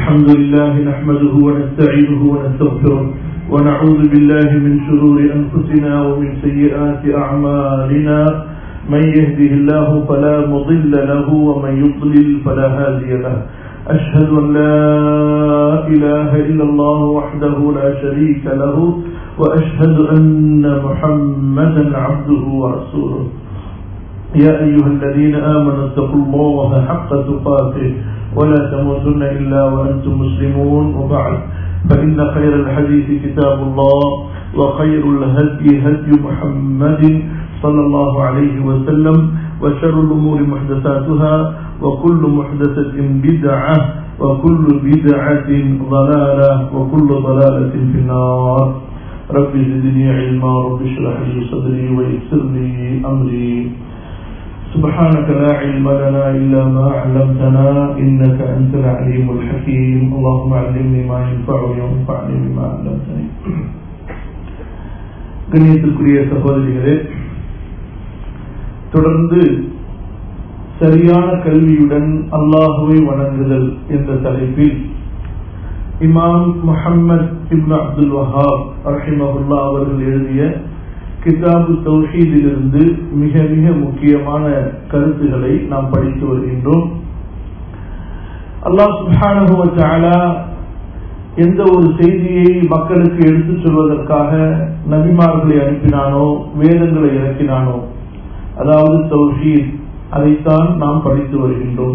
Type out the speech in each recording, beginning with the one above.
الحمد لله نحمده ونستعينه ونستغفره ونعوذ بالله من شرور أنفسنا ومن سيئات أعمالنا من يهده الله فلا مضل له ومن يضلل فلا هادي له أشهد أن لا إله إلا الله وحده لا شريك له وأشهد أن محمدا عبده ورسوله يا أيها الذين آمنوا اتقوا الله حق تقاته ولا تموتن إلا وأنتم مسلمون وبعد فإن خير الحديث كتاب الله وخير الهدي هدي محمد صلى الله عليه وسلم وشر الأمور محدثاتها وكل محدثة بدعة وكل بدعة ضلالة وكل ضلالة في النار رب زدني علما رب اشرح لي صدري ويسر لي أمري سبحانك لا علم لنا إلا ما علمتنا إنك أنت العليم الحكيم اللهم علمني ما ينفعني وانفعني بما علمتني கண்ணியத்திற்குரிய சகோதரிகளே தொடர்ந்து சரியான கல்வியுடன் அல்லாஹுவை வணங்குதல் என்ற தலைப்பில் இமாம் முஹம்மது இப்னு அப்துல் வஹாப் ரஹிமகுல்லா அவர்கள் எழுதிய கிதாபு தௌஹீதிலிருந்து மிக மிக முக்கியமான கருத்துக்களை நாம் படித்து வருகின்றோம் அல்லாஹ் சுபானுவ எந்த ஒரு செய்தியை மக்களுக்கு எடுத்துச் சொல்வதற்காக நபிமார்களை அனுப்பினானோ வேதங்களை இறக்கினானோ அதாவது தௌஹீத் அதைத்தான் நாம் படித்து வருகின்றோம்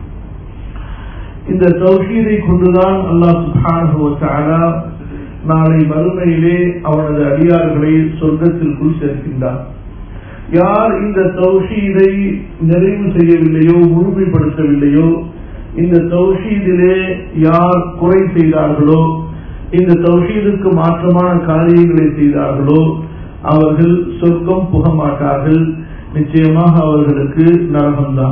இந்த தௌஹீதை கொண்டுதான் அல்லாஹ் சுபானுவ நாளை மறுமையிலே அவனது அடியார்களை சொர்க்கத்திற்குள் சேர்க்கின்றார் யார் இந்த தௌஷீதை நிறைவு செய்யவில்லையோ முழுமைப்படுத்தவில்லையோ இந்த தௌஷீதிலே யார் குறை செய்தார்களோ இந்த தௌஷீதுக்கு மாற்றமான காரியங்களை செய்தார்களோ அவர்கள் சொர்க்கம் புக மாட்டார்கள் நிச்சயமாக அவர்களுக்கு நரகம்தான்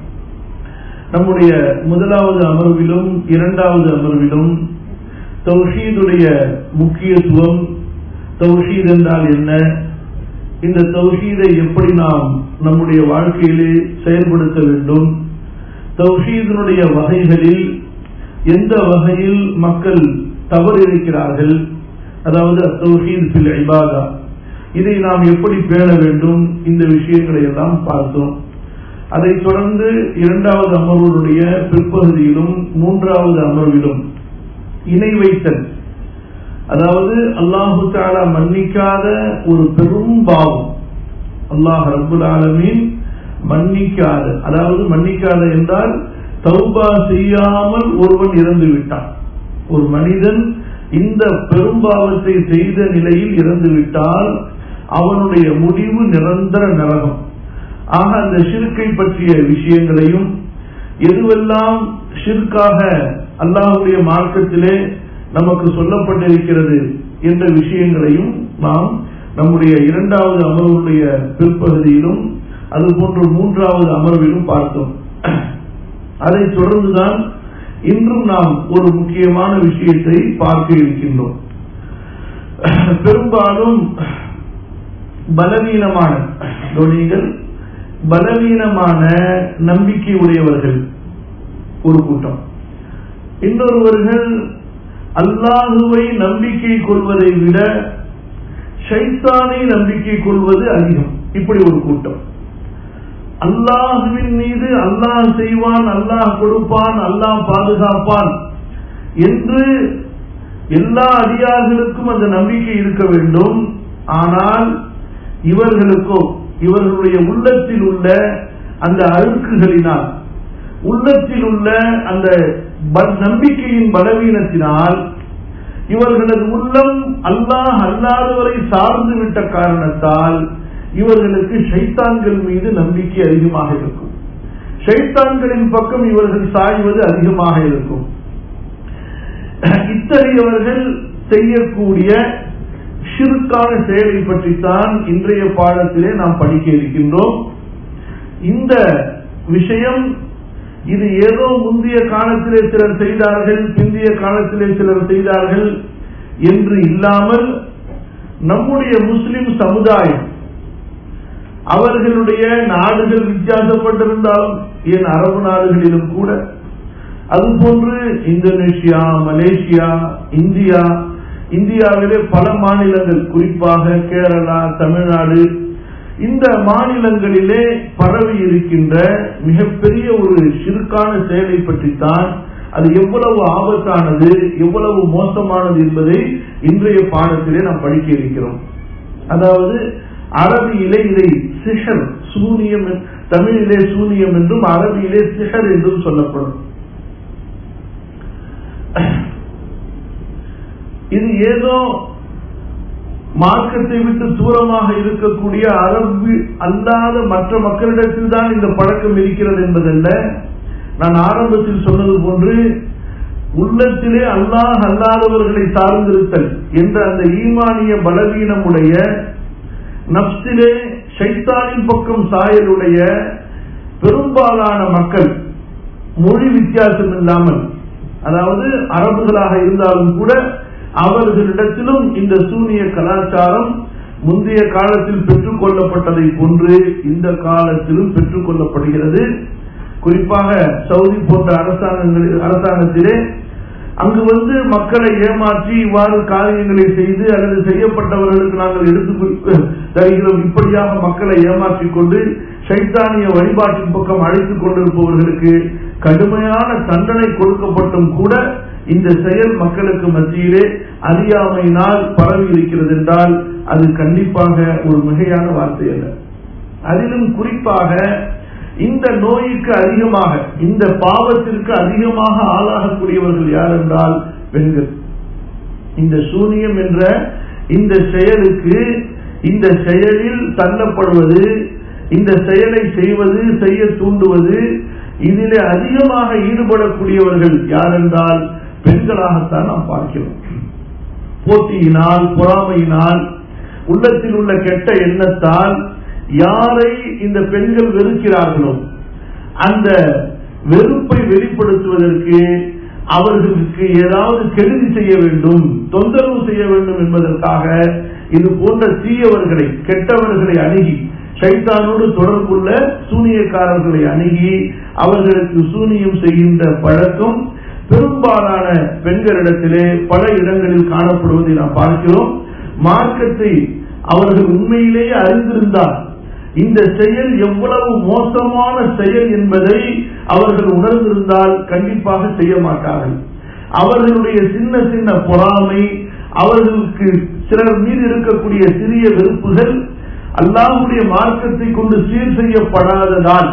நம்முடைய முதலாவது அமர்விலும் இரண்டாவது அமர்விலும் தௌஹீதுடைய முக்கியத்துவம் தௌஹீத் என்றால் என்ன இந்த தௌஹீதை எப்படி நாம் நம்முடைய வாழ்க்கையிலே செயல்படுத்த வேண்டும் தௌஹீதனுடைய வகைகளில் எந்த வகையில் மக்கள் தவறு இருக்கிறார்கள் அதாவது தௌஹீத் பில் இபாதா இதை நாம் எப்படி பேண வேண்டும் இந்த விஷயங்களை எல்லாம் பார்த்தோம் அதைத் தொடர்ந்து இரண்டாவது அமர்வுடைய பிற்பகுதியிலும் மூன்றாவது அமர்விலும் இணை வைத்தல் அதாவது அல்லாஹு தாலா மன்னிக்காத ஒரு பெரும் பாவம் அல்லாஹ் ரபுல் ஆலமீன் மன்னிக்காத அதாவது மன்னிக்காத என்றால் தௌபா செய்யாமல் ஒருவன் இறந்து விட்டான் ஒரு மனிதன் இந்த பெரும்பாவத்தை செய்த நிலையில் இறந்து விட்டால் அவனுடைய முடிவு நிரந்தர நரகம் ஆக அந்த ஷிர்கை பற்றிய விஷயங்களையும் எதுவெல்லாம் ஷிர்காக அல்லாஹுடைய மார்க்கத்திலே நமக்கு சொல்லப்பட்டிருக்கிறது என்ற விஷயங்களையும் நாம் நம்முடைய இரண்டாவது அமர்வுடைய பிற்பகுதியிலும் அதுபோன்று மூன்றாவது அமர்விலும் பார்த்தோம் அதை தொடர்ந்துதான் இன்றும் நாம் ஒரு முக்கியமான விஷயத்தை பார்க்க இருக்கின்றோம் பெரும்பாலும் பலவீனமான நீங்கள் பலவீனமான நம்பிக்கை உடையவர்கள் ஒரு கூட்டம் இன்னொருவர்கள் அல்லாஹுவை நம்பிக்கை கொள்வதை விட ஷைத்தானை நம்பிக்கை கொள்வது அதிகம் இப்படி ஒரு கூட்டம் அல்லாஹுவின் மீது அல்லாஹ் செய்வான் அல்லாஹ் கொடுப்பான் அல்லாஹ் பாதுகாப்பான் என்று எல்லா அடியார்களுக்கும் அந்த நம்பிக்கை இருக்க வேண்டும் ஆனால் இவர்களுக்கோ இவர்களுடைய உள்ளத்தில் உள்ள அந்த அழுக்குகளினால் உள்ளத்தில் உள்ள அந்த நம்பிக்கையின் பலவீனத்தினால் இவர்களது உள்ளம் அல்லாஹ் அல்லாதவரை சார்ந்து விட்ட காரணத்தால் இவர்களுக்கு ஷைத்தான்கள் மீது நம்பிக்கை அதிகமாக இருக்கும் ஷைத்தான்களின் பக்கம் இவர்கள் சாய்வது அதிகமாக இருக்கும் இத்தகையவர்கள் செய்யக்கூடிய ஷிருக்கான செயலை பற்றித்தான் இன்றைய பாடத்திலே நாம் படிக்க இருக்கின்றோம் இந்த விஷயம் இது ஏதோ முந்தைய காலத்திலே சிலர் செய்தார்கள் பிந்தைய காலத்திலே சிலர் செய்தார்கள் என்று இல்லாமல் நம்முடைய முஸ்லிம் சமுதாயம் அவர்களுடைய நாடுகள் வித்தியாசப்பட்டிருந்தாலும் ஏன் அரபு நாடுகளிலும் கூட அதுபோன்று இந்தோனேஷியா மலேசியா இந்தியா இந்தியாவிலே பல மாநிலங்கள் குறிப்பாக கேரளா தமிழ்நாடு இந்த மாநிலங்களிலே பரவி இருக்கின்ற மிகப்பெரிய ஒரு சிறுக்கான செயலை பற்றித்தான் அது எவ்வளவு ஆபத்தானது எவ்வளவு மோசமானது என்பதை இன்றைய பாடத்திலே நாம் படிக்க இருக்கிறோம் அதாவது அரபியிலே இதை சிஹர் சூனியம் தமிழிலே சூனியம் என்றும் அரபியிலே சிஹர் என்றும் சொல்லப்படும் இது ஏதோ மார்க்கத்தை விட்டு தூரமாக இருக்கக்கூடிய அரபு அல்லாத மற்ற மக்களிடத்தில் தான் இந்த பழக்கம் இருக்கிறது என்பதல்ல நான் ஆரம்பத்தில் சொன்னது போன்று உள்ளத்திலே அல்லாஹ் அல்லாதவர்களை சார்ந்திருத்தல் என்ற அந்த ஈமானிய பலவீனமுடைய நப்சிலே சைத்தானின் பக்கம் சாயலுடைய பெரும்பாலான மக்கள் மொழி வித்தியாசம் இல்லாமல் அதாவது அரபுகளாக இருந்தாலும் கூட அவர்களிடத்திலும் இந்த சூனிய கலாச்சாரம் முந்தைய காலத்தில் பெற்றுக் கொள்ளப்பட்டதை போன்று இந்த காலத்திலும் பெற்றுக் கொள்ளப்படுகிறது குறிப்பாக சவுதி போன்ற அரசாங்கங்களில் அரசாங்கத்திலே அங்கு வந்து மக்களை ஏமாற்றி இவ்வாறு காரியங்களை செய்து அல்லது செய்யப்பட்டவர்களுக்கு நாங்கள் எடுத்து தருகிறோம் இப்படியாக மக்களை ஏமாற்றிக் கொண்டு சைத்தானிய வழிபாட்டின் பக்கம் அழைத்துக் கொண்டிருப்பவர்களுக்கு கடுமையான தண்டனை கொடுக்கப்பட்டும் கூட இந்த செயல் மக்களுக்கு மத்தியிலே அறியாமையினால் பரவி இருக்கிறது என்றால் அது கண்டிப்பாக ஒரு மிகையான வார்த்தை அல்ல அதிலும் குறிப்பாக இந்த நோய்க்கு அதிகமாக இந்த பாவத்திற்கு அதிகமாக ஆளாகக்கூடியவர்கள் யார் என்றால் பெண்கள் இந்த சூனியம் என்ற இந்த செயலுக்கு இந்த செயலில் தள்ளப்படுவது இந்த செயலை செய்வது செய்ய தூண்டுவது இதிலே அதிகமாக ஈடுபடக்கூடியவர்கள் யார் என்றால் பெண்களாகத்தான் நாம் பார்க்கிறோம் போட்டியினால் பொறாமையினால் உள்ளத்தில் உள்ள கெட்ட எண்ணத்தால் யாரை இந்த பெண்கள் வெறுக்கிறார்களோ அந்த வெறுப்பை வெளிப்படுத்துவதற்கு அவர்களுக்கு ஏதாவது கெடுதி செய்ய வேண்டும் தொந்தரவு செய்ய வேண்டும் என்பதற்காக இது போன்ற தீயவர்களை கெட்டவர்களை அணுகி சைத்தானோடு தொடர்புள்ள சூனியக்காரர்களை அணுகி அவர்களுக்கு சூனியம் செய்கின்ற பழக்கம் பெரும்பாலான பெண்களிடத்திலே பல இடங்களில் காணப்படுவதை நாம் பார்க்கிறோம் மார்க்கத்தை அவர்கள் உண்மையிலேயே அறிந்திருந்தால் இந்த செயல் எவ்வளவு மோசமான செயல் என்பதை அவர்கள் உணர்ந்திருந்தால் கண்டிப்பாக செய்ய மாட்டார்கள் அவர்களுடைய சின்ன சின்ன பொறாமை அவர்களுக்கு சிலர் மீது இருக்கக்கூடிய சிறிய வெறுப்புகள் அல்லாஹுடைய மார்க்கத்தை கொண்டு சீர் செய்யப்படாததால்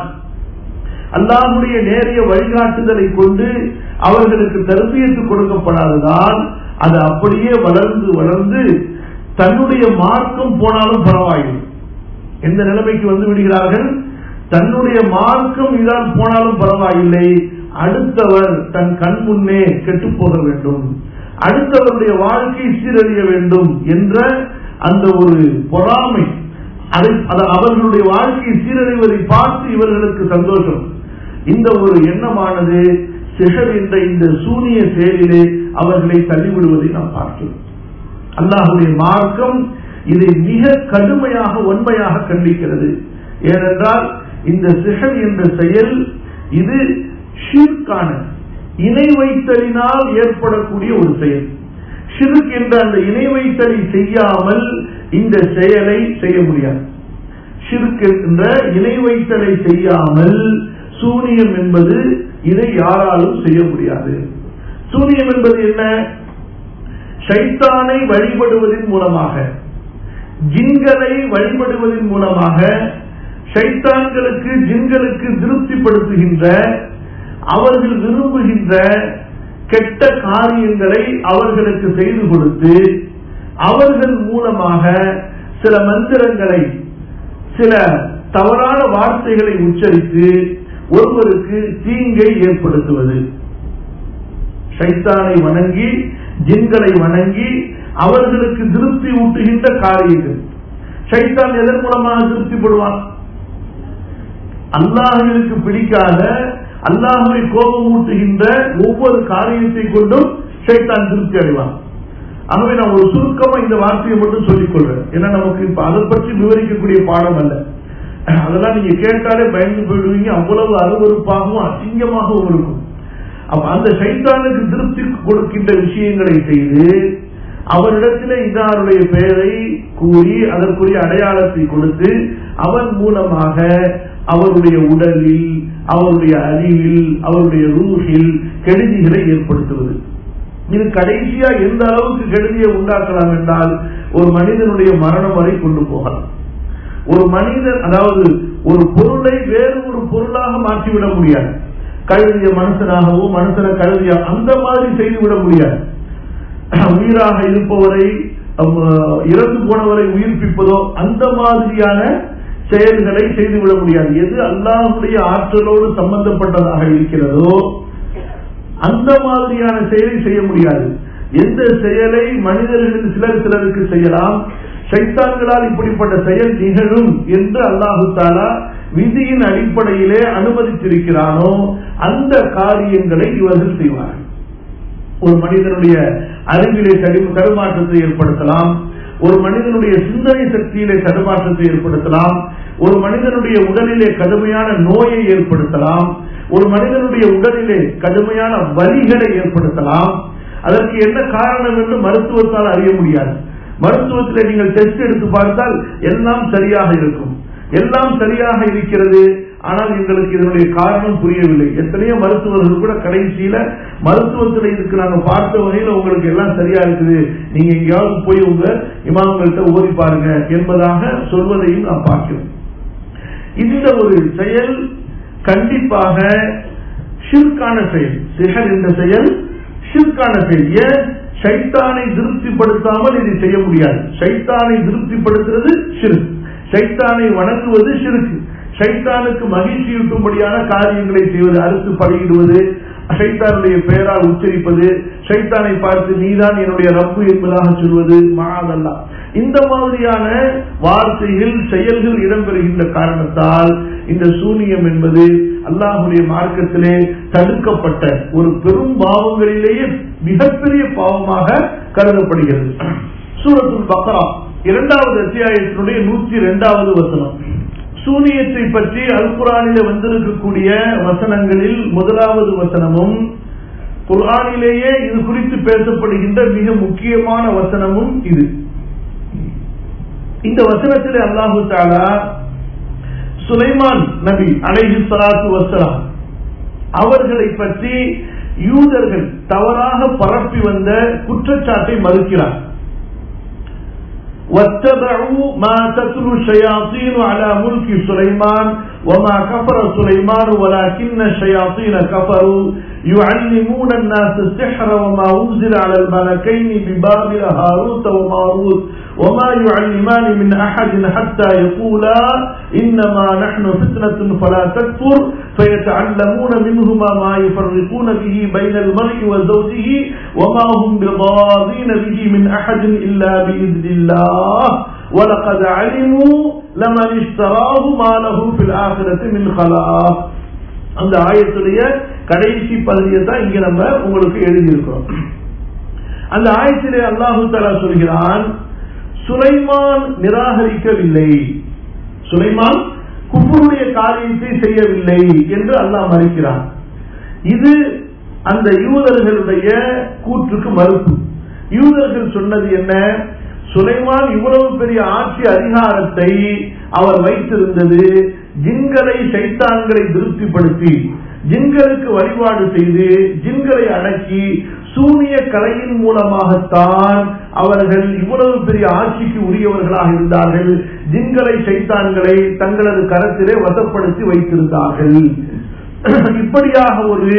அல்லாஹுடைய நேரிய வழிகாட்டுதலை கொண்டு அவர்களுக்கு தர்பியத்து கொடுக்கப்படாததால் அது அப்படியே வளர்ந்து வளர்ந்து தன்னுடைய மார்க்கம் போனாலும் பரவாயில்லை எந்த நிலைமைக்கு வந்து விடுகிறார்கள் தன்னுடைய மார்க்கம் இதால் போனாலும் பரவாயில்லை அடுத்தவர் தன் கண் முன்னே கெட்டு போக வேண்டும் அடுத்தவருடைய வாழ்க்கை சீரழிய வேண்டும் என்ற அந்த ஒரு பொறாமை அதை அவர்களுடைய வாழ்க்கை சீரழிவதை பார்த்து இவர்களுக்கு சந்தோஷம் இந்த ஒரு எண்ணமானது சிகர் என்ற இந்த சூனிய செயலிலே அவர்களை தள்ளிவிடுவதை நாம் பார்க்கிறோம் அல்லாஹுடைய மார்க்கம் இதை மிக கடுமையாக உண்மையாக கண்டிக்கிறது ஏனென்றால் இந்த சிகர் என்ற செயல் இது ஷீர்கான இணை வைத்தலினால் ஏற்படக்கூடிய ஒரு செயல் ஷிருக் என்ற அந்த இணை வைத்தலை செய்யாமல் இந்த செயலை செய்ய முடியாது ஷிருக் என்ற இணை வைத்தலை செய்யாமல் சூனியம் என்பது இதை யாராலும் செய்ய முடியாது சூனியம் என்பது என்ன சைத்தானை வழிபடுவதன் மூலமாக ஜின்களை வழிபடுவதன் மூலமாக சைத்தான்களுக்கு ஜின்களுக்கு திருப்திப்படுத்துகின்ற அவர்கள் விரும்புகின்ற கெட்ட காரியங்களை அவர்களுக்கு செய்து கொடுத்து அவர்கள் மூலமாக சில மந்திரங்களை சில தவறான வார்த்தைகளை உச்சரித்து ஒருவருக்கு தீங்கை ஏற்படுத்துவது சைத்தானை வணங்கி ஜின்களை வணங்கி அவர்களுக்கு திருப்தி ஊட்டுகின்ற காரியங்கள் சைத்தான் எதன் மூலமாக திருப்திப்படுவான் அல்லாஹர்களுக்கு பிடிக்காத அல்லாஹுவை கோபம் ஊட்டுகின்ற ஒவ்வொரு காரியத்தை கொண்டும் சைத்தான் திருப்தி அடைவான் ஆகவே நான் ஒரு சுருக்கமா இந்த வார்த்தையை மட்டும் சொல்லிக் கொள்றேன் ஏன்னா நமக்கு இப்ப அதை பற்றி விவரிக்கக்கூடிய பாடம் அல்ல அதெல்லாம் நீங்க கேட்டாலே பயந்து போயிடுவீங்க அவ்வளவு அருவறுப்பாகவும் அசிங்கமாகவும் இருக்கும் அப்ப அந்த சைத்தானுக்கு திருப்தி கொடுக்கின்ற விஷயங்களை செய்து அவரிடத்தில் இன்னாருடைய பெயரை கூறி அதற்குரிய அடையாளத்தை கொடுத்து அவன் மூலமாக அவருடைய உடலில் அவருடைய அறிவில் அவருடைய ரூஹில் கெடுதிகளை ஏற்படுத்துவது இது கடைசியா எந்த அளவுக்கு கெடுதியை உண்டாக்கலாம் என்றால் ஒரு மனிதனுடைய மரணம் வரை கொண்டு போகலாம் ஒரு மனிதன் அதாவது ஒரு பொருளை வேறு ஒரு பொருளாக மாற்றிவிட முடியாது கழுதிய மனுஷனாகவோ மனுஷனை கழுதிய அந்த மாதிரி செய்துவிட முடியாது உயிராக இருப்பவரை இறந்து போனவரை உயிர்ப்பிப்பதோ அந்த மாதிரியான செயல்களை செய்துவிட முடியாது எது அல்லாஹுடைய ஆற்றலோடு சம்பந்தப்பட்டதாக இருக்கிறதோ அந்த மாதிரியான செயலை செய்ய முடியாது எந்த செயலை மனிதர்களில் சிலர் சிலருக்கு செய்யலாம் சைத்தான்களால் இப்படிப்பட்ட செயல் நிகழும் என்று அல்லாஹு தாலா விதியின் அடிப்படையிலே அனுமதித்திருக்கிறானோ அந்த காரியங்களை இவர்கள் செய்வார்கள் ஒரு மனிதனுடைய அறிவிலே தடுமாற்றத்தை ஏற்படுத்தலாம் ஒரு மனிதனுடைய சிந்தனை சக்தியிலே தடுமாற்றத்தை ஏற்படுத்தலாம் ஒரு மனிதனுடைய உடலிலே கடுமையான நோயை ஏற்படுத்தலாம் ஒரு மனிதனுடைய உடலிலே கடுமையான வலிகளை ஏற்படுத்தலாம் அதற்கு என்ன காரணம் என்று மருத்துவத்தால் அறிய முடியாது மருத்துவத்தில் நீங்கள் டெஸ்ட் எடுத்து பார்த்தால் எல்லாம் சரியாக இருக்கும் எல்லாம் சரியாக இருக்கிறது ஆனால் எங்களுக்கு இதனுடைய காரணம் புரியவில்லை எத்தனையோ மருத்துவர்கள் கூட கடைசியில மருத்துவத்தில் இதுக்கு நாங்க பார்த்த வகையில் உங்களுக்கு எல்லாம் சரியா இருக்குது நீங்க எங்கேயாவது போய் உங்க இமாம்கள்ட்ட ஓதி பாருங்க என்பதாக சொல்வதையும் நாம் பார்க்கிறோம் இந்த ஒரு செயல் கண்டிப்பாக ஷிர்கான செயல் சிகர் என்ற செயல் ஷிர்கான செயல் ஏன் சைத்தானை திருப்திப்படுத்தாமல் இதை செய்ய முடியாது சைத்தானை திருப்திப்படுத்துறது ஷிர்க் சைத்தானை வணங்குவது ஷிருக்கு சைத்தானுக்கு மகிழ்ச்சியூட்டும்படியான காரியங்களை செய்வது அறுத்து படையிடுவது சைத்தானுடைய பெயரால் உச்சரிப்பது சைத்தானை பார்த்து நீதான் என்னுடைய ரப்பு என்பதாக சொல்வது மகாதல்லா இந்த மாதிரியான வார்த்தைகள் செயல்கள் இடம்பெறுகின்ற காரணத்தால் இந்த சூனியம் என்பது அல்லாஹுடைய மார்க்கத்திலே தடுக்கப்பட்ட ஒரு பெரும் பாவங்களிலேயே மிகப்பெரிய பாவமாக கருதப்படுகிறது சூரத்துல் பக்ரா இரண்டாவது அத்தியாயத்தினுடைய நூற்றி இரண்டாவது வசனம் சூனியத்தை பற்றி அல்குரானில வந்திருக்கக்கூடிய வசனங்களில் முதலாவது வசனமும் குர்ஆனிலேயே இது குறித்து பேசப்படுகின்ற மிக முக்கியமான வசனமும் இது இந்த வசனத்தில் அல்லாஹு தாலா சுலைமான் நபி அலைஹி சலாத்து வசலாம் அவர்களை பற்றி யூதர்கள் தவறாக பரப்பி வந்த குற்றச்சாட்டை மறுக்கிறார் واتبعوا ما تتلو الشياطين على ملك سليمان وما كفر سليمان ولكن الشياطين كفروا يعلمون الناس السحر وما أنزل على الملكين ببابل هاروت وماروت وما يعلمان من أحد حتى يقولا إنما نحن فتنة فلا تكفر فيتعلمون منهما ما يفرقون به بين المرء وزوجه وما هم بضارين به من أحد إلا بإذن الله ولقد علموا لمن اشتراه ما له في الآخرة من خلاق அந்த ஆயத்துடைய கடைசி பகுதியை தான் இங்க நம்ம உங்களுக்கு எழுதியிருக்கிறோம் அந்த ஆயத்திலே அல்லாஹு தலா சொல்கிறான் சுலைமான் நிராகரிக்கவில்லை சுலைமான் குப்புடைய காரியத்தை செய்யவில்லை என்று அல்லாஹ் மறுக்கிறான் இது அந்த யூதர்களுடைய கூற்றுக்கு மறுப்பு யூதர்கள் சொன்னது என்ன சுலைமான் இவ்வளவு பெரிய ஆட்சி அதிகாரத்தை அவர் வைத்திருந்தது ஜின்களை சைத்தான்களை திருப்திப்படுத்தி ஜின்களுக்கு வழிபாடு செய்து ஜின்களை அடக்கி சூனிய கலையின் மூலமாகத்தான் அவர்கள் இவ்வளவு பெரிய ஆட்சிக்கு உரியவர்களாக இருந்தார்கள் ஜின்களை சைத்தான்களை தங்களது கரத்திலே வசப்படுத்தி வைத்திருந்தார்கள் இப்படியாக ஒரு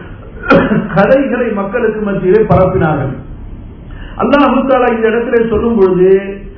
கதைகளை மக்களுக்கு மத்தியிலே பரப்பினார்கள் அல்லாஹு தாலா இந்த இடத்திலே சொல்லும் பொழுது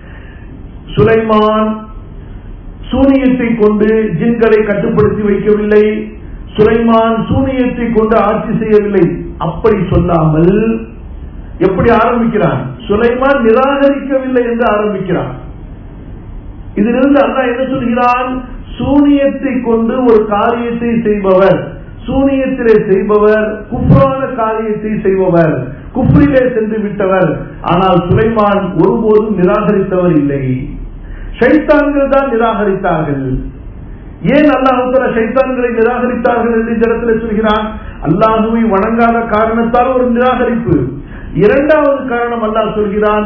சுலைமான் சூனியத்தை கொண்டு ஜின்களை கட்டுப்படுத்தி வைக்கவில்லை சுலைமான் சூனியத்தை கொண்டு ஆட்சி செய்யவில்லை அப்படி சொல்லாமல் எப்படி ஆரம்பிக்கிறான் சுலைமான் நிராகரிக்கவில்லை என்று ஆரம்பிக்கிறான் இதிலிருந்து அண்ணா என்ன சொல்கிறான் சூனியத்தை கொண்டு ஒரு காரியத்தை செய்பவர் சூனியத்திலே செய்பவர் குப்ரான காரியத்தை செய்பவர் குப்ரிலே சென்று விட்டவர் ஆனால் சுலைமான் ஒருபோதும் நிராகரித்தவர் இல்லை ஷைத்தான்கள் தான் நிராகரித்தார்கள் ஏன் அல்லாஹுத்தர சைத்தான்களை நிராகரித்தார்கள் என்று இந்த இடத்துல சொல்கிறான் அல்லாஹுவை வணங்காத காரணத்தால் ஒரு நிராகரிப்பு இரண்டாவது காரணம் அல்லாஹ் சொல்கிறான்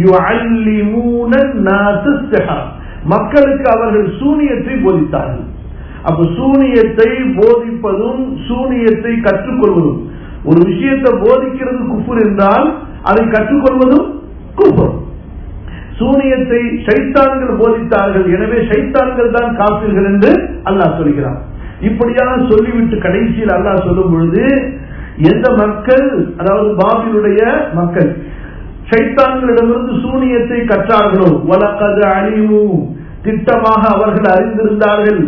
மக்களுக்கு அவர்கள் சூனியத்தை போதித்தார்கள் அப்ப சூனியத்தை போதிப்பதும் சூனியத்தை கற்றுக்கொள்வதும் ஒரு விஷயத்தை போதிக்கிறது குஃபுர் என்றால் அதை கற்றுக்கொள்வதும் குஃபுர் சூனியத்தை சைத்தான்கள் போதித்தார்கள் எனவே சைத்தான்கள் தான் காப்பீர்கள் என்று அல்லாஹ் சொல்கிறார் இப்படியாக சொல்லிவிட்டு கடைசியில் அல்லாஹ் சொல்லும் பொழுது எந்த மக்கள் அதாவது பாபிலுடைய மக்கள் சைத்தான்களிடமிருந்து சூனியத்தை கற்றார்களோ வழக்கது அழிவு திட்டமாக அவர்கள் அறிந்திருந்தார்கள்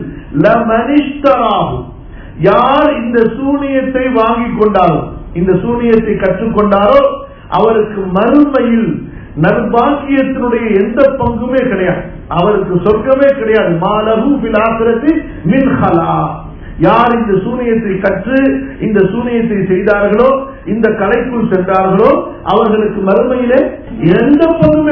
யார் இந்த சூனியத்தை வாங்கிக் கொண்டாரோ இந்த சூனியத்தை கற்றுக்கொண்டாரோ அவருக்கு மறுமையில் நற்பாக்கியத்தினுடைய எந்த பங்குமே கிடையாது அவருக்கு சொர்க்கமே கிடையாது மாலகு பிலாசிரத்து மின்ஹலா யார் இந்த சூனியத்தை கற்று இந்த சூனியத்தை செய்தார்களோ இந்த கலைக்குள் சென்றார்களோ அவர்களுக்கு மறுமையிலே எந்த பங்குமே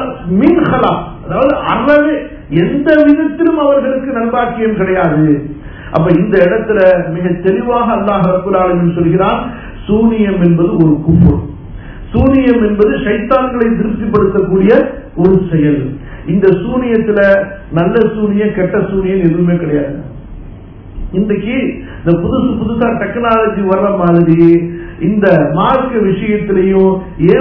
மின்ஹலா அதாவது அறவே எந்த விதத்திலும் அவர்களுக்கு நல்பாக்கியம் கிடையாது அப்ப இந்த இடத்துல மிக தெளிவாக அல்லாஹ் ரபுல் சொல்கிறான் சூனியம் என்பது ஒரு குப்பு சூனியம் என்பது சைத்தான்களை திருப்திப்படுத்தக்கூடிய ஒரு செயல் இந்த சூனியத்துல நல்ல சூனியம் கெட்ட சூனியம் எதுவுமே கிடையாது இன்றைக்கு இந்த புதுசு புதுசா டெக்னாலஜி வர்ற மாதிரி இந்த மார்க்க விஷயத்திலையும்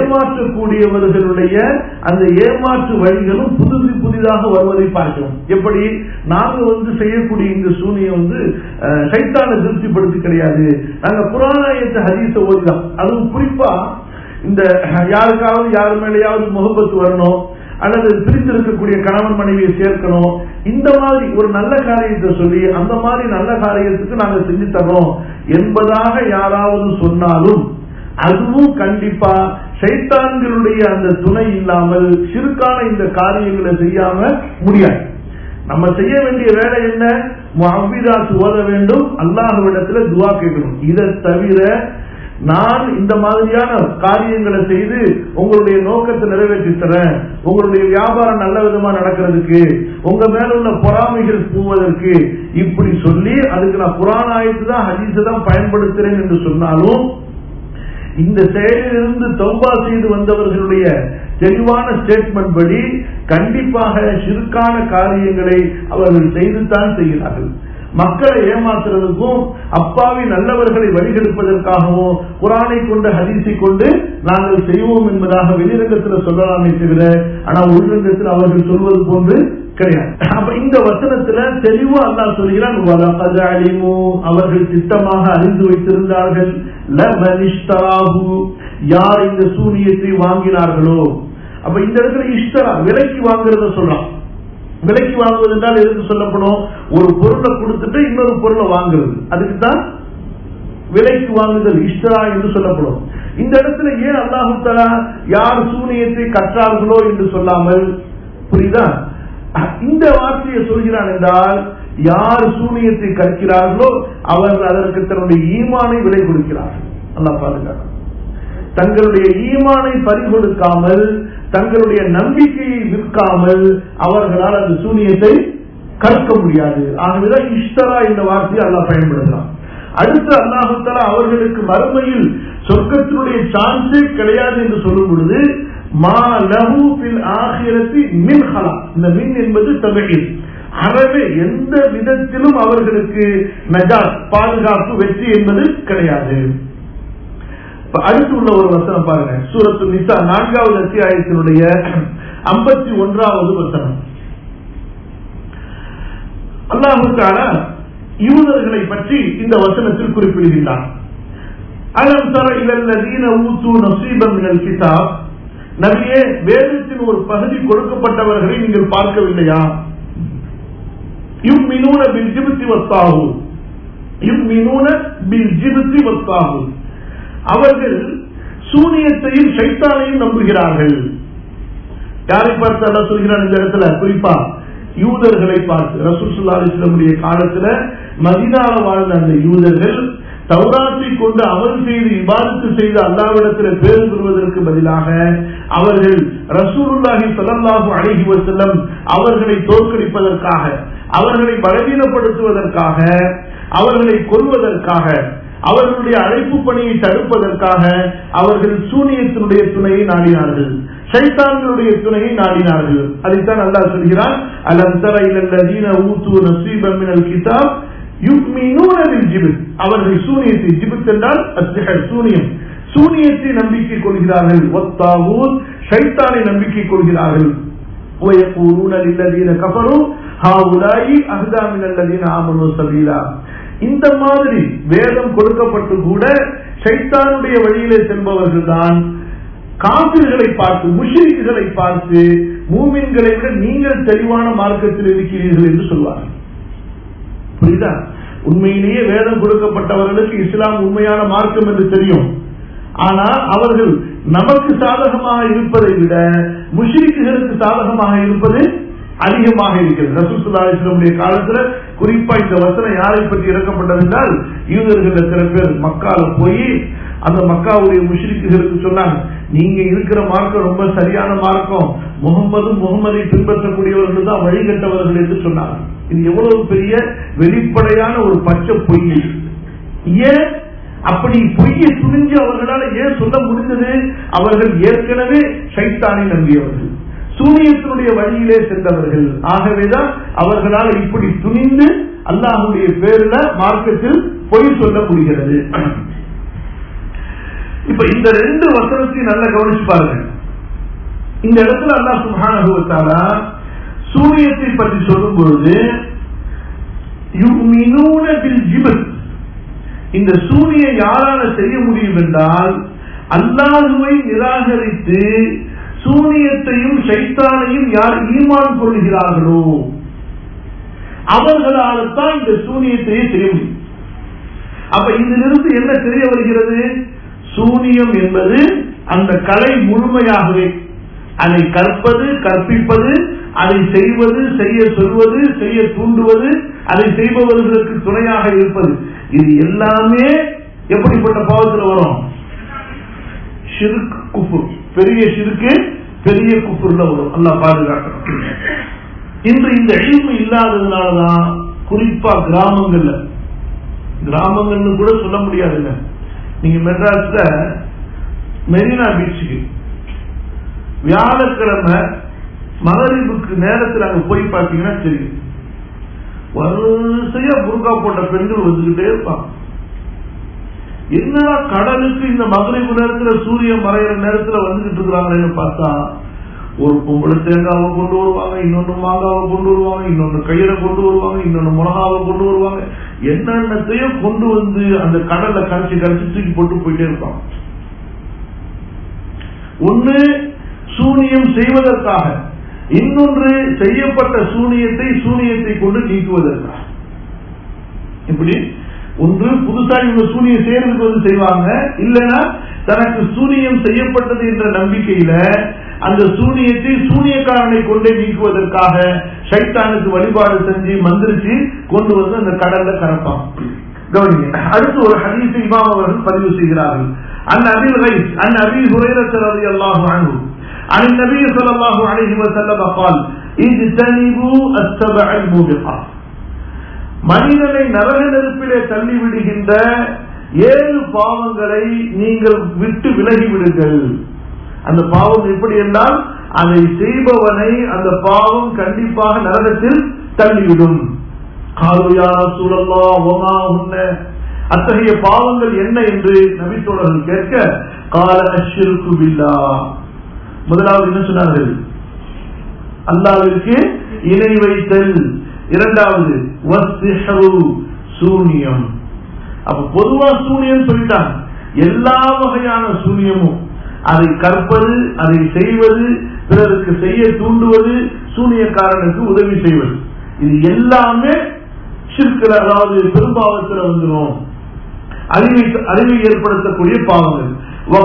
ஏமாற்றக்கூடியவர்களுடைய அந்த ஏமாற்று வழிகளும் புதுசு புதிதாக வருவதை பார்க்கிறோம் எப்படி நாங்க வந்து செய்யக்கூடிய இந்த சூனியம் வந்து சைத்தான திருப்திப்படுத்தி கிடையாது நாங்க புராணாயத்தை ஹதீச ஓதிதான் அதுவும் குறிப்பா இந்த யாருக்காவது யாரு மேலேயாவது முகப்பத்து வரணும் அல்லது பிரிந்திருக்கக்கூடிய கணவன் மனைவியை சேர்க்கணும் இந்த மாதிரி ஒரு நல்ல காரியத்தை சொல்லி அந்த மாதிரி நல்ல காரியத்துக்கு நாங்க செஞ்சு தர்றோம் என்பதாக யாராவது சொன்னாலும் அதுவும் கண்டிப்பா சைத்தான்களுடைய அந்த துணை இல்லாமல் சிறுக்கான இந்த காரியங்களை செய்யாம முடியாது நம்ம செய்ய வேண்டிய வேலை என்ன அவ்விதாசு ஓத வேண்டும் அல்லாஹ்விடத்துல துவா கேட்கணும் இதை தவிர நான் இந்த மாதிரியான காரியங்களை செய்து உங்களுடைய நோக்கத்தை நிறைவேற்றி தரேன் உங்களுடைய வியாபாரம் நல்ல விதமா நடக்கிறதுக்கு உங்க மேல உள்ள பொறாமைகள் போவதற்கு இப்படி சொல்லி அதுக்கு நான் புராண ஆயத்து தான் ஹதீஸை தான் பயன்படுத்துறேன் என்று சொன்னாலும் இந்த செயலிலிருந்து தௌபா செய்து வந்தவர்களுடைய தெளிவான ஸ்டேட்மெண்ட் படி கண்டிப்பாக சிறுக்கான காரியங்களை அவர்கள் செய்துதான் செய்கிறார்கள் மக்களை ஏமாத்துறதுக்கும் அப்பாவி நல்லவர்களை வழிகெடுப்பதற்காகவும் குரானை கொண்டு ஹதீஸை கொண்டு நாங்கள் செய்வோம் என்பதாக வெளிரங்கத்தில் சொல்லலாமே தவிர ஆனால் உள்ரங்கத்தில் அவர்கள் சொல்வது போன்று கிடையாது அப்ப இந்த வசனத்துல தெளிவா அல்லா சொல்கிறான் அவர்கள் திட்டமாக அறிந்து வைத்திருந்தார்கள் யார் இந்த சூனியத்தை வாங்கினார்களோ அப்ப இந்த இடத்துல இஷ்டரா விலைக்கு வாங்குறத சொல்றான் விலைக்கு வாங்குவது என்றால் எதுக்கு சொல்லப்படும் ஒரு பொருளை கொடுத்துட்டு இன்னொரு பொருளை வாங்குறது அதுக்கு தான் விலைக்கு வாங்குதல் இஷ்டரா என்று சொல்லப்படும் இந்த இடத்துல ஏன் அல்லாஹு தலா யார் சூனியத்தை கற்றார்களோ என்று சொல்லாமல் புரியுதா இந்த வார்த்தையை சொல்கிறான் என்றால் யார் சூனியத்தை கற்கிறார்களோ அவர்கள் அதற்கு தன்னுடைய ஈமானை விலை கொடுக்கிறார்கள் அல்லா பாதுகாக்க தங்களுடைய ஈமானை பறிகொடுக்காமல் தங்களுடைய நம்பிக்கையை விற்காமல் அவர்களால் அந்த சூனியத்தை கற்க முடியாது ஆகவேதான் இஷ்டரா என்ற வார்த்தையை அல்லா பயன்படுத்தலாம் அடுத்து அல்லாஹால அவர்களுக்கு மறுமையில் சொர்க்கத்தினுடைய சான்ஸே கிடையாது என்று சொல்லும் பொழுது மா லஹு பில் ஆகிரத்தி மின் ஹலா இந்த மின் என்பது தமிழில் அறவே எந்த விதத்திலும் அவர்களுக்கு நஜாத் பாதுகாப்பு வெற்றி என்பது கிடையாது அடுத்து உள்ள ஒரு வசனம் பாருங்க சூரத்து நிசா நான்காவது அத்தியாயத்தினுடைய ஐம்பத்தி ஒன்றாவது வசனம் அல்லாஹுக்கான யூதர்களை பற்றி இந்த வசனத்தில் குறிப்பிடுகின்றான் அலம் தர இலல்லதீன ஊத்து நசீபம் மினல் கிதாப் நபியே வேதத்தின் ஒரு பகுதி கொடுக்கப்பட்டவர்களை நீங்கள் பார்க்கவில்லையா யும்மினூன பில் ஜிபுத்தி வத்தாகு யும்மினூன பில் ஜிபுத்தி வத்தாகு அவர்கள் சூனியத்தையும் சைத்தானையும் நம்புகிறார்கள் யாரை பார்த்து அல்ல சொல்கிறான் இந்த இடத்துல குறிப்பா யூதர்களை பார்த்து ரசூல் சுல்லா அலிஸ்லமுடைய காலத்துல மதினால வாழ்ந்த அந்த யூதர்கள் தௌராத்தை கொண்டு அமல் செய்து இபாதத்து செய்து அல்லாவிடத்தில் பேரு பெறுவதற்கு பதிலாக அவர்கள் ரசூலுல்லாஹி சல்லாஹு அழகி வசல்லம் அவர்களை தோற்கடிப்பதற்காக அவர்களை பலவீனப்படுத்துவதற்காக அவர்களை கொல்வதற்காக அவர்களுடைய அழைப்பு பணியை தடுப்பதற்காக அவர்கள் சூனியத்தினுடைய துணையை நாடினார்கள் சைத்தான்களுடைய துணையை நாடினார்கள் அதைத்தான் அல்லாஹ் சொல்கிறான் அலம் தர இலல்லதீன ஊத்து நசீபம் மினல் கிதாப் யுக்மினூன பில் ஜிபித் அவர்கள் சூனியத்தை ஜிபித் என்றால் அஸ்ஹர் சூனியம் சூனியத்தை நம்பிக்கை கொள்கிறார்கள் ஒத்தாவூர் ஷைத்தானை நம்பிக்கை கொள்கிறார்கள் ويقولون للذين كفروا هؤلاء أهدى من الذين آمنوا سبيلا இந்த மாதிரி வேதம் கொடுக்கப்பட்டு கூட சைத்தானுடைய வழியிலே செல்பவர்கள் தான் காபிர்களை பார்த்து முஷிரிக்குகளை பார்த்து மூமின்களை விட நீங்கள் தெளிவான மார்க்கத்தில் இருக்கிறீர்கள் என்று சொல்வார்கள் புரியுதா உண்மையிலேயே வேதம் கொடுக்கப்பட்டவர்களுக்கு இஸ்லாம் உண்மையான மார்க்கம் என்று தெரியும் ஆனா அவர்கள் நமக்கு சாதகமாக இருப்பதை விட முஷிரிக்குகளுக்கு சாதகமாக இருப்பது அதிகமாக இருக்கிறது ரசூசுல்லாஸ்லமுடைய காலத்துல குறிப்பா இந்த வசனம் யாரை பற்றி இறக்கப்பட்டது என்றால் யூதர்கள் சில பேர் மக்கால போய் அந்த மக்காவுடைய முஷ்ரிக்குகளுக்கு சொன்னாங்க நீங்க இருக்கிற மார்க்கம் ரொம்ப சரியான மார்க்கம் முகம்மது முகமதை பின்பற்றக்கூடியவர்கள் தான் வழிகட்டவர்கள் என்று சொன்னாங்க இது எவ்வளவு பெரிய வெளிப்படையான ஒரு பச்சை பொய் ஏன் அப்படி பொய்யை துணிஞ்சு அவர்களால் ஏன் சொல்ல முடிந்தது அவர்கள் ஏற்கனவே சைத்தானை நம்பியவர்கள் சூனியத்தினுடைய வழியிலே சென்றவர்கள் ஆகவேதான் அவர்களால் இப்படி துணிந்து அல்லாஹுடைய பேரில் மார்க்கத்தில் பொய் சொல்ல முடிகிறது இப்ப இந்த ரெண்டு வசனத்தையும் நல்லா கவனிச்சு பாருங்க இந்த இடத்துல அல்லா சுபானுவத்தாலா சூரியத்தை பற்றி சொல்லும் பொழுது இந்த சூரிய யாரால செய்ய முடியும் என்றால் அல்லாஹுவை நிராகரித்து சூனியத்தையும் சைத்தானையும் யார் ஈமான் கொள்கிறார்களோ அவர்களால் தான் இந்த சூனியத்தையே செய்ய முடியும் அப்ப இதிலிருந்து என்ன தெரிய வருகிறது சூனியம் என்பது அந்த கலை முழுமையாகவே அதை கற்பது கற்பிப்பது அதை செய்வது செய்ய சொல்வது செய்ய தூண்டுவது அதை செய்பவர்களுக்கு துணையாக இருப்பது இது எல்லாமே எப்படிப்பட்ட பாவத்தில் வரும் ஷிருக்கு குஃபுர் பெரிய ஷிருக்கு பெரிய குஃபுர்ல வரும் அல்லா பாதுகாக்கணும் இன்று இந்த எளிமை இல்லாததுனாலதான் குறிப்பா கிராமங்கள்ல கிராமங்கள்னு கூட சொல்ல முடியாதுங்க நீங்க மெட்ராஸ்ல மெரினா பீச்சுக்கு வியாழக்கிழமை மகரிபுக்கு நேரத்தில் அங்க போய் பார்த்தீங்கன்னா தெரியும் வரிசையா புர்கா போட்ட பெண்கள் வந்துகிட்டே இருப்பாங்க என்னடா கடலுக்கு இந்த மகரிபு நேரத்துல சூரியன் மறையிற நேரத்துல வந்துகிட்டு இருக்கிறாங்களேன்னு பார்த்தா ஒரு பொம்பளை தேங்காவை கொண்டு வருவாங்க இன்னொன்னு மாங்காவை கொண்டு வருவாங்க இன்னொன்னு கயிறை கொண்டு வருவாங்க இன்னொன்னு மிளகாவை கொண்டு வருவாங்க என்னென்னத்தையும் கொண்டு வந்து அந்த கடல்ல கரைச்சி கரைச்சி தூக்கி போட்டு போயிட்டே இருப்பாங்க ஒண்ணு சூனியம் செய்வதற்காக இன்னொன்று செய்யப்பட்ட சூனியத்தை சூனியத்தை கொண்டு நீக்குவதற்காக இப்படி ஒன்று புதுசா இவங்க சூனியம் செய்யறதுக்கு வந்து செய்வாங்க இல்லைன்னா தனக்கு சூனியம் செய்யப்பட்டது என்ற நம்பிக்கையில அந்த சூனியத்தை சூனியக்காரனை கொண்டே நீக்குவதற்காக சைத்தானுக்கு வழிபாடு செஞ்சு மந்திரிச்சு கொண்டு வந்து அந்த கடல்ல கரப்பான் கவனிங்க அடுத்து ஒரு ஹதீஸ் இமாம் அவர்கள் பதிவு செய்கிறார்கள் அன் அபி ரைஸ் அன் அபி ஹுரைரத் ரலியல்லாஹு அன்ஹு عن النبي صلى الله عليه وسلم قال اجتنبوا السبع الموبقات மனிதனை நரக நெருப்பிலே தள்ளி விடுகின்ற ஏழு பாவங்களை நீங்கள் விட்டு விலகி விடுங்கள் அந்த பாவம் எப்படி என்றால் அதை செய்பவனை அந்த பாவம் கண்டிப்பாக நரகத்தில் தள்ளிவிடும் சூழல்லா ஒமா உன்ன அத்தகைய பாவங்கள் என்ன என்று நபித்தோழர்கள் கேட்க கால அஷிருக்கு பில்லா முதலாவது என்ன சொன்னார்கள் அல்லாவிற்கு இணை வைத்தல் இரண்டாவது சூனியம் அப்ப பொதுவா சூனியம் சொல்லிட்டாங்க எல்லா வகையான சூனியமும் அதை கற்பது அதை செய்வது பிறருக்கு செய்ய தூண்டுவது சூனியக்காரனுக்கு உதவி செய்வது இது எல்லாமே சிற்கிற அதாவது பெரும்பாவத்தில் வந்துடும் அறிவை அறிவை ஏற்படுத்தக்கூடிய பாவங்கள்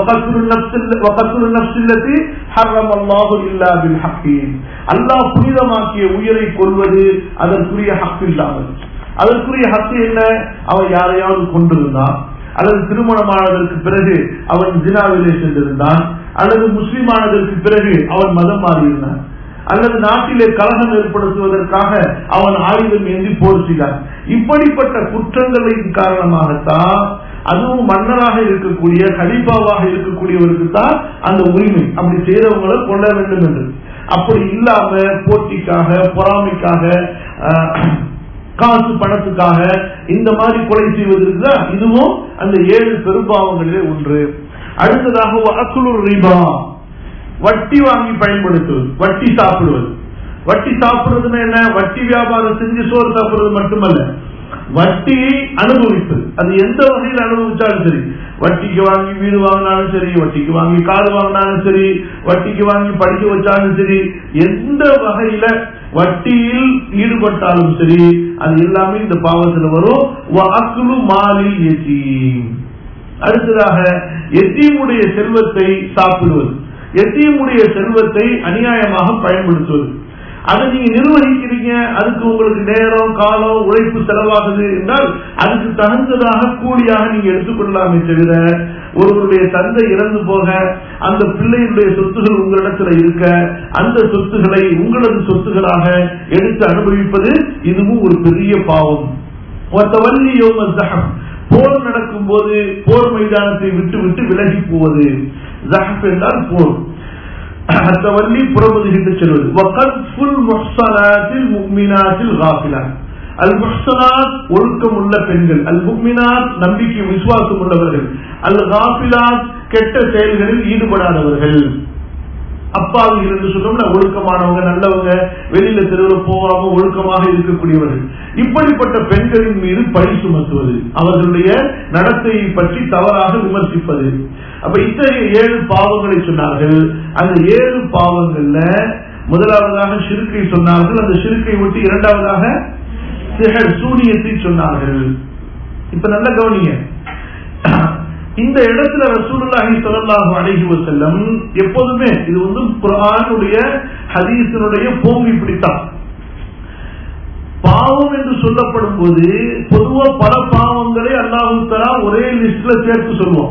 அல்லாஹ் புனிதமாக்கிய உயிரை கொள்வது அதற்குரிய ஹக்கு இல்லாமல் அதற்குரிய ஹக்கு என்ன அவன் யாரையாவது கொண்டிருந்தான் அல்லது திருமணமானதற்கு பிறகு அவன் ஜினாவிலே சென்றிருந்தான் அல்லது முஸ்லிமானதற்கு பிறகு அவன் மதம் மாறியிருந்தான் அல்லது நாட்டிலே கலகம் ஏற்படுத்துவதற்காக அவன் ஆயுதம் ஏந்தி போர் செய்தான் இப்படிப்பட்ட குற்றங்களின் காரணமாகத்தான் அதுவும் மன்னராக இருக்கக்கூடிய கலிப்பாவாக இருக்கக்கூடியவருக்கு தான் அந்த உரிமை அப்படி செய்தவங்களை கொள்ள வேண்டும் என்று அப்படி இல்லாம போட்டிக்காக பொறாமைக்காக அஹ், காசு பணத்துக்காக இந்த மாதிரி கொலை செய்வதற்கு தான் இதுவும் அந்த ஏழு பெரும்பாவங்களிலே ஒன்று அடுத்ததாக அக்குலூர் ரிபா வட்டி வாங்கி பயன்படுத்துவது வட்டி சாப்பிடுவது வட்டி சாப்பிடுறதுன்னா என்ன வட்டி வியாபாரம் செஞ்சு சோறு சாப்பிடுறது மட்டுமல்ல வட்டியை அனுபவிப்பது அது எந்த வகையில் அனுபவிச்சாலும் சரி வட்டிக்கு வாங்கி வீடு வாங்கினாலும் சரி வட்டிக்கு வாங்கி கார் வாங்கினாலும் சரி வட்டிக்கு வாங்கி படிக்க வச்சாலும் சரி எந்த வகையில வட்டியில் ஈடுபட்டாலும் சரி அது எல்லாமே இந்த பாவத்தில் வரும் வாக்குலு மாலில் எத்தீம் அடுத்ததாக எத்தீமுடைய செல்வத்தை சாப்பிடுவது எத்தீமுடைய செல்வத்தை அநியாயமாக பயன்படுத்துவது அதை நீங்க நிர்வகிக்கிறீங்க அதுக்கு உங்களுக்கு நேரம் காலம் உழைப்பு செலவாகுது என்றால் அதுக்கு தகுந்ததாக கூலியாக நீங்க எடுத்துக்கொள்ளலாமே தவிர ஒருவருடைய தந்தை இறந்து போக அந்த பிள்ளையுடைய சொத்துகள் உங்களிடத்துல இருக்க அந்த சொத்துக்களை உங்களது சொத்துகளாக எடுத்து அனுபவிப்பது இதுவும் ஒரு பெரிய பாவம் ஒத்தவல்லி யோம ஜஹப் போர் நடக்கும் போது போர் மைதானத்தை விட்டு விட்டு விலகி போவது ஜஹப் என்றால் போர் தவல்லி புறமுதுகிட்டு செல்வது வகத்ஃபுல் முஹ்சனாத்தில் முக்மினாத்தில் காஃபிலான் அல் முஹ்சனாத் ஒழுக்கம் உள்ள பெண்கள் அல் முக்மினாத் நம்பிக்கை விசுவாசம் உள்ளவர்கள் அல் காஃபிலாத் கெட்ட செயல்களில் ஈடுபடாதவர்கள் அப்பாவிகள் என்று சொன்னோம்னா ஒழுக்கமானவங்க நல்லவங்க வெளியில தெருவில் போகாம ஒழுக்கமாக இருக்கக்கூடியவர்கள் இப்படிப்பட்ட பெண்களின் மீது பழி சுமத்துவது அவர்களுடைய நடத்தையை பற்றி தவறாக விமர்சிப்பது அப்ப இத்தகைய ஏழு பாவங்களை சொன்னார்கள் அந்த ஏழு பாவங்கள்ல முதலாவதாக சிறுக்கை சொன்னார்கள் அந்த சிறுக்கை விட்டு இரண்டாவதாக சிகர் சூனியத்தை சொன்னார்கள் இப்ப நல்ல கவனிங்க இந்த இடத்துல ரசூலுல்லாஹி ஸல்லல்லாஹு அலைஹி வஸல்லம் எப்போதுமே இது வந்து குர்ஆனுடைய ஹதீஸினுடைய போங்கி பிடித்தான் பாவம் என்று சொல்லப்படும் போது பொதுவா பல பாவங்களை அல்லாஹு தலா ஒரே லிஸ்ட்ல சேர்த்து சொல்லுவோம்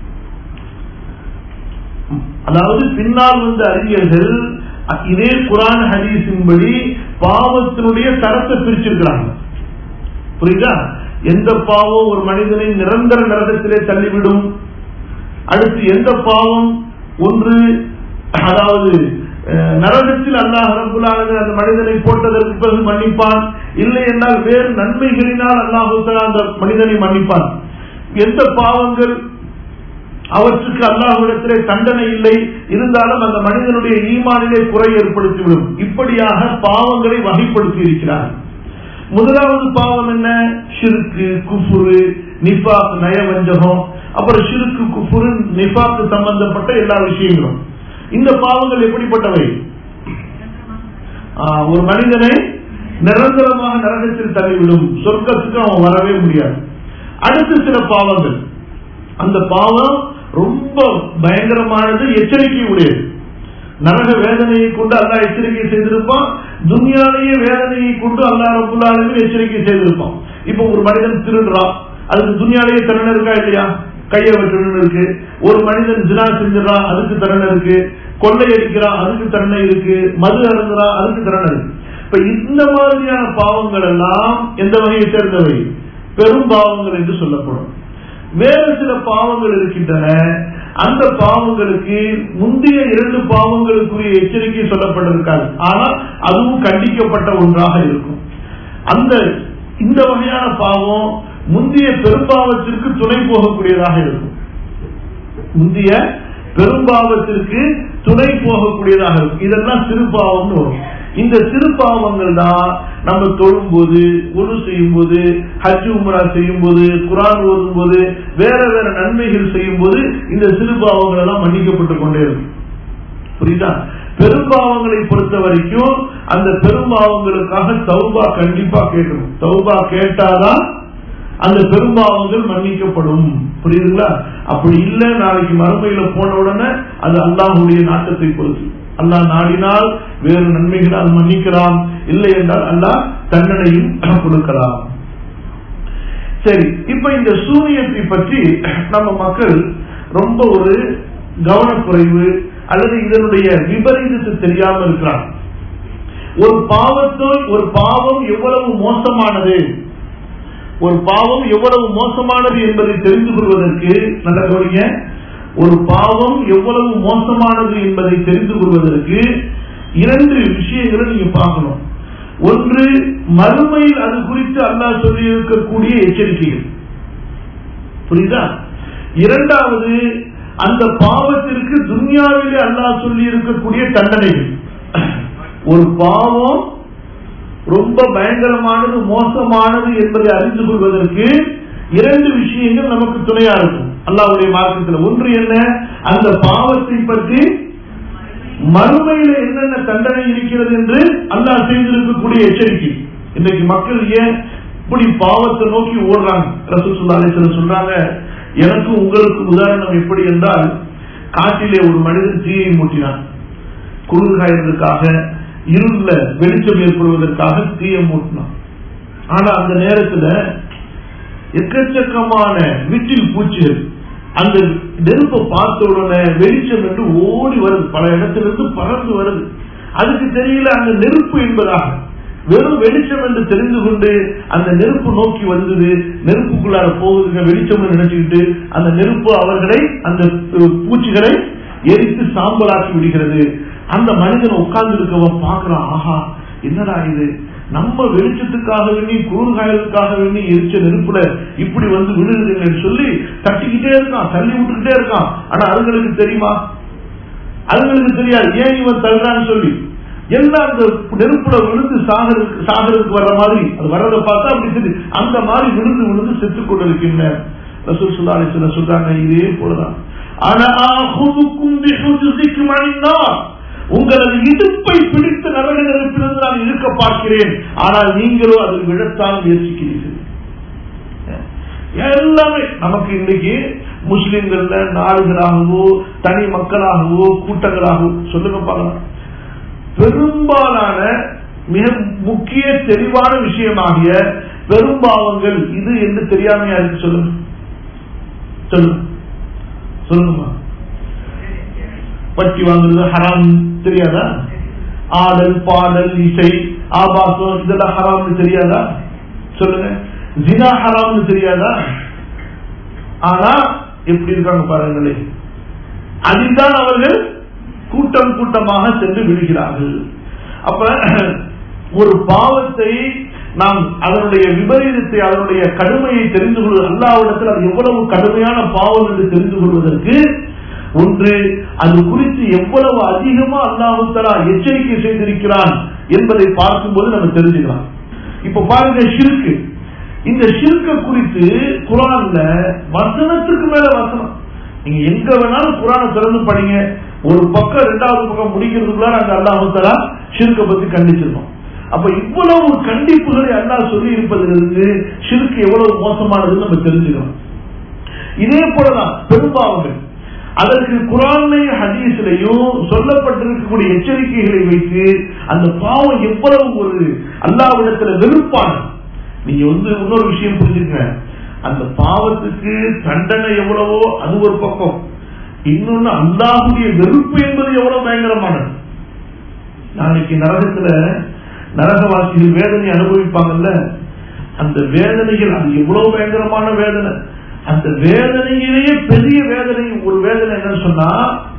அதாவது பின்னால் வந்த அறிஞர்கள் இதே குரான் ஹதீஸின்படி பாவத்தினுடைய தரத்தை பிரிச்சிருக்கிறாங்க புரியுதா எந்த பாவம் ஒரு மனிதனை நிரந்தர நரகத்திலே தள்ளிவிடும் அடுத்து எந்த பாவம் ஒன்று அதாவது அஹ், நரகத்தில் அல்லாஹ் ரபுல்லானது அந்த மனிதனை போட்டதற்கு பிறகு மன்னிப்பான் இல்லை என்றால் வேறு நன்மைகளினால் அல்லாஹு தஆலா அந்த மனிதனை மன்னிப்பான் எந்த பாவங்கள் அவற்றுக்கு அல்லாஹ்விடத்திலே தண்டனை இல்லை இருந்தாலும் அந்த மனிதனுடைய ஈமானிலே குறை ஏற்படுத்திவிடும் இப்படியாக பாவங்களை வகைப்படுத்தி இருக்கிறார் முதலாவது பாவம் என்ன ஷிருக்கு குஃபுரு நிஃபாக் நயவஞ்சகம் அப்புறம் ஷிருக்கு குஃபுரு நிஃபாக்கு சம்பந்தப்பட்ட எல்லா விஷயங்களும் இந்த பாவங்கள் எப்படிப்பட்டவை ஆஹ், ஒரு மனிதனை நிரந்தரமாக நரகத்தில் தள்ளிவிடும் சொர்க்கத்துக்கு அவன் வரவே முடியாது அடுத்து சில பாவங்கள் அந்த பாவம் ரொம்ப பயங்கரமானது எச்சரிக்கை உடையது நரக வேதனையை கொண்டு அல்லாஹ் எச்சரிக்கை செய்திருப்பான் துன்யாலேயே வேதனையை கொண்டு அல்லாஹ் ரபுல்லாலுமே எச்சரிக்கை செய்திருப்பான் இப்ப ஒரு மனிதன் திருடுறான் அதுக்கு துன்யாலேயே தண்டனை இருக்கா இல்லையா கையை வெட்டணும்னு இருக்கு ஒரு மனிதன் ஜினா செஞ்சிடறான் அதுக்கு தண்டனை இருக்கு கொள்ளை அடிக்கிறான் அதுக்கு தண்டனை இருக்கு மது அருந்துறான் அதுக்கு தண்டனை இருக்கு இப்ப இந்த மாதிரியான பாவங்கள் எல்லாம் எந்த வகையை சேர்ந்தவை பெரும் பாவங்கள் என்று சொல்லப்படும் வேறு சில பாவங்கள் இருக்கின்றன அந்த பாவங்களுக்கு முந்தைய இரண்டு பாவங்களுக்குரிய எச்சரிக்கை சொல்லப்பட்டிருக்காது ஆனால் அதுவும் கண்டிக்கப்பட்ட ஒன்றாக இருக்கும் அந்த இந்த வகையான பாவம் முந்தைய பெரும்பாவத்திற்கு துணை போகக்கூடியதாக இருக்கும் முந்தைய பெரும்பாவத்திற்கு துணை போகக்கூடியதாக இருக்கும் இதெல்லாம் சிறு பாவம்னு வரும் இந்த சிறு பாவங்கள் தான் நம்ம தொழும் போது ஒழு செய்யும் போது ஹஜ் உம்ரா செய்யும் போது குரான் ஓதும் போது வேற வேற நன்மைகள் செய்யும் போது இந்த சிறு பாவங்கள் எல்லாம் மன்னிக்கப்பட்டு கொண்டே இருக்கும் புரியுதா பெரும்பாவங்களை பொறுத்த வரைக்கும் அந்த பெரும்பாவங்களுக்காக தௌபா கண்டிப்பா கேட்கணும் தௌபா கேட்டாதான் அந்த பெரும்பாவங்கள் மன்னிக்கப்படும் புரியுதுங்களா அப்படி இல்ல நாளைக்கு மறுமையில போன உடனே அது அல்லாஹுடைய நாட்டத்தை பொறுத்து அல்லாஹ் நாடினால் வேறு நன்மைகளால் மன்னிக்கலாம் இல்லை என்றால் அல்லாஹ் தண்டனையும் கொடுக்கலாம் சரி இப்ப இந்த சூரியத்தை பற்றி நம்ம மக்கள் ரொம்ப ஒரு கவனக்குறைவு அல்லது இதனுடைய விபரீதத்தை தெரியாம இருக்கிறாங்க ஒரு பாவத்தை ஒரு பாவம் எவ்வளவு மோசமானது ஒரு பாவம் எவ்வளவு மோசமானது என்பதை தெரிந்து கொள்வதற்கு நல்ல கவனிங்க ஒரு பாவம் எவ்வளவு மோசமானது என்பதை தெரிந்து கொள்வதற்கு இரண்டு விஷயங்களை நீங்க பார்க்கணும் ஒன்று மறுமையில் அது குறித்து அல்லாஹ் சொல்லி இருக்கக்கூடிய எச்சரிக்கைகள் புரியுதா இரண்டாவது அந்த பாவத்திற்கு துன்யாவிலே அல்லாஹ் சொல்லி இருக்கக்கூடிய தண்டனைகள் ஒரு பாவம் ரொம்ப பயங்கரமானது மோசமானது என்பதை அறிந்து கொள்வதற்கு இரண்டு விஷயங்கள் நமக்கு துணையா இருக்கும் அல்லாவுடைய மார்க்கத்தில் ஒன்று என்ன அந்த பாவத்தை பற்றி மறுமையில என்னென்ன தண்டனை இருக்கிறது என்று அல்லாஹ் செய்திருக்கக்கூடிய எச்சரிக்கை இன்றைக்கு மக்கள் ஏன் இப்படி பாவத்தை நோக்கி ஓடுறாங்க ரசூசுல்லாலே சொல்றாங்க எனக்கு உங்களுக்கு உதாரணம் எப்படி என்றால் காட்டிலே ஒரு மனிதன் தீயை மூட்டினான் குளிர்காயத்திற்காக இருள வெளிச்சம் ஏற்படுவதற்காக தீயை மூட்டினான் ஆனா அந்த நேரத்துல எக்கச்சக்கமான வீட்டில் பூச்சிகள் அந்த நெருப்பை பார்த்த உடனே வெளிச்சம் என்று ஓடி வருது பல இடத்திலிருந்து பறந்து வருது அதுக்கு தெரியல அந்த நெருப்பு என்பதாக வெறும் வெளிச்சம் என்று தெரிந்து கொண்டு அந்த நெருப்பு நோக்கி வந்தது நெருப்புக்குள்ளார போகுதுங்க வெளிச்சம் நினைச்சுக்கிட்டு அந்த நெருப்பு அவர்களை அந்த பூச்சிகளை எரித்து சாம்பலாக்கி விடுகிறது அந்த மனிதன் உட்கார்ந்து இருக்கவன் பாக்குறான் ஆஹா என்னடா இது நம்ம வெளிச்சத்துக்காக வேண்டி குளிர்காயலுக்காக வேண்டி எரிச்ச நெருப்புல இப்படி வந்து விழுகுதுன்னு சொல்லி தட்டிக்கிட்டே இருக்கான் தள்ளி விட்டுக்கிட்டே இருக்கான் ஆனா அதுங்களுக்கு தெரியுமா அதுங்களுக்கு தெரியாது ஏன் இவன் தள்ளுறான்னு சொல்லி எல்லாம் அந்த நெருப்புல விழுந்து சாகருக்கு சாகருக்கு வர்ற மாதிரி அது வர்றதை பார்த்தா அப்படி தெரியுது அந்த மாதிரி விழுந்து விழுந்து செத்துக் கொண்டிருக்கின்ற ரசூல் சுல்லாலி சொல்றாங்க இதே போலதான் ஆனா உங்களது இடுப்பை பிடித்து நரக நெருப்பிலிருந்து நான் இருக்க பார்க்கிறேன் ஆனால் நீங்களோ அதில் விழத்தான் முயற்சிக்கிறீர்கள் எல்லாமே நமக்கு இன்னைக்கு முஸ்லிம்கள்ல நாடுகளாகவோ தனி மக்களாகவோ கூட்டங்களாகவோ சொல்லுங்க பார்க்கலாம் பெரும்பாலான மிக முக்கிய தெளிவான விஷயமாகிய பெரும்பாவங்கள் இது என்று தெரியாமையா இருக்கு சொல்லுங்க சொல்லுங்க சொல்லுங்கம்மா பட்டி வாங்குறது ஹராம் தெரியாதா ஆடல் பாடல் இசை ஆபாசம் இதெல்லாம் ஹராம்னு தெரியாதா சொல்லுங்க ஜினா ஹராம்னு தெரியாதா ஆனா எப்படி இருக்காங்க பாருங்களே அதில்தான் அவர்கள் கூட்டம் கூட்டமாக சென்று விடுகிறார்கள் அப்ப ஒரு பாவத்தை நாம் அதனுடைய விபரீதத்தை அதனுடைய கடுமையை தெரிந்து கொள்வது அல்லாவிடத்தில் அது எவ்வளவு கடுமையான பாவம் என்று தெரிந்து கொள்வதற்கு ஒன்று அது குறித்து எவ்வளவு அதிகமா அல்லாஹுத்தலா எச்சரிக்கை செய்திருக்கிறான் என்பதை பார்க்கும்போது நம்ம தெரிஞ்சுக்கலாம் இப்ப பாருங்க ஷிருக்கு இந்த ஷிர்க குறித்து குரான்ல வசனத்துக்கு மேல வசனம் நீங்க எங்க வேணாலும் குரானை திறந்து படிங்க ஒரு பக்கம் ரெண்டாவது பக்கம் முடிக்கிறதுக்குள்ள நாங்க அல்லாஹுத்தலா ஷிர்க பத்தி கண்டிச்சிருக்கோம் அப்ப இவ்வளவு கண்டிப்புகளை அல்லாஹ் சொல்லி இருப்பதிலிருந்து ஷிர்கு எவ்வளவு மோசமானதுன்னு நம்ம தெரிஞ்சுக்கணும் இதே போலதான் பெரும்பாவங்கள் அதற்கு குரான்லையும் ஹதீஸ்லையும் சொல்லப்பட்டிருக்கக்கூடிய எச்சரிக்கைகளை வைத்து அந்த பாவம் எவ்வளவு ஒரு அல்லாவிடத்துல வெறுப்பான நீங்க வந்து இன்னொரு விஷயம் புரிஞ்சுக்க அந்த பாவத்துக்கு தண்டனை எவ்வளவோ அது ஒரு பக்கம் இன்னொன்னு அல்லாஹுடைய வெறுப்பு என்பது எவ்வளவு பயங்கரமானது நாளைக்கு நரகத்துல நரகவாசிகள் வேதனை அனுபவிப்பாங்கல்ல அந்த வேதனைகள் அது எவ்வளவு பயங்கரமான வேதனை அந்த வேதனையிலேயே பெரிய வேதனை ஒரு வேதனை என்னன்னு சொன்னா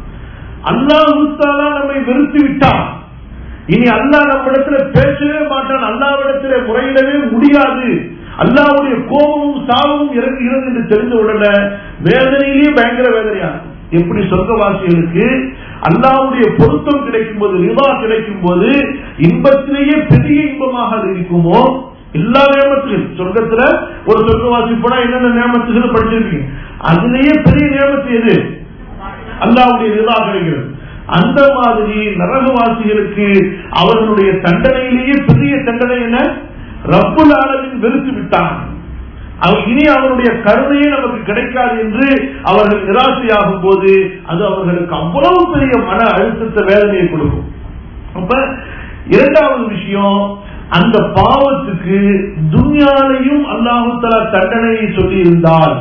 அல்லாஹுத்தாலா நம்மை வெறுத்து விட்டான் இனி அல்லாஹ் நம்மிடத்துல பேசவே மாட்டான் அல்லாவிடத்துல முறையிடவே முடியாது அல்லாவுடைய கோபமும் சாபமும் இறங்குகிறது என்று தெரிந்த உடனே வேதனையிலேயே பயங்கர வேதனையா எப்படி சொர்க்கவாசிகளுக்கு அல்லாவுடைய பொருத்தம் கிடைக்கும் போது ரிவா கிடைக்கும் போது இன்பத்திலேயே பெரிய இன்பமாக அது இருக்குமோ எல்லா நியமத்திலும் சொர்க்கத்துல ஒரு சொர்க்கவாசி போனா என்னென்ன நியமத்துகள் படிச்சிருக்கீங்க அதுலயே பெரிய நியமத்து எது அல்லாவுடைய ரிவா கிடைக்கிறது அந்த மாதிரி நரகவாசிகளுக்கு அவர்களுடைய தண்டனையிலேயே பெரிய தண்டனை என்ன ரப்புல் ஆலமின் வெறுத்து விட்டான் இனி அவருடைய கருணையே நமக்கு கிடைக்காது என்று அவர்கள் நிராசையாகும் போது அது அவர்களுக்கு அவ்வளவு பெரிய மன அழுத்தத்தை வேதனையை கொடுக்கும் அப்ப இரண்டாவது விஷயம் அந்த பாவத்துக்கு துன்யாலையும் அல்லாஹுத்தலா தண்டனையை சொல்லி இருந்தால்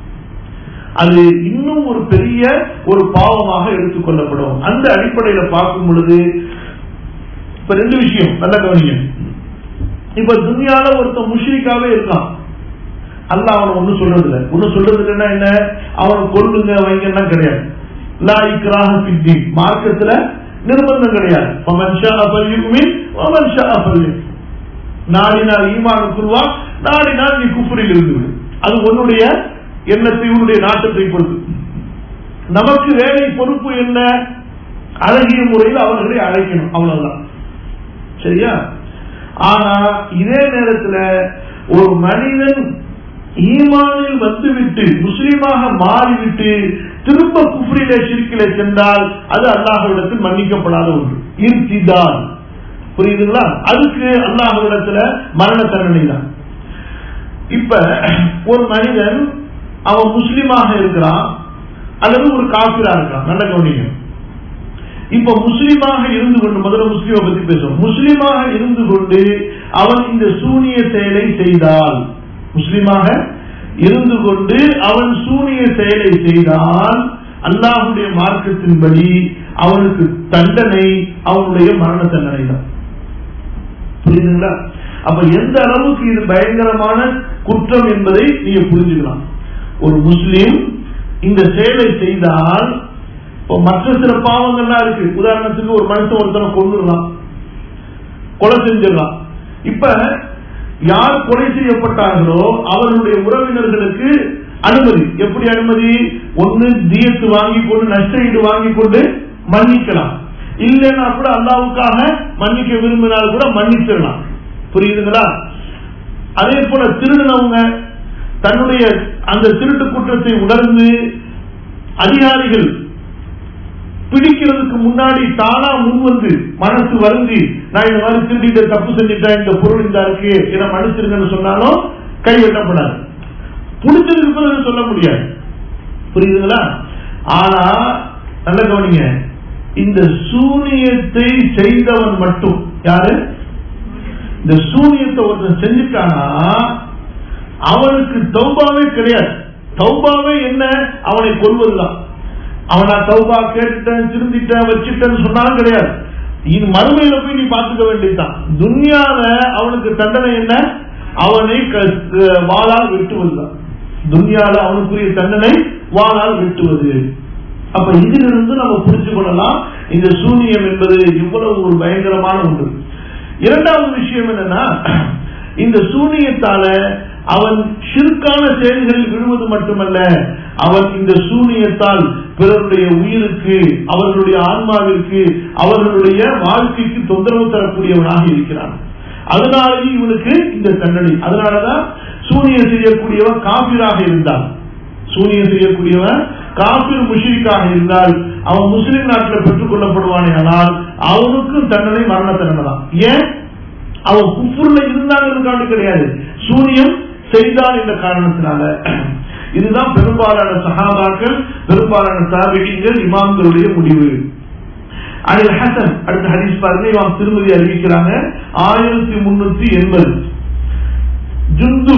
அது இன்னும் ஒரு பெரிய ஒரு பாவமாக எடுத்துக்கொள்ளப்படும் அந்த அடிப்படையில பார்க்கும் பொழுது இப்ப ரெண்டு விஷயம் நல்ல கவனிங்க இப்ப துன்யால ஒருத்தன் முஷ்ரிக்காவே இருக்கான் அல்லாஹ் அவனை ஒண்ணும் சொல்றது இல்லை ஒண்ணும் சொல்றது இல்லைன்னா என்ன அவனை கொல்லுங்க வைங்கன்னா கிடையாது லா இக்ராஹ ஃபித்தீன் மார்க்கத்துல நிர்பந்தம் கிடையாது ஃபமன் ஷாஅ ஃபல்யுமின் வமன் ஷாஅ ஃபல்யுக்ஃபுர் நாடினால் ஈமானுக்குள்வா நாடினால் நீ குஃபரில் இருந்து விடு அது உன்னுடைய எண்ணத்தை உன்னுடைய நாட்டத்தை பொறுத்து நமக்கு வேலை பொறுப்பு என்ன அழகிய முறையில் அவர்களை அழைக்கணும் அவ்வளவுதான் சரியா ஆனா இதே நேரத்துல ஒரு மனிதன் ஈமானில் வந்துவிட்டு முஸ்லீமாக மாறிவிட்டு திரும்ப குஃப்ரிலே சிரிக்கிலே சென்றால் அது அல்லாஹ்விடத்தில் மன்னிக்கப்படாத ஒன்று இர்த்திதான் புரியுதுங்களா அதுக்கு அல்லாஹ்விடத்துல மரண தண்டனை தான் இப்ப ஒரு மனிதன் அவன் முஸ்லீமாக இருக்கிறான் அல்லது ஒரு காபிரா இருக்கான் நல்ல கவனிங்க இப்ப முஸ்லீமாக இருந்து கொண்டு முதல்ல முஸ்லீமை பத்தி பேசுவோம் முஸ்லீமாக இருந்து கொண்டு அவன் இந்த சூனிய செயலை செய்தால் முஸ்லீமாக இருந்து கொண்டு அவன் சூனிய செயலை செய்தால் அல்லாஹுடைய மார்க்கத்தின்படி அவனுக்கு தண்டனை அவனுடைய மரண தண்டனை தான் புரியுதுங்களா அப்ப எந்த அளவுக்கு இது பயங்கரமான குற்றம் என்பதை நீங்க புரிஞ்சுக்கலாம் ஒரு முஸ்லீம் இந்த செயலை செய்தால் இப்போ மற்ற சில பாவங்கள்லாம் இருக்கு உதாரணத்துக்கு ஒரு மனுஷன் ஒருத்தனை கொண்டுடலாம் கொலை செஞ்சிடலாம் இப்ப யார் கொலை செய்யப்பட்டார்களோ அவர்களுடைய உறவினர்களுக்கு அனுமதி எப்படி அனுமதி ஒன்னு தியத்து வாங்கி கொண்டு நஷ்ட ஈடு வாங்கி கொண்டு மன்னிக்கலாம் இல்லைன்னா கூட அல்லாவுக்காக மன்னிக்க விரும்பினால் கூட மன்னிச்சிடலாம் புரியுதுங்களா அதே போல திருடினவங்க தன்னுடைய அந்த திருட்டு குற்றத்தை உணர்ந்து அதிகாரிகள் பிடிக்கிறதுக்கு முன்னாடி தானா முன் வந்து மனசு வருந்தி நான் இந்த மாதிரி திருடிட்டு தப்பு செஞ்சுட்டேன் இந்த பொருள் இந்த இருக்கு என மன்னிச்சிருங்கன்னு சொன்னாலும் கை வெட்டப்படாது பிடிச்சதுக்கு பிறகு சொல்ல முடியாது புரியுதுங்களா ஆனா நல்ல கவனிங்க இந்த சூனியத்தை செய்தவன் மட்டும் யாரு இந்த சூனியத்தை ஒருத்தன் செஞ்சுட்டானா அவனுக்கு தௌபாவே கிடையாது தௌபாவே என்ன அவனை கொள்வதுதான் அவனா தௌபா கேட்டுட்டேன் திருந்திட்டேன் வச்சுட்டேன்னு சொன்னாலும் கிடையாது இது மறுமையில போய் நீ பார்த்துக்க வேண்டியதுதான் துன்யால அவனுக்கு தண்டனை என்ன அவனை வாளால் வெட்டுவதுதான் துன்யால அவனுக்குரிய தண்டனை வாளால் வெட்டுவது அப்ப இதிலிருந்து நம்ம புரிஞ்சு கொள்ளலாம் இந்த சூனியம் என்பது இவ்வளவு ஒரு பயங்கரமான ஒன்று இரண்டாவது விஷயம் என்னன்னா இந்த சூனியத்தால அவன் சிறுக்கான செயல்களில் விழுவது மட்டுமல்ல அவன் இந்த சூனியத்தால் பிறருடைய உயிருக்கு அவர்களுடைய ஆன்மாவிற்கு அவர்களுடைய வாழ்க்கைக்கு தொந்தரவு தரக்கூடியவனாக இருக்கிறான் அதனாலேயே இவனுக்கு இந்த தண்டனை அதனாலதான் சூனியம் செய்யக்கூடியவன் காபிராக இருந்தான் சூனியம் செய்யக்கூடியவன் காபிர் முஷிரிக்காக இருந்தால் அவன் முஸ்லிம் நாட்டில் பெற்றுக் கொள்ளப்படுவானே ஆனால் அவனுக்கும் தண்டனை மரண தண்டனை தான் ஏன் அவன் குஃபுர்ல இருந்தாங்கிறது கிடையாது சூனியம் செய்தான் என்ற காரணத்தினால இதுதான் பெரும்பாலான சகாபாக்கள் பெரும்பாலான தாபிகள் இமாம்களுடைய முடிவு அனில் ஹசன் அடுத்த ஹதீஸ் பாருங்க இமாம் திருமதி அறிவிக்கிறாங்க ஆயிரத்தி முன்னூத்தி எண்பது ஜுந்து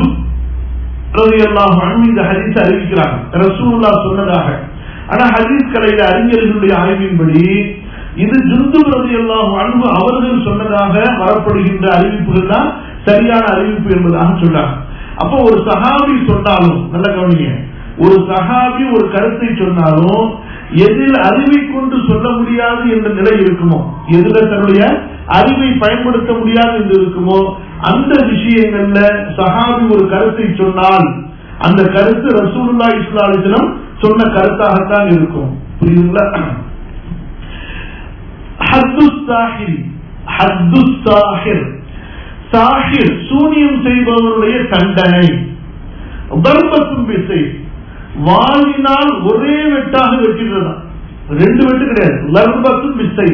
இந்த ஹதீஸ் அறிவிக்கிறாங்க ரசூல்லா சொன்னதாக ஆனா ஹதீஸ் கலையில அறிஞர்களுடைய ஆய்வின்படி இது ஜுந்து ரதி எல்லாம் அன்பு அவர்கள் சொன்னதாக வரப்படுகின்ற அறிவிப்புகள் தான் சரியான அறிவிப்பு என்பதாக சொன்னாங்க அப்போ ஒரு சஹாபி சொன்னாலும் நல்ல கவனிங்க ஒரு சஹாபி ஒரு கருத்தை சொன்னாலும் எதில் அறிவை கொண்டு சொல்ல முடியாது என்ற நிலை இருக்குமோ எதுல தன்னுடைய அறிவை பயன்படுத்த முடியாது என்று இருக்குமோ அந்த விஷயங்கள்ல சஹாபி ஒரு கருத்தை சொன்னால் அந்த கருத்து ரசூலுல்லா இஸ்லாலிசனம் சொன்ன கருத்தாகத்தான் இருக்கும் புரியுதுங்களா சாஹிர் சூனியம் செய்பவருடைய தண்டனை தர்மத்தும் விசை வாழினால் ஒரே வெட்டாக வெட்டிடுறதா ரெண்டு வெட்டு கிடையாது லர்பத்தும் விசை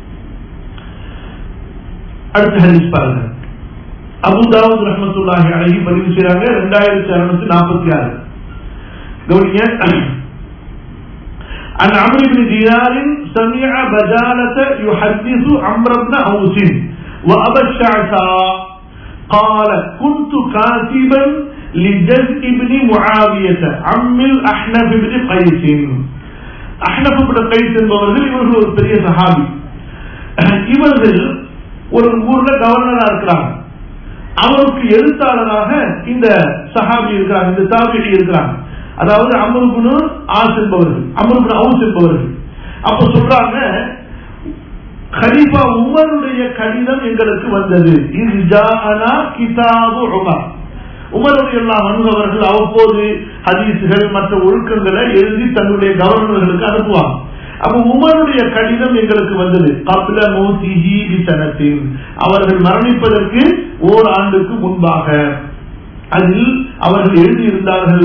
அடுத்த ஹரிஸ் பாருங்க அபுதாவுத் ரஹமத்துல்லாஹி அழகி பதிவு செய்யறாங்க ரெண்டாயிரத்தி அறுநூத்தி நாற்பத்தி ஆறு கவனிங்க عن عمرو بن ديار سمع بجالة يحدث عمرو بن أوس وأبا الشعثاء قال كنت كاتبا لجزء بن معاوية عم الأحنف بن قيس أحنف بن قيس என்பவர்கள் இவர்கள் ஒரு பெரிய சஹாபி இவர்கள் ஒரு ஊர்ல கவர்னரா இருக்கிறாங்க அவருக்கு எழுத்தாளராக இந்த சஹாபி இருக்கிறாங்க இந்த தாபிடி இருக்கிறாங்க அதாவது அமருகுனு ஆஸ் என்பவர்கள் அமருகுனு அவுஸ் என்பவர்கள் அப்ப சொல்றாங்க கலீஃபா உமருடைய கடிதம் எங்களுக்கு வந்தது இது ஜாஅனா கிதாபு உமர் உமருடைய எல்லாம் அவர்கள் அவ்வப்போது ஹதீசுகள் மற்ற ஒழுக்கங்களை எழுதி தன்னுடைய கவர்னர்களுக்கு அனுப்புவாங்க அப்ப உமருடைய கடிதம் எங்களுக்கு வந்தது கபில மோசிஹி விசனத்தின் அவர்கள் மரணிப்பதற்கு ஓர் ஆண்டுக்கு முன்பாக அதில் அவர்கள் எழுதியிருந்தார்கள்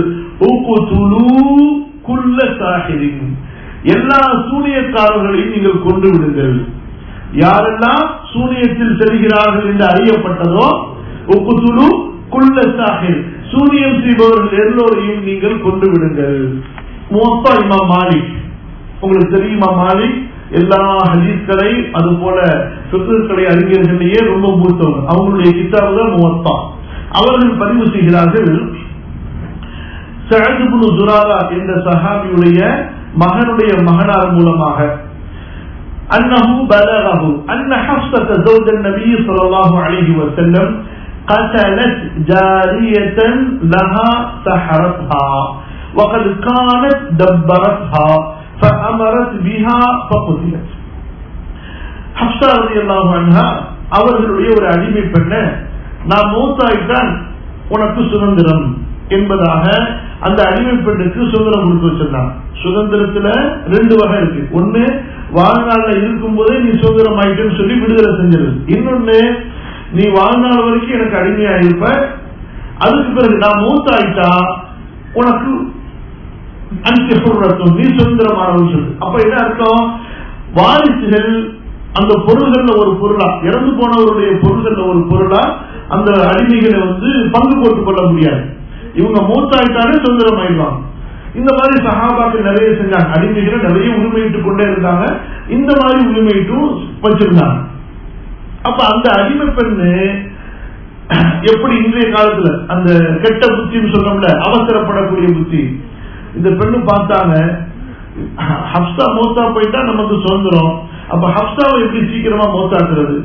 குல்ல சாஹிரின் எல்லா சூனியக்காரர்களையும் நீங்கள் கொண்டு விடுங்கள் யாரெல்லாம் சூனியத்தில் செல்கிறார்கள் என்று அறியப்பட்டதோ உக்குத்துலு குல்ல சாஹிர் சூனியம் செய்பவர்கள் எல்லோரையும் நீங்கள் கொண்டு விடுங்கள் மொத்தா இமா மாலிக் உங்களுக்கு தெரியுமா மாலிக் எல்லா ஹதீஸ்களை அது போல சுற்றுக்களை அறிஞர்களிலேயே ரொம்ப மூத்தவங்க அவங்களுடைய கிட்டாபு தான் முவத்தா அவர்கள் பதிவு செய்கிறார்கள் சஹதுபுனு ஜுராரா என்ற சஹாபியுடைய மகனுடைய மகனார் மூலமாக أنه بلغه أن حفصة زوج النبي صلى الله عليه وسلم قتلت جارية لها سحرتها وقد كانت دبرتها فأمرت بها فقتلت ஹப்சா ரதி அல்லாஹ் அவர்களுடைய ஒரு அடிமை பெண்ண நான் மூத்தாயிட்டான் உனக்கு சுதந்திரம் என்பதாக அந்த அடிமை பெண்ணுக்கு சுதந்திரம் கொடுத்து வச்சிருந்தான் சுதந்திரத்துல ரெண்டு வகை இருக்கு ஒண்ணு வாழ்நாள்ல இருக்கும் போதே நீ சுதந்திரம் ஆயிட்டேன்னு சொல்லி விடுதலை செஞ்சிருது இன்னொன்னு நீ வாழ்நாள் வரைக்கும் எனக்கு அடிமையா இருப்ப அதுக்கு பிறகு நான் மூத்தாயிட்டா உனக்கு அன்பிரத்துவம் நீ சுதந்திரமானவன் சொல்லு அப்ப என்ன அர்த்தம் வாரிசுகள் அந்த பொருள்கள்ல ஒரு பொருளா இறந்து போனவருடைய பொருள்கள்ல ஒரு பொருளா அந்த அடிமைகளை வந்து பங்கு போட்டுக் கொள்ள முடியாது இவங்க மூத்தாயிட்டாலே சுதந்திரம் ஆயிடுவாங்க இந்த மாதிரி சகாபாக்கள் நிறைய செஞ்சாங்க அடிமைகளை நிறைய உரிமையிட்டுக் கொண்டே இருந்தாங்க இந்த மாதிரி உரிமையிட்டும் வச்சிருந்தாங்க அப்ப அந்த அடிமை பெண்ணு எப்படி இன்றைய காலத்துல அந்த கெட்ட புத்தின்னு சொல்லணும்ல அவசரப்படக்கூடிய புத்தி இந்த பெண்ணு பார்த்தாங்க ஹப்சா மோத்தா போயிட்டா நமக்கு சுதந்திரம் அப்ப ஹப்சாவை எப்படி சீக்கிரமா மோத்தாக்குறது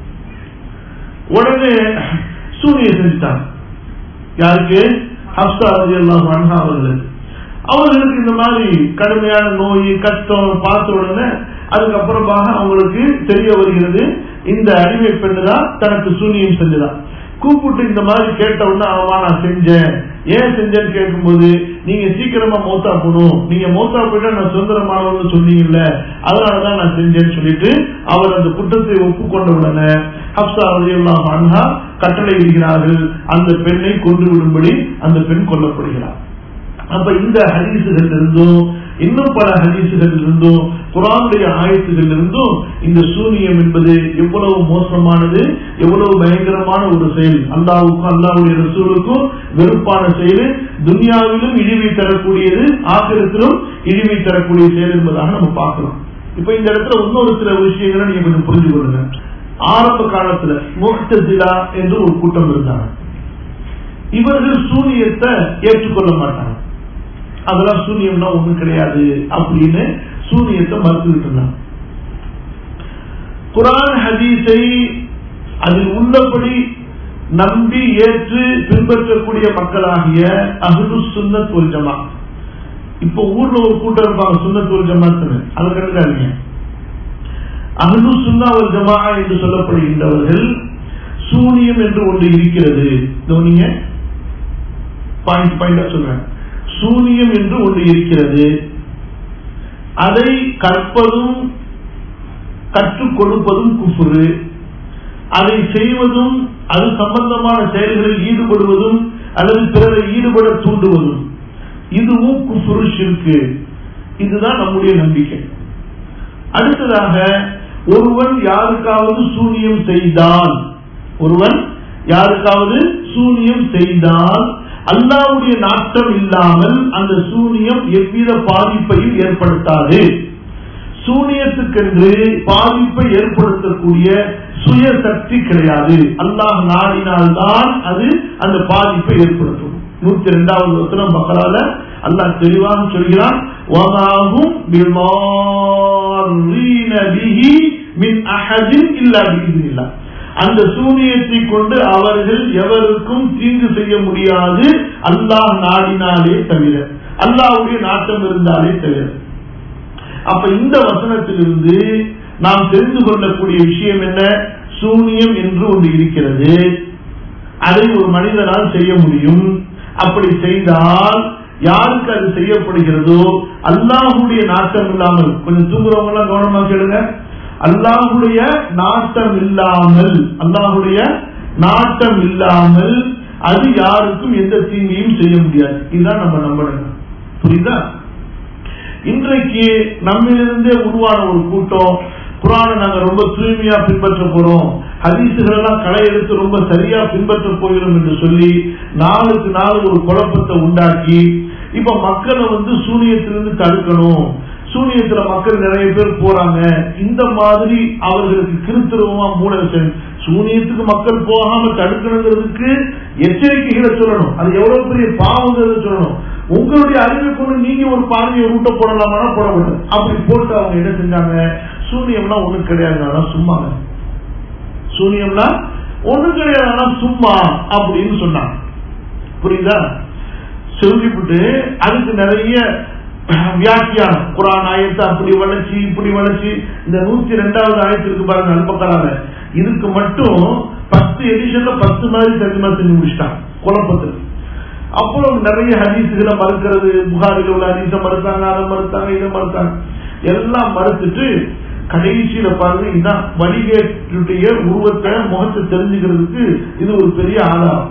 உடனே சூரிய செஞ்சுட்டாங்க யாருக்கு ஹப்சா ரதி எல்லாம் அவர்களுக்கு அவர்களுக்கு இந்த மாதிரி கடுமையான நோய் கஷ்டம் பார்த்த உடனே அதுக்கப்புறமாக அவங்களுக்கு தெரிய வருகிறது இந்த அடிமை பெண்ணு தான் தனக்கு சூனியம் செஞ்சுதான் கூப்பிட்டு இந்த மாதிரி கேட்ட உடனே அவமா நான் செஞ்சேன் ஏன் செஞ்சேன்னு கேட்கும்போது நீங்க சீக்கிரமா மோத்தா போகணும் நீங்க மோத்தா போயிட்டா நான் சுதந்திரமானவங்க சொன்னீங்கல்ல அதனாலதான் நான் செஞ்சேன்னு சொல்லிட்டு அவர் அந்த குற்றத்தை ஒப்புக்கொண்ட உடனே ஹப்சா அலியல்லாம் அண்ணா கட்டளை இடுகிறார்கள் அந்த பெண்ணை கொண்டு விடும்படி அந்த பெண் கொல்லப்படுகிறார் அப்ப இந்த ஹதீசுகள் இருந்தும் இன்னும் பல ஹதீசுகள் இருந்தும் குரானுடைய ஆயத்துகள் இருந்தும் இந்த சூனியம் என்பது எவ்வளவு மோசமானது எவ்வளவு பயங்கரமான ஒரு செயல் அல்லாவுக்கும் அல்லாவுடைய ரசூலுக்கும் வெறுப்பான செயல் துனியாவிலும் இழிவை தரக்கூடியது ஆசிரத்திலும் இழிவை தரக்கூடிய செயல் என்பதாக நம்ம பார்க்கலாம் இப்ப இந்த இடத்துல இன்னொரு சில விஷயங்களை நீங்க கொஞ்சம் புரிஞ்சு கொள்ளுங்க ஆரம்ப காலத்துல முகத்தசிலா என்று ஒரு கூட்டம் இருந்தாங்க இவர்கள் சூனியத்தை ஏற்றுக்கொள்ள மாட்டாங்க அதெல்லாம் சூனியம்னா ஒண்ணும் கிடையாது அப்படின்னு சூனியத்தை மறுத்துக்கிட்டு இருந்தாங்க குரான் ஹதீஸை அதில் உள்ளபடி நம்பி ஏற்று பின்பற்றக்கூடிய மக்களாகிய அகுது சுன்னத் ஒரு ஜமா இப்ப ஊர்ல ஒரு கூட்டம் இருப்பாங்க சுன்னத் ஒரு ஜமாத்துன்னு அதை கண்டுக்காதீங்க அகுது சுன்னா ஒரு ஜமா என்று சொல்லப்படுகின்றவர்கள் சூனியம் என்று ஒன்று இருக்கிறது நீங்க பாயிண்ட் பாயிண்டா சொல்றேன் சூனியம் என்று ஒன்று இருக்கிறது அதை கற்பதும் கற்றுக் கொடுப்பதும் குஃபுரு அதை செய்வதும் அது சம்பந்தமான செயல்களில் ஈடுபடுவதும் அல்லது பிறரை ஈடுபட தூண்டுவதும் இதுவும் குஃபுரு ஷிர்கு இதுதான் நம்முடைய நம்பிக்கை அடுத்ததாக ஒருவன் யாருக்காவது சூனியம் செய்தால் ஒருவன் யாருக்காவது சூனியம் செய்தால் அல்லாவுடைய நாட்டம் இல்லாமல் அந்த சூனியம் எவ்வித பாதிப்பையும் ஏற்படுத்தாது சூனியத்துக்கென்று பாதிப்பை ஏற்படுத்தக்கூடிய சுய சக்தி கிடையாது அல்லாஹ் நாடினால்தான் அது அந்த பாதிப்பை ஏற்படுத்தும் நூத்தி இரண்டாவது வசனம் பக்கரால அல்லாஹ் தெளிவாக சொல்கிறான் மின் அஹதின் இல்லா அந்த சூனியத்தை கொண்டு அவர்கள் எவருக்கும் தீங்கு செய்ய முடியாது அல்லாஹ் நாடினாலே தவிர அல்லாஹ்வுடைய நாட்டம் இருந்தாலே தவிர அப்ப இந்த வசனத்திலிருந்து நாம் தெரிந்து கொள்ளக்கூடிய விஷயம் என்ன சூனியம் என்று ஒன்று இருக்கிறது அதை ஒரு மனிதனால் செய்ய முடியும் அப்படி செய்தால் யாருக்கு அது செய்யப்படுகிறதோ அல்லாஹுடைய நாட்டம் இல்லாமல் கொஞ்சம் தூங்குறவங்க எல்லாம் கவனமா கேளுங்க அல்லாஹுடைய நாட்டம் இல்லாமல் அல்லாஹுடைய நாட்டம் இல்லாமல் அது யாருக்கும் எந்த தீங்கையும் செய்ய முடியாது இதுதான் நம்ம நம்பணும் புரியுதா இன்றைக்கு நம்மிலிருந்தே உருவான ஒரு கூட்டம் குரானை நாங்க ரொம்ப தூய்மையா பின்பற்ற போறோம் ஹதீசுகள் எல்லாம் களை எடுத்து ரொம்ப சரியா பின்பற்ற போகிறோம் என்று சொல்லி நாளுக்கு நாள் ஒரு குழப்பத்தை உண்டாக்கி இப்ப மக்களை வந்து சூனியத்திலிருந்து தடுக்கணும் சூனியத்துல மக்கள் நிறைய பேர் போறாங்க இந்த மாதிரி அவர்களுக்கு கிருத்திரமா மூல சூனியத்துக்கு மக்கள் போகாம தடுக்கணுங்கிறதுக்கு எச்சரிக்கைகளை சொல்லணும் அது எவ்வளவு பெரிய பாவங்கிறத சொல்லணும் உங்களுடைய அறிவை கொண்டு நீங்க ஒரு பாதையை ரூட்ட போடலாமா போடக்கூடாது அப்படி போட்டு அவங்க என்ன செஞ்சாங்க சூனியம்னா ஒண்ணும் கிடையாது ஆனா சும்மாங்க சூனியம்னா ஒண்ணும் கிடையாது ஆனா சும்மா அப்படின்னு சொன்னாங்க புரியுதா சொல்லிவிட்டு அதுக்கு நிறைய வியாக்கியானம் குரான் ஆயத்தை அப்படி வளர்ச்சி இப்படி வளர்ச்சி இந்த நூத்தி ரெண்டாவது ஆயத்திற்கு பாருங்க அல்பக்கரான இதுக்கு மட்டும் பத்து எடிஷன்ல பத்து மாதிரி தர்ஜமா செஞ்சு முடிச்சிட்டாங்க குழப்பத்துக்கு அப்புறம் நிறைய ஹதீசுகளை மறுக்கிறது புகாரில் உள்ள ஹதீஸை மறுத்தாங்க அதை மறுத்தாங்க இதை மறுத்தாங்க எல்லாம் மறுத்துட்டு கடைசியில பாருங்க இதுதான் வழிகேட்டுடைய உருவத்தை முகத்தை தெரிஞ்சுக்கிறதுக்கு இது ஒரு பெரிய ஆதாரம்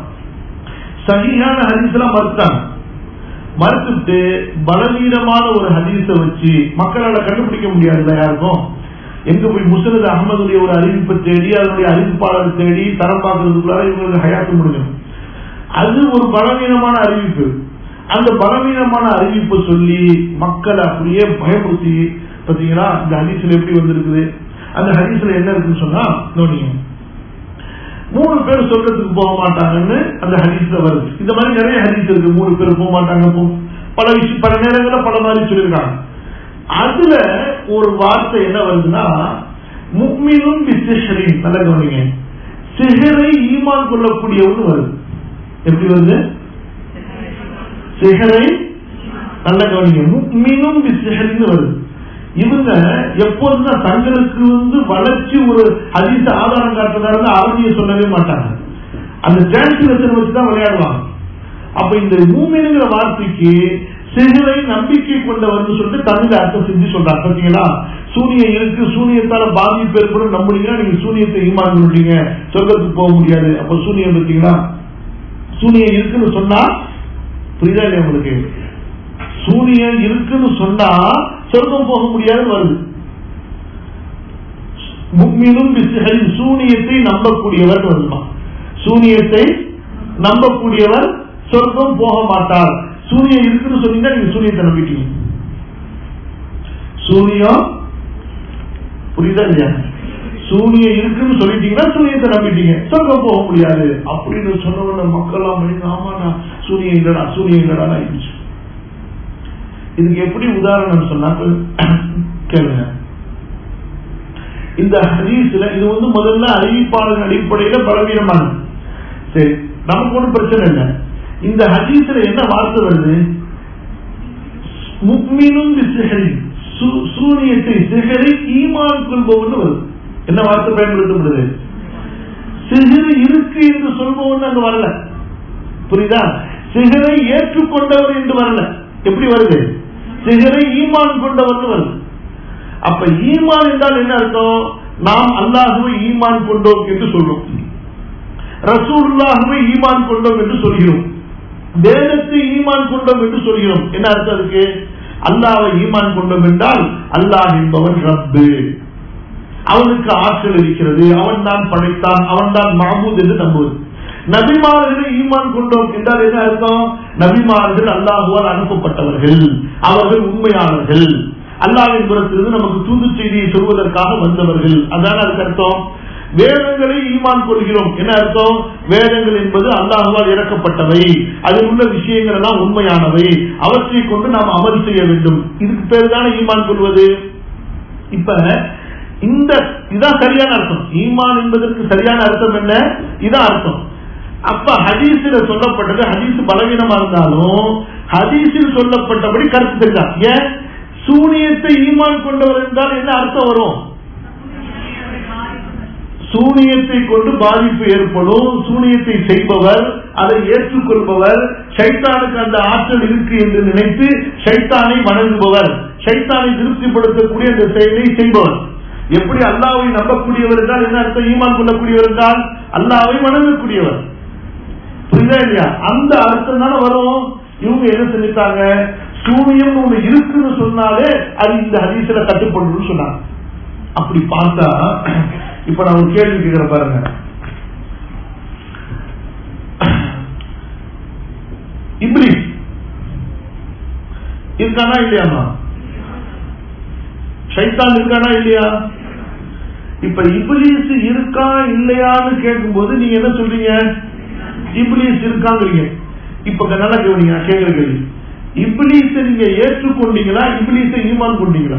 சரியான ஹதீஸ்லாம் மறுத்தாங்க மறுத்துட்டு பலவீனமான ஒரு ஹதீஸை வச்சு மக்களால் கண்டுபிடிக்க முடியாதுல்ல யாருக்கும் எங்க போய் முசனது அகமதுடைய ஒரு அறிவிப்பை தேடி அதனுடைய அறிவிப்பாளர் தேடி தரம் பார்க்கறதுக்குள்ளார இவங்களுக்கு ஹயாத்து முடியும் அது ஒரு பலவீனமான அறிவிப்பு அந்த பலவீனமான அறிவிப்பை சொல்லி மக்களை அப்படியே பயமுறுத்தி பாத்தீங்களா இந்த ஹதீஸ்ல எப்படி வந்திருக்குது அந்த ஹதீஸ்ல என்ன இருக்குன்னு சொன்னா நோனிங்க மூணு பேர் சொல்றதுக்கு போக மாட்டாங்கன்னு அந்த ஹதீஸ்ல வருது இந்த மாதிரி நிறைய ஹதீஸ் இருக்கு மூணு பேர் போக மாட்டாங்க பல விஷயம் பல நேரங்களில் பல மாதிரி சொல்லியிருக்காங்க அதுல ஒரு வார்த்தை என்ன வருதுன்னா முக்மினும் சிஹரின் நல்ல கவனிங்க சிஹரை ஈமான் கொள்ளக்கூடியவன்னு வருது எப்படி வருது சிஹரை நல்ல கவனிங்க முக்மினும் சிஹரின்னு வருது இவங்க எப்போதுதான் தங்களுக்கு வந்து வளர்ச்சி ஒரு அதிக ஆதாரம் காட்டுறதா அரபிய சொல்லவே மாட்டாங்க அந்த டிரான்ஸ்லேஷன் வச்சுதான் விளையாடுவாங்க அப்ப இந்த மூமினுங்கிற வார்த்தைக்கு சிறுவை நம்பிக்கை கொண்டவர்னு சொல்லிட்டு தமிழ் அர்த்தம் செஞ்சு சொல்றாங்க பாத்தீங்களா சூனியம் இருக்கு சூனியத்தால பாதிப்பு ஏற்படும் நம்புனீங்கன்னா நீங்க சூனியத்தை ஈமான் பண்ணுறீங்க சொர்க்கத்துக்கு போக முடியாது அப்ப சூனியம் பார்த்தீங்களா சூனியம் இருக்குன்னு சொன்னா புரியுதா இல்லையா உங்களுக்கு சூனியம் இருக்குன்னு சொன்னா சொர்க்கம் போக முடியாது வருது முக்மினும் சூனியத்தை நம்பக்கூடியவர் வருமா சூனியத்தை நம்பக்கூடியவர் சொர்க்கம் போக மாட்டார் சூரியன் இருக்குன்னு சொன்னீங்கன்னா நீங்க சூரியத்தை நம்பிட்டீங்க சூரியம் புரியுதா இல்லையா சூரியன் இருக்குன்னு சொல்லிட்டீங்கன்னா சூரியத்தை நம்பிட்டீங்க சொர்க்கம் போக முடியாது அப்படின்னு சொன்ன மக்கள் ஆமாடா சூரியன் இல்லடா சூரியன் இல்லடா ஆயிடுச்சு இதுக்கு எப்படி உதாரணம் சொன்னா கேளுங்க இந்த ஹதீஸ்ல இது வந்து முதல்ல அறிவிப்பாளர் அடிப்படையில பலவீனமானது சரி நமக்கு ஒன்றும் பிரச்சனை இல்லை இந்த ஹதீஸ்ல என்ன வார்த்தை வருது முக்மீனும் சிஹரி சூரியத்தை சிஹரை ஈமான் கொள்பவன் வருது என்ன வார்த்தை பயன்படுத்தப்படுது சிஹரு இருக்கு என்று சொல்பவன் அங்க வரல புரியுதா சிகரை ஏற்றுக்கொண்டவர் என்று வரல எப்படி வருது சிகரை ஈமான் கொண்டவர் வருது அப்ப ஈமான் என்றால் என்ன அர்த்தம் நாம் அல்லாஹுவை ஈமான் கொண்டோம் என்று சொல்றோம் ரசூல்லாஹுவை ஈமான் கொண்டோம் என்று சொல்கிறோம் வேதத்தை ஈமான் கொண்டோம் என்று சொல்கிறோம் என்ன அர்த்தம் அதுக்கு அல்லாவை ஈமான் கொண்டோம் என்றால் அல்லாஹ் என்பவன் ரப்பு அவனுக்கு ஆற்றல் இருக்கிறது அவன் தான் படைத்தான் அவன் தான் மாமூத் என்று நம்புவது நபிமார்களை ஈமான் கொண்டோம் என்றால் என்ன அர்த்தம் நபிமார்கள் அல்லாஹுவால் அனுப்பப்பட்டவர்கள் அவர்கள் உண்மையாளர்கள் அல்லாவின் புறத்திலிருந்து நமக்கு தூது செய்தியை சொல்வதற்காக வந்தவர்கள் அதான் அதுக்கு அர்த்தம் வேதங்களை ஈமான் கொள்கிறோம் என்ன அர்த்தம் வேதங்கள் என்பது அல்லாஹுவால் இறக்கப்பட்டவை அதில் உள்ள விஷயங்கள் எல்லாம் உண்மையானவை அவற்றை கொண்டு நாம் அமல் செய்ய வேண்டும் இதுக்கு பேர் தானே ஈமான் கொள்வது இப்ப இந்த இதான் சரியான அர்த்தம் ஈமான் என்பதற்கு சரியான அர்த்தம் என்ன இதான் அர்த்தம் அப்ப ஹதீஸ்ல சொல்லப்பட்டது ஹதீஸ் பலவீனமா இருந்தாலும் ஹதீஸில் சொல்லப்பட்டபடி கருத்து தெரியும் ஏன் சூனியத்தை ஈமான் கொண்டவர் என்றால் என்ன அர்த்தம் வரும் சூனியத்தை கொண்டு பாதிப்பு ஏற்படும் சூனியத்தை செய்பவர் அதை ஏற்றுக்கொள்பவர் சைத்தானுக்கு அந்த ஆற்றல் இருக்கு என்று நினைத்து சைத்தானை வணங்குபவர் சைத்தானை திருப்திப்படுத்தக்கூடிய அந்த செயலை செய்பவர் எப்படி அல்லாவை நம்பக்கூடியவர் என்றால் என்ன அர்த்தம் ஈமான் கொள்ளக்கூடியவர் என்றால் அல்லாவை வணங்கக்கூடியவர் புரியுதா இல்லையா அந்த அர்த்தம் தானே வரும் இவங்க என்ன செஞ்சுட்டாங்க சூனியம் ஒண்ணு இருக்குன்னு சொன்னாலே அது இந்த ஹதீஸ்ல கட்டுப்படுன்னு சொன்னாங்க அப்படி பார்த்தா இப்ப நான் ஒரு கேள்வி கேட்கிற பாருங்க இப்படி இருக்கானா இல்லையாமா சைத்தான் இருக்கானா இல்லையா இப்ப இபிலிஸ் இருக்கா இல்லையான்னு கேட்கும்போது நீங்க என்ன சொல்றீங்க இபிலிஸ் இருக்காங்கிறீங்க இப்ப நல்லா கேவீங்க கேட்கிற கேள்வி இபிலிஸை நீங்க ஏற்றுக்கொண்டீங்களா இபிலிஸை ஈமான் கொண்டீங்களா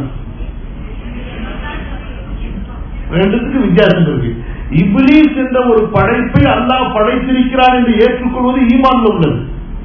ரெண்டுத்துக்கு வித்தியாசம் இருக்கு இபிலிஸ் என்ற ஒரு படைப்பை அல்லாஹ் படைத்திருக்கிறார் என்று ஏற்றுக்கொள்வது ஈமான்ல உள்ளது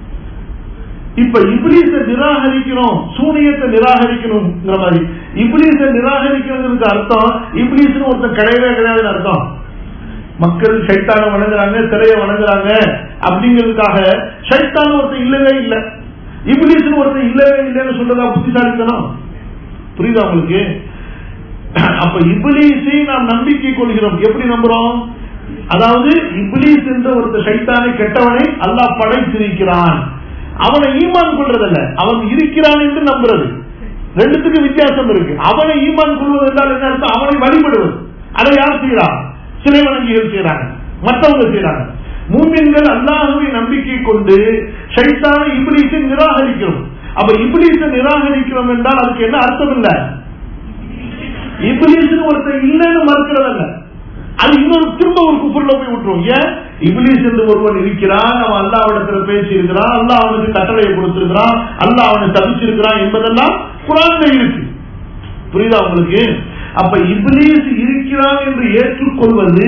இப்ப இபிலிஸ நிராகரிக்கணும் சூனியத்தை நிராகரிக்கணுங்கிற மாதிரி இபிலிஸ நிராகரிக்கிறதுக்கு அர்த்தம் இபிலிஸ்னு ஒருத்தன் கிடையவே கிடையாதுன்னு அர்த்தம் மக்கள் சைத்தான வணங்குறாங்க சிலைய வணங்குறாங்க அப்படிங்கிறதுக்காக சைத்தான் ஒருத்தன் இல்லவே இல்லை இபிலிஸ்னு ஒருத்தன் இல்லவே இல்லைன்னு சொல்றதா புத்திசாலித்தனம் புரியுதா உங்களுக்கு அப்ப இபிலிஸை நாம் நம்பிக்கை கொள்கிறோம் எப்படி நம்புறோம் அதாவது இபிலிஸ் என்ற ஒருத்தர் சைத்தானை கெட்டவனை அல்லாஹ் படைத்திருக்கிறான் அவனை ஈமான் கொள்றதல்ல அவன் இருக்கிறான் என்று நம்புறது ரெண்டுத்துக்கு வித்தியாசம் இருக்கு அவனை ஈமான் கொள்வது என்றால் என்ன அர்த்தம் அவனை வழிபடுவது அதை யார் செய்யறான் சிலை வணங்கிகள் செய்யறாங்க மற்றவங்க செய்யறாங்க மூமின்கள் அல்லாஹுவை நம்பிக்கை கொண்டு சைத்தான இபிலிஸை நிராகரிக்கிறோம் அப்ப இபிலிஸை நிராகரிக்கிறோம் என்றால் அதுக்கு என்ன அர்த்தம் இல்லை இபிலிஸ் ஒருத்தர் இல்லைன்னு மறுக்கிறதல்ல அது இன்னொரு திரும்ப ஒரு குப்பர்ல போய் விட்டுரும் ஏன் இபிலிஸ் என்று ஒருவன் இருக்கிறான் அவன் அல்லாவிடத்துல பேசி இருக்கிறான் அல்லா அவனுக்கு கட்டளையை கொடுத்திருக்கிறான் அல்லா அவனை தவிச்சிருக்கிறான் என்பதெல்லாம் குரான்ல இருக்கு புரியுதா உங்களுக்கு அப்ப இபிலிஸ் இருக்கிறான் என்று ஏற்றுக்கொள்வது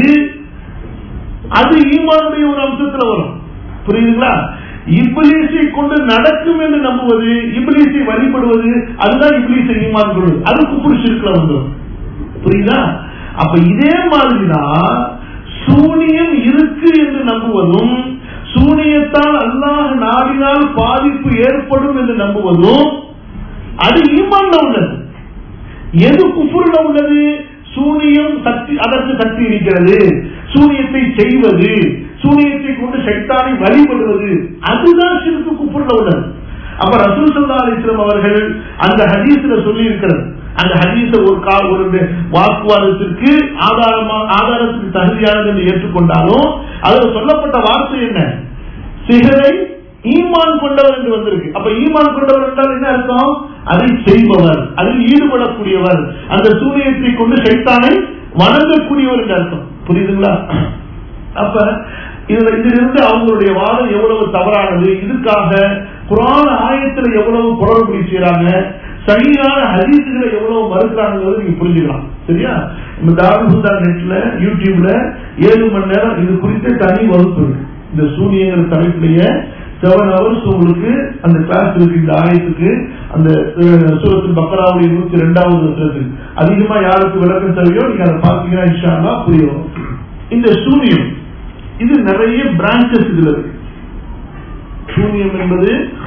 அது ஈமானுடைய ஒரு அம்சத்துல வரும் புரியுதுங்களா இபிலிசை கொண்டு நடக்கும் என்று நம்புவது இபிலிசை வழிபடுவது அதுதான் இபிலிசை ஈமான் கொள்வது அது குப்புரு சிறுக்கில் வந்துடும் புரியுதா அப்ப இதே மாதிரிதான் சூனியம் இருக்கு என்று நம்புவதும் சூனியத்தால் அல்லாஹ் நாடினால் பாதிப்பு ஏற்படும் என்று நம்புவதும் அது ஈமான்ல உள்ளது எது குஃபுர்ல உள்ளது சூனியம் சக்தி அதற்கு சக்தி இருக்கிறது சூனியத்தை செய்வது சூனியத்தை கொண்டு சைத்தானை வழிபடுவது அதுதான் சிறுக்கு குப்புர்ல உள்ளது அப்ப ரசூல் சல்லா அலிஸ்லாம் அவர்கள் அந்த ஹதீஸ்ல சொல்லி இருக்கிறது அந்த ஹதீஸ ஒரு கா ஒரு வாக்குவாதத்திற்கு ஆதாரமா ஆதாரத்துக்கு தகுதியானது என்று ஏற்றுக்கொண்டாலும் அதில் சொல்லப்பட்ட வார்த்தை என்ன சிகரை ஈமான் கொண்டவர் என்று வந்திருக்கு அப்ப ஈமான் கொண்டவர் என்றால் என்ன அர்த்தம் அதை செய்பவர் அதில் ஈடுபடக்கூடியவர் அந்த சூரியத்தை கொண்டு சைத்தானை வணங்கக்கூடியவர் என்று அர்த்தம் புரியுதுங்களா அப்ப இதுல இதிலிருந்து அவங்களுடைய வாதம் எவ்வளவு தவறானது இதுக்காக குரான ஆயத்துல எவ்வளவு புலர்படி செய்யறாங்க சரியான ஹதீசுகளை எவ்வளவு மறுக்கிறாங்கிறது நீங்க புரிஞ்சுக்கலாம் சரியா நம்ம தாருகுந்தா நெட்ல யூடியூப்ல ஏழு மணி நேரம் இது குறித்து தனி வகுப்பு இருக்கு இந்த சூரியங்கிற தலைப்பிலேயே செவன் ஹவர்ஸ் உங்களுக்கு அந்த கிளாஸ் இருக்கு இந்த ஆயத்துக்கு அந்த சூரத்தின் பக்கராவுடைய நூத்தி ரெண்டாவது வருஷத்துக்கு அதிகமா யாருக்கு விளக்கம் தேவையோ நீங்க அதை பார்த்தீங்கன்னா இன்ஷால்லா புரியும் இந்த சூனியம் இது நிறைய பிரான்சஸ் இதுல இருக்கு சூனியம் என்பது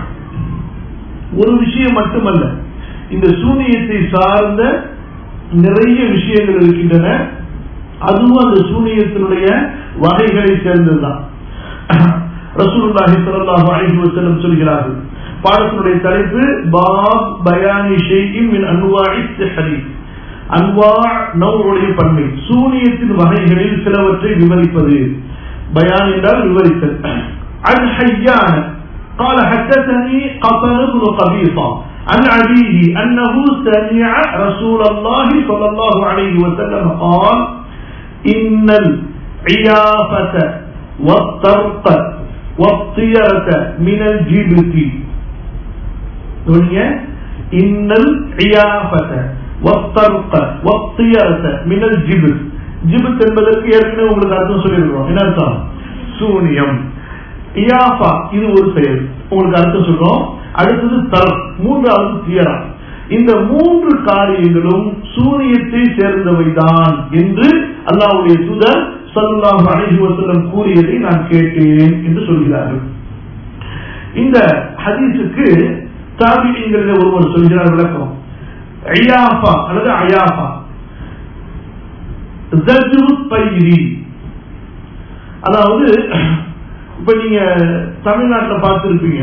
ஒரு விஷயம் மட்டுமல்ல இந்த சூனியத்தை சார்ந்த நிறைய விஷயங்கள் இருக்கின்றன அதுவும் அந்த சூனியத்தினுடைய வகைகளை சேர்ந்ததுதான் ரசூலுல்லாஹி ஸல்லல்லாஹு அலைஹி வஸல்லம் சொல்கிறார்கள் பாடத்தினுடைய தலைப்பு பாப் பயானி ஷைஇன் மின் அன்வாஇ ஸஹரி அன்வா நௌருடைய பன்மை சூனியத்தின் வகைகளில் சிலவற்றை விவரிப்பது பயான் என்றால் விவரித்தல் அல் ஹய்யான قال حدثني قطر بن قبيصة عن أبيه أنه سمع رسول الله صلى الله عليه وسلم قال إن العيافة والطرق والطيرة من الجبت إن العيافة வத்தர்க வத்தியரச மினல் ஜிபித் ஜிபித் என்பதற்கு ஏற்கனவே உங்களுக்கு அர்த்தம் சொல்லியிருக்கிறோம் என்ன அர்த்தம் சூனியம் இயாஃபா இது ஒரு செயல் உங்களுக்கு அர்த்தம் சொல்றோம் அடுத்தது தரம் மூன்றாவது தியரா இந்த மூன்று காரியங்களும் சூரியத்தை சேர்ந்தவைதான் என்று அல்லாவுடைய தூதர் சல்லாஹ் அழகி வசல்லம் கூறியதை நான் கேட்டேன் என்று சொல்கிறார்கள் இந்த ஹதீஸுக்கு தாபிகளில் ஒருவர் சொல்கிறார் விளக்கம் ஐயாஃபா அல்லது அயாஃபா பயிரி அதாவது இப்ப நீங்க தமிழ்நாட்டில் பார்த்திருப்பீங்க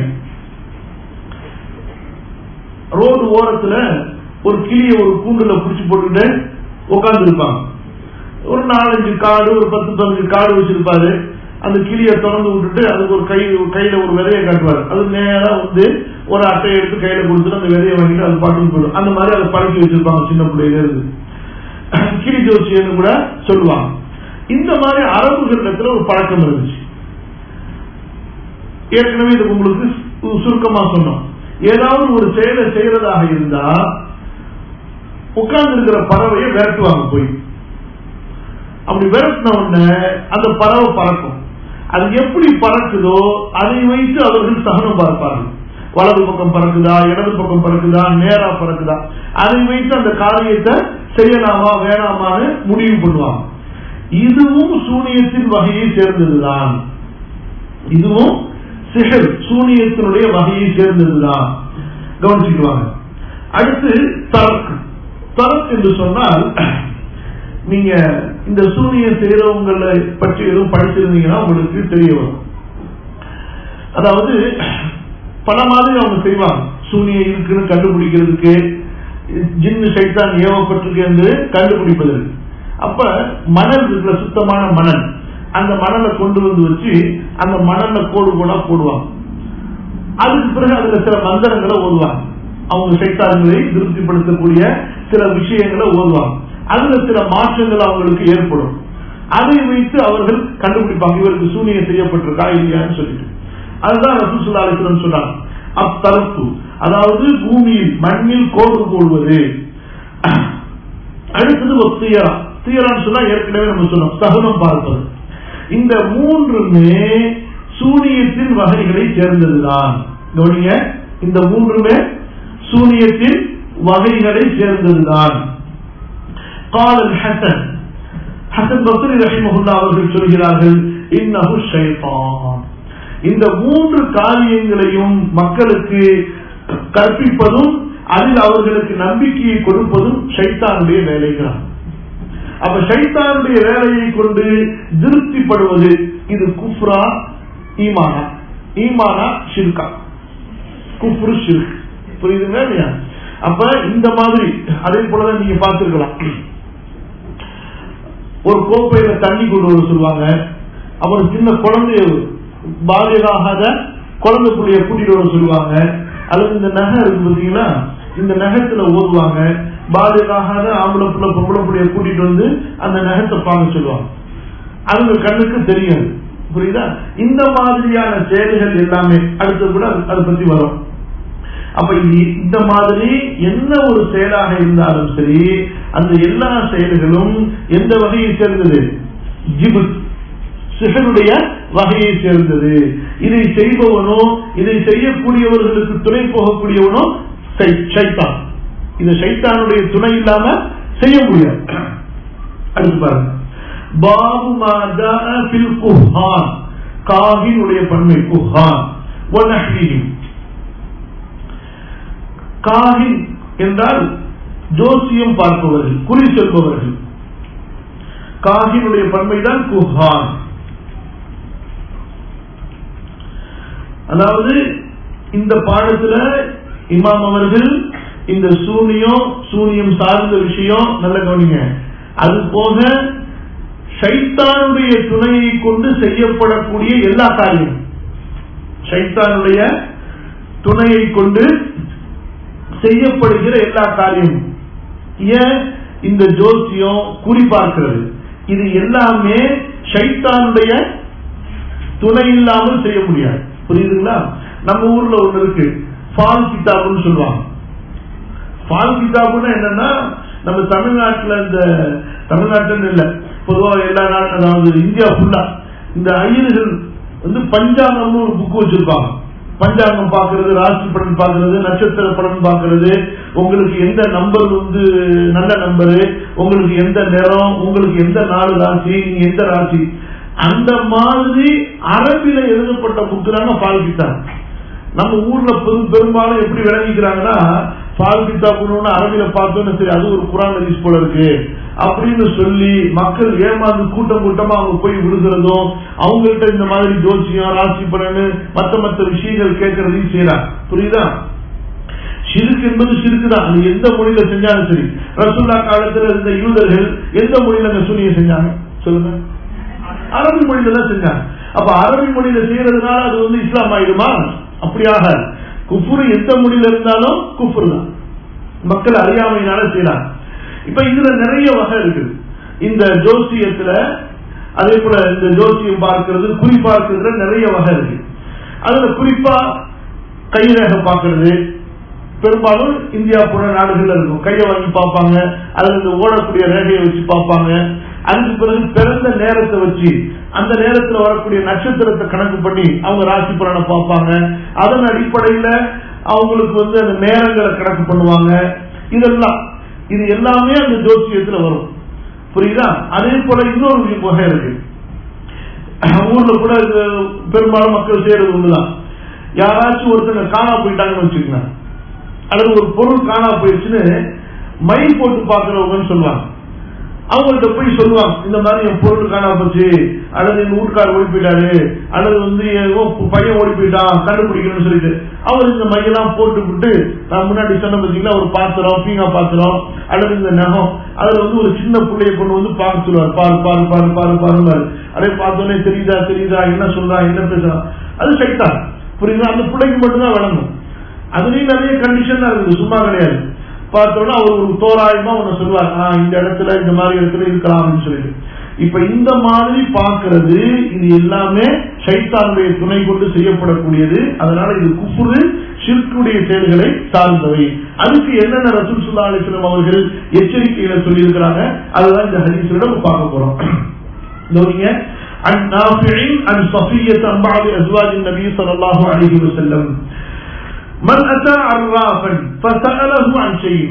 ரோடு ஓரத்துல ஒரு கிளிய ஒரு கூண்டுல புடிச்சு போட்டுக்கிட்டு உட்கார்ந்து இருப்பாங்க ஒரு நாலஞ்சு காடு ஒரு பத்து பதினஞ்சு காடு வச்சிருப்பாரு அந்த கிளியை திறந்து விட்டுட்டு அதுக்கு ஒரு கை கையில ஒரு விதையை காட்டுவார் அது நேரா வந்து ஒரு அட்டையை எடுத்து கையில கொடுத்துட்டு அந்த விதையை வாங்கிட்டு அது பாட்டுக்கு போயிடும் அந்த மாதிரி அதை பழக்கி வச்சிருப்பாங்க சின்ன பிள்ளையில இருந்து கிளி ஜோசியன்னு கூட சொல்லுவாங்க இந்த மாதிரி அரபுகளிடத்துல ஒரு பழக்கம் இருந்துச்சு ஏற்கனவே இது உங்களுக்கு சுருக்கமா சொன்னோம் ஏதாவது ஒரு செயலை செய்யறதாக இருந்தா உட்கார்ந்து இருக்கிற பறவையை விரட்டுவாங்க போய் அப்படி விரட்டின உடனே அந்த பறவை பறக்கும் அது எப்படி பறக்குதோ அதை வைத்து அவர்கள் சகனம் பார்ப்பார்கள் வலது பக்கம் பறக்குதா இடது பக்கம் பறக்குதா நேரா பறக்குதா அதை வைத்து அந்த காரியத்தை செய்யலாமா வேணாமான்னு முடிவு பண்ணுவாங்க இதுவும் சூனியத்தின் வகையை சேர்ந்ததுதான் இதுவும் சிகர் சூனியத்தினுடைய வகையை சேர்ந்ததுதான் கவனிச்சுக்குவாங்க அடுத்து தரக்கு தரக் என்று சொன்னால் நீங்க இந்த சூனியம் செய்யறவங்களை பற்றி எதுவும் படிச்சிருந்தீங்கன்னா உங்களுக்கு தெரிய வரும் அதாவது பல மாதிரி அவங்க செய்வாங்க சூனியம் இருக்குன்னு கண்டுபிடிக்கிறதுக்கு ஜின்னு சைத்தான் ஏவப்பட்டிருக்கு என்று கண்டுபிடிப்பதற்கு அப்ப மணல் இருக்கிற சுத்தமான மணல் அந்த மணலை கொண்டு வந்து வச்சு அந்த மணல்ல கோடு கோடா போடுவாங்க அதுக்கு பிறகு அதுல சில மந்திரங்களை ஓதுவாங்க அவங்க சைத்தான்களை திருப்திப்படுத்தக்கூடிய சில விஷயங்களை ஓதுவாங்க அதுல சில மாற்றங்கள் அவங்களுக்கு ஏற்படும் அதை வைத்து அவர்கள் கண்டுபிடிப்பாங்க இவருக்கு சூனியம் செய்யப்பட்டிருக்கா இல்லையான்னு சொல்லிட்டு அதுதான் ரசூசுல்லா அலிஸ்லம் சொன்னாங்க அத்தரப்பு அதாவது பூமியில் மண்ணில் கோடு போடுவது அடுத்தது ஒரு துயரா துயரான்னு சொன்னா ஏற்கனவே நம்ம சொன்னோம் சகுனம் பார்ப்பது இந்த மூன்றுமே சூனியத்தின் வகைகளை சேர்ந்ததுதான் கவனிங்க இந்த மூன்றுமே சூனியத்தின் வகைகளை சேர்ந்ததுதான் காலல் ஹசன் ஹசன் பக்ரி ரஹிமஹுல்லா அவர்கள் சொல்கிறார்கள் இன்னஹு ஷைத்தான் இந்த மூன்று காரியங்களையும் மக்களுக்கு கற்பிப்பதும் அதில் அவர்களுக்கு நம்பிக்கையை கொடுப்பதும் ஷைத்தானுடைய வேலைகள் அப்ப ஷைத்தானுடைய வேலையை கொண்டு திருப்திப்படுவது இது குஃப்ரா ஈமானா ஈமானா ஷிர்கா குஃப்ரு ஷிர்க் புரியுதுங்களா இல்லையா அப்ப இந்த மாதிரி அதே போலதான் நீங்க பார்த்திருக்கலாம் ஒரு கோப்பையில தண்ணி கொண்டு வர சொல்லுவாங்க அப்புறம் சின்ன குழந்தைய பாலியலாகாத குழந்தை புள்ளைய கூட்டிட்டு வர சொல்லுவாங்க அல்லது இந்த நகை இருக்கு பாத்தீங்களா இந்த நகத்துல ஓதுவாங்க பாலியலாகாத ஆம்பளை புள்ள பொம்பளை புள்ளைய கூட்டிட்டு வந்து அந்த நகத்தை பார்க்க சொல்லுவாங்க அவங்க கண்ணுக்கு தெரியாது புரியுதா இந்த மாதிரியான செயல்கள் எல்லாமே அடுத்து கூட அதை பத்தி வரும் அப்ப இந்த மாதிரி என்ன ஒரு செயலாக இருந்தாலும் சரி அந்த எல்லா செயல்களும் எந்த வகையை சேர்ந்தது ஜிபுத் சிகனுடைய வகையை சேர்ந்தது இதை செய்பவனோ இதை செய்யக்கூடியவர்களுக்கு துணை போகக்கூடியவனோ சைத்தான் இந்த சைத்தானுடைய துணை இல்லாம செய்ய முடியாது அடுத்து பாருங்க பாபு மாதா குஹான் காகினுடைய பன்மை குஹான் ஒன்னஹீம் காகின் என்றால் ஜோசியம் பார்ப்பவர்கள் குறி சொல்பவர்கள் காகினுடைய பன்மைதான் குஹான் அதாவது இந்த பாடத்துல இமாம் அவர்கள் இந்த சூனியம் சூனியம் சார்ந்த விஷயம் நல்ல கவனிங்க அது போக சைத்தானுடைய துணையை கொண்டு செய்யப்படக்கூடிய எல்லா காரியம் சைத்தானுடைய துணையை கொண்டு செய்யப்படுகிற எல்லா காரியம் ஏன் இந்த ஜோசியம் குறிப்பார்க்கிறது இது எல்லாமே சைத்தானுடைய துணை இல்லாமல் செய்ய முடியாது புரியுதுங்களா நம்ம ஊர்ல ஒண்ணு இருக்கு ஃபால் கிதாபுன்னு சொல்லுவாங்க ஃபால் கிதாபுன்னா என்னன்னா நம்ம தமிழ்நாட்டுல இந்த தமிழ்நாட்டுன்னு இல்ல பொதுவாக எல்லா நாட்டு அதாவது இந்தியா ஃபுல்லா இந்த ஐயர்கள் வந்து பஞ்சாங்கம்னு ஒரு புக் வச்சிருப்பாங்க பஞ்சாங்கம் பாக்குறது ராசி பலன் பாக்குறது நட்சத்திர பலன் பாக்குறது உங்களுக்கு எந்த நம்பர் வந்து நல்ல நம்பரு உங்களுக்கு எந்த நிறம் உங்களுக்கு எந்த நாலு ராசி நீங்க எந்த ராசி அந்த மாதிரி அரபில எழுதப்பட்ட புக்கு தாங்க பால்கித்தான் நம்ம ஊர்ல பெரும் பெரும்பாலும் எப்படி விளங்கிக்கிறாங்கன்னா பால் கித்தாப்புன்னு அரபில பார்த்தோன்னு சரி அது ஒரு குரான் ஹதீஸ் போல இருக்கு அப்படின்னு சொல்லி மக்கள் ஏமாந்து கூட்டம் கூட்டமா அவங்க போய் விழுகிறதும் அவங்கள்ட்ட இந்த மாதிரி ஜோசியம் ராசி பலன்னு மத்த மத்த விஷயங்கள் கேட்கறதையும் செய்யறாங்க புரியுதா சிறுக்கு என்பது சிறுக்கு தான் அது எந்த மொழியில செஞ்சாலும் சரி ரசுல்லா காலத்துல இருந்த யூதர்கள் எந்த மொழியில அந்த சூனியை செஞ்சாங்க சொல்லுங்க அரபி மொழியில தான் செஞ்சாங்க அப்ப அரபி மொழியில செய்யறதுனால அது வந்து இஸ்லாம் ஆயிடுமா அப்படியாக குஃபுரு எந்த மொழியில இருந்தாலும் குஃபுரு தான் மக்கள் அறியாமையினால செய்யறாங்க இப்ப இதுல நிறைய வகை இருக்குது இந்த ஜோசியத்துல அதே போல இந்த ஜோசியம் பார்க்கிறது குறி பார்க்கிறதுல நிறைய வகை இருக்கு அதுல குறிப்பா கைரேகை பார்க்கிறது பெரும்பாலும் இந்தியா போன்ற நாடுகள்ல இருக்கும் கையை வாங்கி பார்ப்பாங்க அதுல இந்த ஓடக்கூடிய ரேகையை வச்சு பார்ப்பாங்க அதுக்கு பிறகு பிறந்த நேரத்தை வச்சு அந்த நேரத்துல வரக்கூடிய நட்சத்திரத்தை கணக்கு பண்ணி அவங்க ராசி பலனை பார்ப்பாங்க அதன் அடிப்படையில அவங்களுக்கு வந்து அந்த நேரங்களை கணக்கு பண்ணுவாங்க இதெல்லாம் இது எல்லாமே அந்த ஜோசியத்துல வரும் புரியுதா அதே போல இன்னொரு வகை இருக்கு ஊர்ல கூட இது பெரும்பாலும் மக்கள் செய்யறது ஒண்ணுதான் யாராச்சும் ஒருத்தங்க காணா போயிட்டாங்கன்னு வச்சுக்கோங்க அல்லது ஒரு பொருள் காணா போயிடுச்சுன்னு மை போட்டு பாக்குறவங்கன்னு சொல்லுவாங்க அவங்கள்ட்ட போய் சொல்லுவாங்க இந்த மாதிரி என் பொருள் காணா போச்சு அல்லது எங்க வீட்டுக்கார் ஓடி போயிட்டாரு அல்லது வந்து என் பையன் ஓடி போயிட்டான் கண்டுபிடிக்கணும்னு சொல்லிட்டு அவர் இந்த மையெல்லாம் போட்டு விட்டு நான் முன்னாடி சொன்ன பார்த்தீங்கன்னா ஒரு பாத்திரம் பீங்கா பாத்திரம் அல்லது இந்த நகம் அதுல வந்து ஒரு சின்ன பிள்ளைய கொண்டு வந்து பார்க்க சொல்லுவார் பாரு பாரு பாரு பாரு பாருங்க அதே பார்த்தோன்னே தெரியுதா தெரியுதா என்ன சொல்றான் என்ன பேசுறான் அது சைத்தான் புரியுதா அந்த பிள்ளைக்கு மட்டும்தான் விளங்கும் அதுலயும் நிறைய கண்டிஷன் தான் இருக்குது சும்மா கிடையாது பார்த்தோன்னா அவர் ஒரு தோராயமா ஒண்ணு சொல்லுவார் ஆஹ் இந்த இடத்துல இந்த மாதிரி இடத்துல இருக்கலாம்னு சொல்லிட்டு இப்ப இந்த மாதிரி பார்க்கிறது இது எல்லாமே சைத்தானுடைய துணை கொண்டு செய்யப்படக்கூடியது அதனால இது குப்புறு ஷிர்குடைய செயல்களை சார்ந்தவை அதுக்கு என்னென்ன ரசூல் சுல்லா அலிஸ்லாம் அவர்கள் எச்சரிக்கைகளை சொல்லியிருக்கிறாங்க அதுதான் இந்த ஹரிசுல நம்ம பார்க்க போறோம் கவனிங்க عن نافع عن صفية عن بعض أزواج النبي صلى الله عليه وسلم من أتى عرافا فسأله عن شيء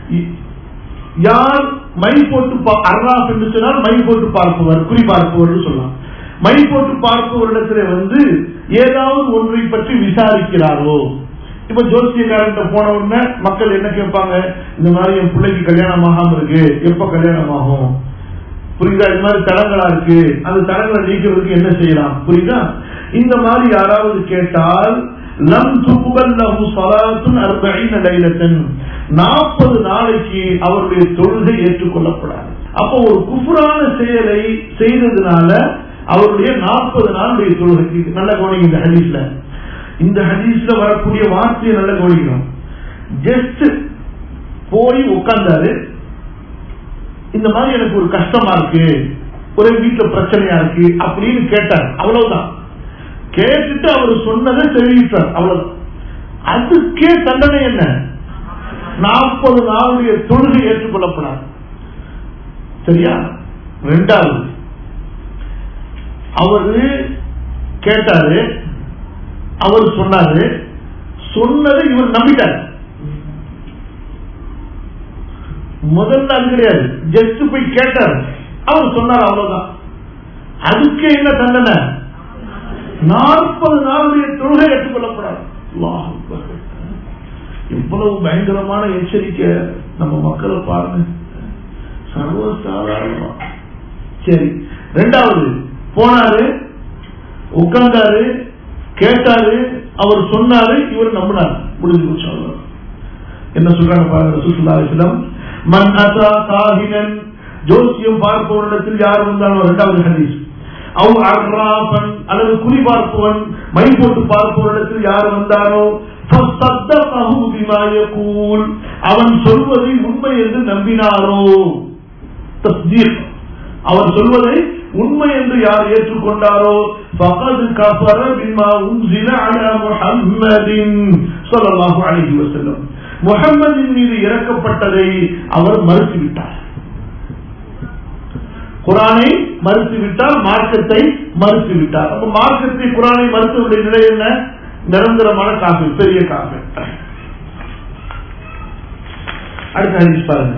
யார் மை போட்டு அர்ராப் என்று சொன்னால் மை போட்டு பார்ப்பவர் குறி பார்ப்பவர் சொல்லலாம் மை போட்டு பார்ப்பவரிடத்துல வந்து ஏதாவது ஒன்றை பற்றி விசாரிக்கிறாரோ இப்ப ஜோசியக்காரன் போன உடனே மக்கள் என்ன கேட்பாங்க இந்த மாதிரி என் பிள்ளைக்கு கல்யாணம் ஆகாம இருக்கு எப்ப கல்யாணம் ஆகும் புரியுதா இந்த மாதிரி தடங்களா இருக்கு அந்த தடங்களை நீக்கிறதுக்கு என்ன செய்யலாம் புரியுதா இந்த மாதிரி யாராவது கேட்டால் லம் துகுபல் லஹு ஸலாத்துன் 40 லைலத்தன் 40 நாளைக்கு அவருடைய தொழுகை ஏற்றுக்கொள்ளப்படாது அப்போ ஒரு குஃப்ரான செயலை செய்ததுனால அவருடைய 40 நாளுடைய தொழுகை நல்ல கவனிங்க இந்த ஹதீஸ்ல இந்த ஹதீஸ்ல வரக்கூடிய வார்த்தையை நல்ல கவனிக்கணும் ஜஸ்ட் போய் உட்கார்ந்தாரு இந்த மாதிரி எனக்கு ஒரு கஷ்டமா இருக்கு ஒரே வீட்டுல பிரச்சனையா இருக்கு அப்படின்னு கேட்டார் அவ்வளவுதான் கேட்டுட்டு அவர் சொன்னதை தெரிவித்தார் அவ்வளவுதான் அதுக்கே தண்டனை என்ன நாற்பது நாளுடைய தொழுகை ஏற்றுக்கொள்ளப்படாது சரியா ரெண்டாவது அவரு கேட்டாரு அவர் சொன்னாரு சொன்னதை இவர் நம்பிட்டார் முதல்ல அது கிடையாது ஜஸ்ட் போய் கேட்டார் அவர் சொன்னார் அவ்வளவுதான் அதுக்கு என்ன தண்டனை நாற்பது நாளுடைய தொழுகை ஏற்றுக்கொள்ளப்படாது எவ்வளவு பயங்கரமான எச்சரிக்கை நம்ம மக்களை பாருங்க சர்வசாதாரணமா சரி ரெண்டாவது போனாரு உட்கார்ந்தாரு கேட்டாரு அவர் சொன்னாரு இவர் நம்பினார் முடிஞ்சு போச்சு என்ன சொல்றாங்க பாருங்க சுற்றுலாவிடம் மன் அசா காஹினன் ஜோசியம் பார்ப்பவரிடத்தில் யார் வந்தாலும் இரண்டாவது ஹதீஸ் அவ் அர்ராபன் அல்லது குறி பார்ப்பவன் மை போட்டு பார்ப்பவரிடத்தில் யார் வந்தாரோ அவன் சொல்வதை உண்மை என்று நம்பினாரோ தஸ்தீர் அவர் சொல்வதை உண்மை என்று யார் ஏற்றுக்கொண்டாரோ ஃபகத் கஃபர பிமா உன்சில அலா முஹம்மதின் ஸல்லல்லாஹு அலைஹி வஸல்லம் முகம்மதின் மீது இறக்கப்பட்டதை அவர் மறுத்துவிட்டார் குரானை மறுத்துவிட்டார் மார்க்கத்தை மறுத்துவிட்டார் அப்ப மார்க்கத்தை குரானை மறுத்தவருடைய நிலை என்ன நிரந்தரமான காசு பெரிய காசு அடுத்த ஹதீஸ் பாருங்க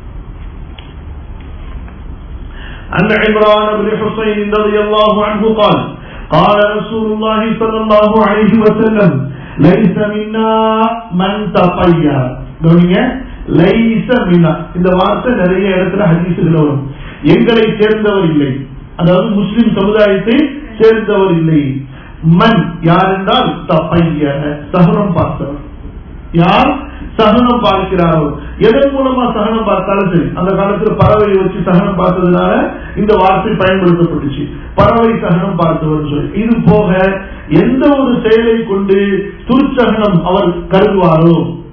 أن عمران بن حسين رضي الله عنه قال قال رسول الله صلى الله عليه وسلم ليس منا من تطير கவனிங்க லைச மினா இந்த வார்த்தை நிறைய இடத்துல ஹதீசுகள் வரும் எங்களை சேர்ந்தவர் இல்லை அதாவது முஸ்லிம் சமுதாயத்தை சேர்ந்தவர் இல்லை மண் யார் என்றால் தப்பைய சகனம் பார்த்தவர் யார் சகனம் பார்க்கிறாரோ எதன் மூலமா சகனம் பார்த்தாலும் சரி அந்த காலத்துல பறவை வச்சு சகனம் பார்த்ததுனால இந்த வார்த்தை பயன்படுத்தப்பட்டுச்சு பறவை சகனம் பார்த்தவர் சொல்லி இது போக எந்த ஒரு செயலை கொண்டு துர்ச்சகனம் அவர் கருதுவாரோ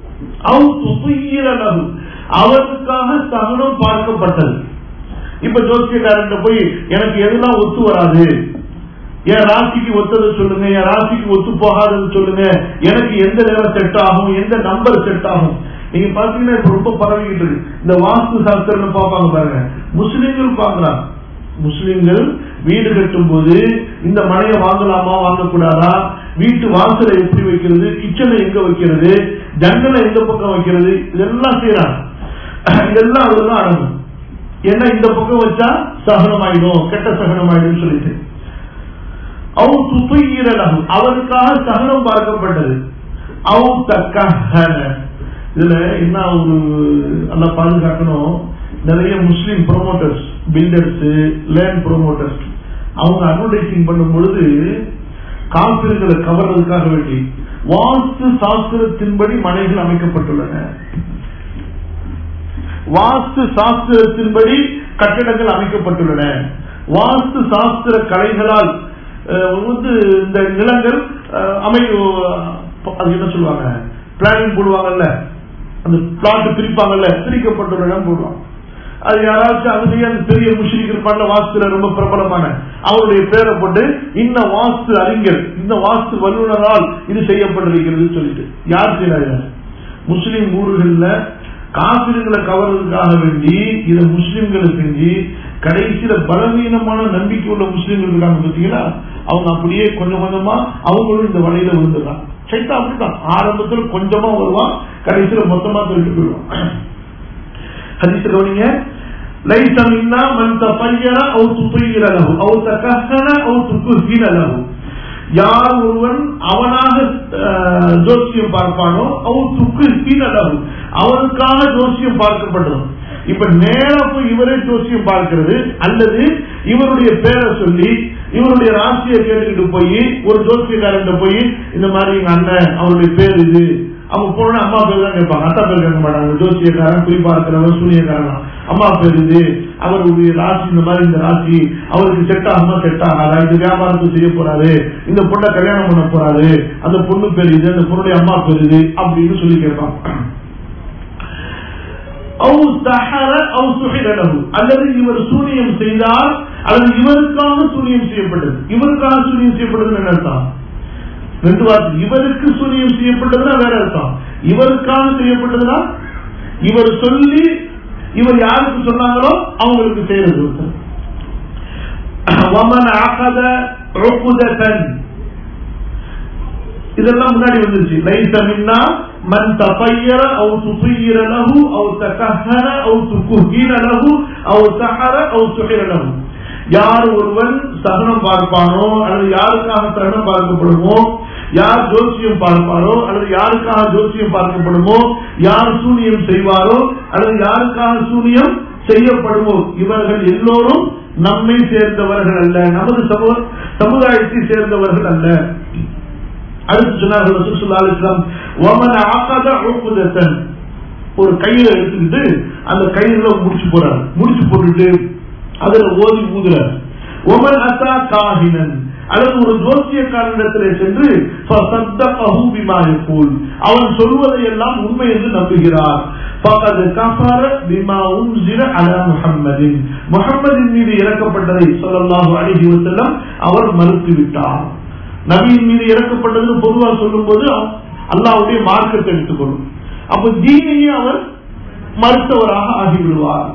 அவருக்காக சகனம் பார்க்கப்பட்டது இப்ப ஜோசியக்காரன் போய் எனக்கு எதுலாம் ஒத்து வராது என் ராசிக்கு ஒத்தது சொல்லுங்க என் ராசிக்கு ஒத்து போகாதது சொல்லுங்க எனக்கு எந்த நேரம் செட் ஆகும் எந்த நம்பர் செட் ஆகும் நீங்க பாத்தீங்கன்னா இப்ப ரொம்ப பரவிக்கிட்டு இருக்கு இந்த வாஸ்து சாஸ்திரம் பார்ப்பாங்க பாருங்க முஸ்லிம்கள் பாக்குறாங்க முஸ்லிம்கள் வீடு கட்டும் போது இந்த மனையை வாங்கலாமா வாங்கக்கூடாதா வீட்டு வாசலை எப்படி வைக்கிறது கிச்சனை எங்க வைக்கிறது ஜன்னலை எந்த பக்கம் வைக்கிறது இதெல்லாம் செய்யறாங்க இதெல்லாம் அதெல்லாம் அடங்கும் ஏன்னா இந்த பக்கம் வச்சா சகனமாயிடும் கெட்ட சகனமாயிடும் சொல்லிட்டு அவர் துப்பையிரலம் அவருக்காக சகனம் பார்க்கப்பட்டது அவர் தக்க இதுல என்ன ஒரு நல்லா பாதுகாக்கணும் நிறைய முஸ்லீம் ப்ரொமோட்டர்ஸ் பில்டர்ஸ் லேண்ட் ப்ரொமோட்டர்ஸ் அவங்க அட்வர்டைசிங் பண்ணும் பொழுது காப்பிர்களை கவர்றதுக்காக வேண்டி வாஸ்து சாஸ்திரத்தின்படி மனைகள் அமைக்கப்பட்டுள்ளன வாஸ்து சாஸ்திரத்தின்படி கட்டிடங்கள் அமைக்கப்பட்டுள்ளன வாஸ்து சாஸ்திர கலைகளால் வந்து இந்த நிலங்கள் அமை அது என்ன சொல்லுவாங்க பிளானிங் போடுவாங்கல்ல அந்த பிளாட் பிரிப்பாங்கல்ல பிரிக்கப்பட்டுள்ள இடம் போடுவாங்க அது யாராச்சும் அதுலயே அந்த பெரிய முஷிரிக் இருப்பாங்க வாஸ்துல ரொம்ப பிரபலமான அவருடைய பேரை போட்டு இந்த வாஸ்து அறிஞர் இந்த வாஸ்து வல்லுநரால் இது செய்யப்பட்டிருக்கிறது சொல்லிட்டு யார் செய்யறாங்க முஸ்லிம் ஊர்கள்ல காசிர்களை கவர்றதுக்காக வேண்டி இதை முஸ்லிம்களை செஞ்சு கடைசியில பலவீனமான நம்பிக்கை உள்ள முஸ்லிம்கள் இருக்காங்க பார்த்தீங்களா அவங்க அப்படியே கொஞ்சம் கொஞ்சமா அவங்களும் இந்த வலையில விழுந்துடுறாங்க சைத்தா அப்படித்தான் ஆரம்பத்தில் கொஞ்சமா வருவான் கடைசியில மொத்தமா சொல்லிட்டு போயிடுவான் ஹதீஸ் கவனிங்க ليس منا من تطير او تطير له او تكهن او تكهن له யார் ஒருவன் அவனாக ஜோசியம் பார்ப்பானோ அவன் துக்கு அளவு அவனுக்காக ஜோசியம் பார்க்கப்பட்டது இப்ப நேரா போய் இவரே ஜோசியம் பார்க்கிறது அல்லது இவருடைய பேரை சொல்லி இவருடைய ராசியை கேட்டுக்கிட்டு போய் ஒரு ஜோசியக்காரன் போய் இந்த மாதிரி எங்க அண்ணன் அவருடைய பேர் இது அவங்க போன அம்மா பேர் தான் கேட்பாங்க அத்தா பேர் கேட்க மாட்டாங்க ஜோசியக்காரன் குறி பார்க்கிறவன் சூரியக்காரன் அம்மா பேர் இது அவருடைய ராசி இந்த மாதிரி இந்த ராசி அவருக்கு செட் ஆகுமா செட் ஆகாதா இந்த வியாபாரத்தை செய்ய போறாரு இந்த பொண்ணை கல்யாணம் பண்ண போறாரு அந்த பொண்ணு பேர் இது அந்த பொண்ணுடைய அம்மா பேர் இது அப்படின்னு சொல்லி கேட்பாங்க அல்லது இவர் சூனியம் செய்தார் அல்லது இவருக்காக சூனியம் செய்யப்பட்டது இவருக்காக சூனியம் செய்யப்பட்டது என்ன அர்த்தம் ரெண்டு வார்த்தை இவருக்கு சூனியம் செய்யப்பட்டதுன்னா வேற அர்த்தம் இவருக்காக செய்யப்பட்டதுன்னா இவர் சொல்லி இவர் யாருக்கு சொன்னாங்களோ அவங்களுக்கு செய்யறது இதெல்லாம் முன்னாடி வந்துருச்சு லைச மின்னா மன் தபையர அவு துபையிர லஹு அவு தகஹர அவு துகுஹிர லஹு அவு தஹர அவு சுஹிர லஹு யார் ஒருவன் சகனம் பார்ப்பானோ அல்லது யாருக்காக சகனம் பார்க்கப்படுமோ யார் ஜோசியம் பார்ப்பாரோ அல்லது யாருக்காக ஜோசியம் பார்க்கப்படுமோ யார் சூனியம் செய்வாரோ அல்லது யாருக்காக சூனியம் செய்யப்படுமோ இவர்கள் எல்லோரும் நம்மை சேர்ந்தவர்கள் அல்ல நமது சமுதாயத்தை சேர்ந்தவர்கள் அல்ல அடுத்து சொன்னார்கள் ஒரு கயிறு எடுத்துக்கிட்டு அந்த கயிறுல முடிச்சு போறாரு முடிச்சு போட்டுட்டு அதுல ஓதி ஊதுறார் ஒமன் அசா காஹினன் அல்லது ஒரு ஜோசியக்காரனிடத்திலே சென்று அவன் சொல்வதை எல்லாம் உண்மை என்று நம்புகிறார் முகம்மதின் மீது இறக்கப்பட்டதை சொல்லலாம் அழகி செல்லம் அவர் மறுத்துவிட்டார் நபியின் மீது இறக்கப்பட்டது பொதுவாக சொல்லும் போது அல்லாவுடைய மார்க்கத்தை எடுத்துக்கொள்ளும் அப்ப தீனையே அவர் மறுத்தவராக ஆகிவிடுவார்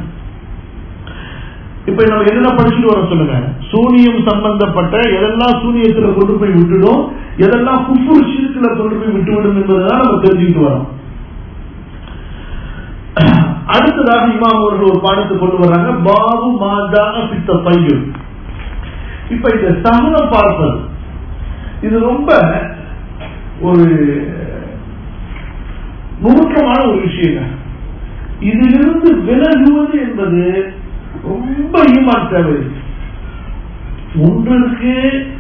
இப்ப நம்ம என்னென்ன படிச்சுட்டு வர சொல்லுங்க சூனியம் சம்பந்தப்பட்ட எதெல்லாம் சூனியத்துல கொண்டு போய் விட்டுடும் எதெல்லாம் குஃபுர் ஷிர்க்குல கொண்டு போய் விட்டுவிடும் என்பதுதான் நம்ம தெரிஞ்சுக்கிட்டு வரோம் அடுத்ததாக இமாம் அவர்கள் ஒரு பாடத்தை கொண்டு வர்றாங்க பாபு மாதான பித்த பையன் இப்ப இந்த சமணம் பார்ப்பது இது ரொம்ப ஒரு நுணுக்கமான ஒரு விஷயம் இதிலிருந்து விலகுவது என்பது ரொம்ப ஈமான் தேவை ஒன்றிற்கு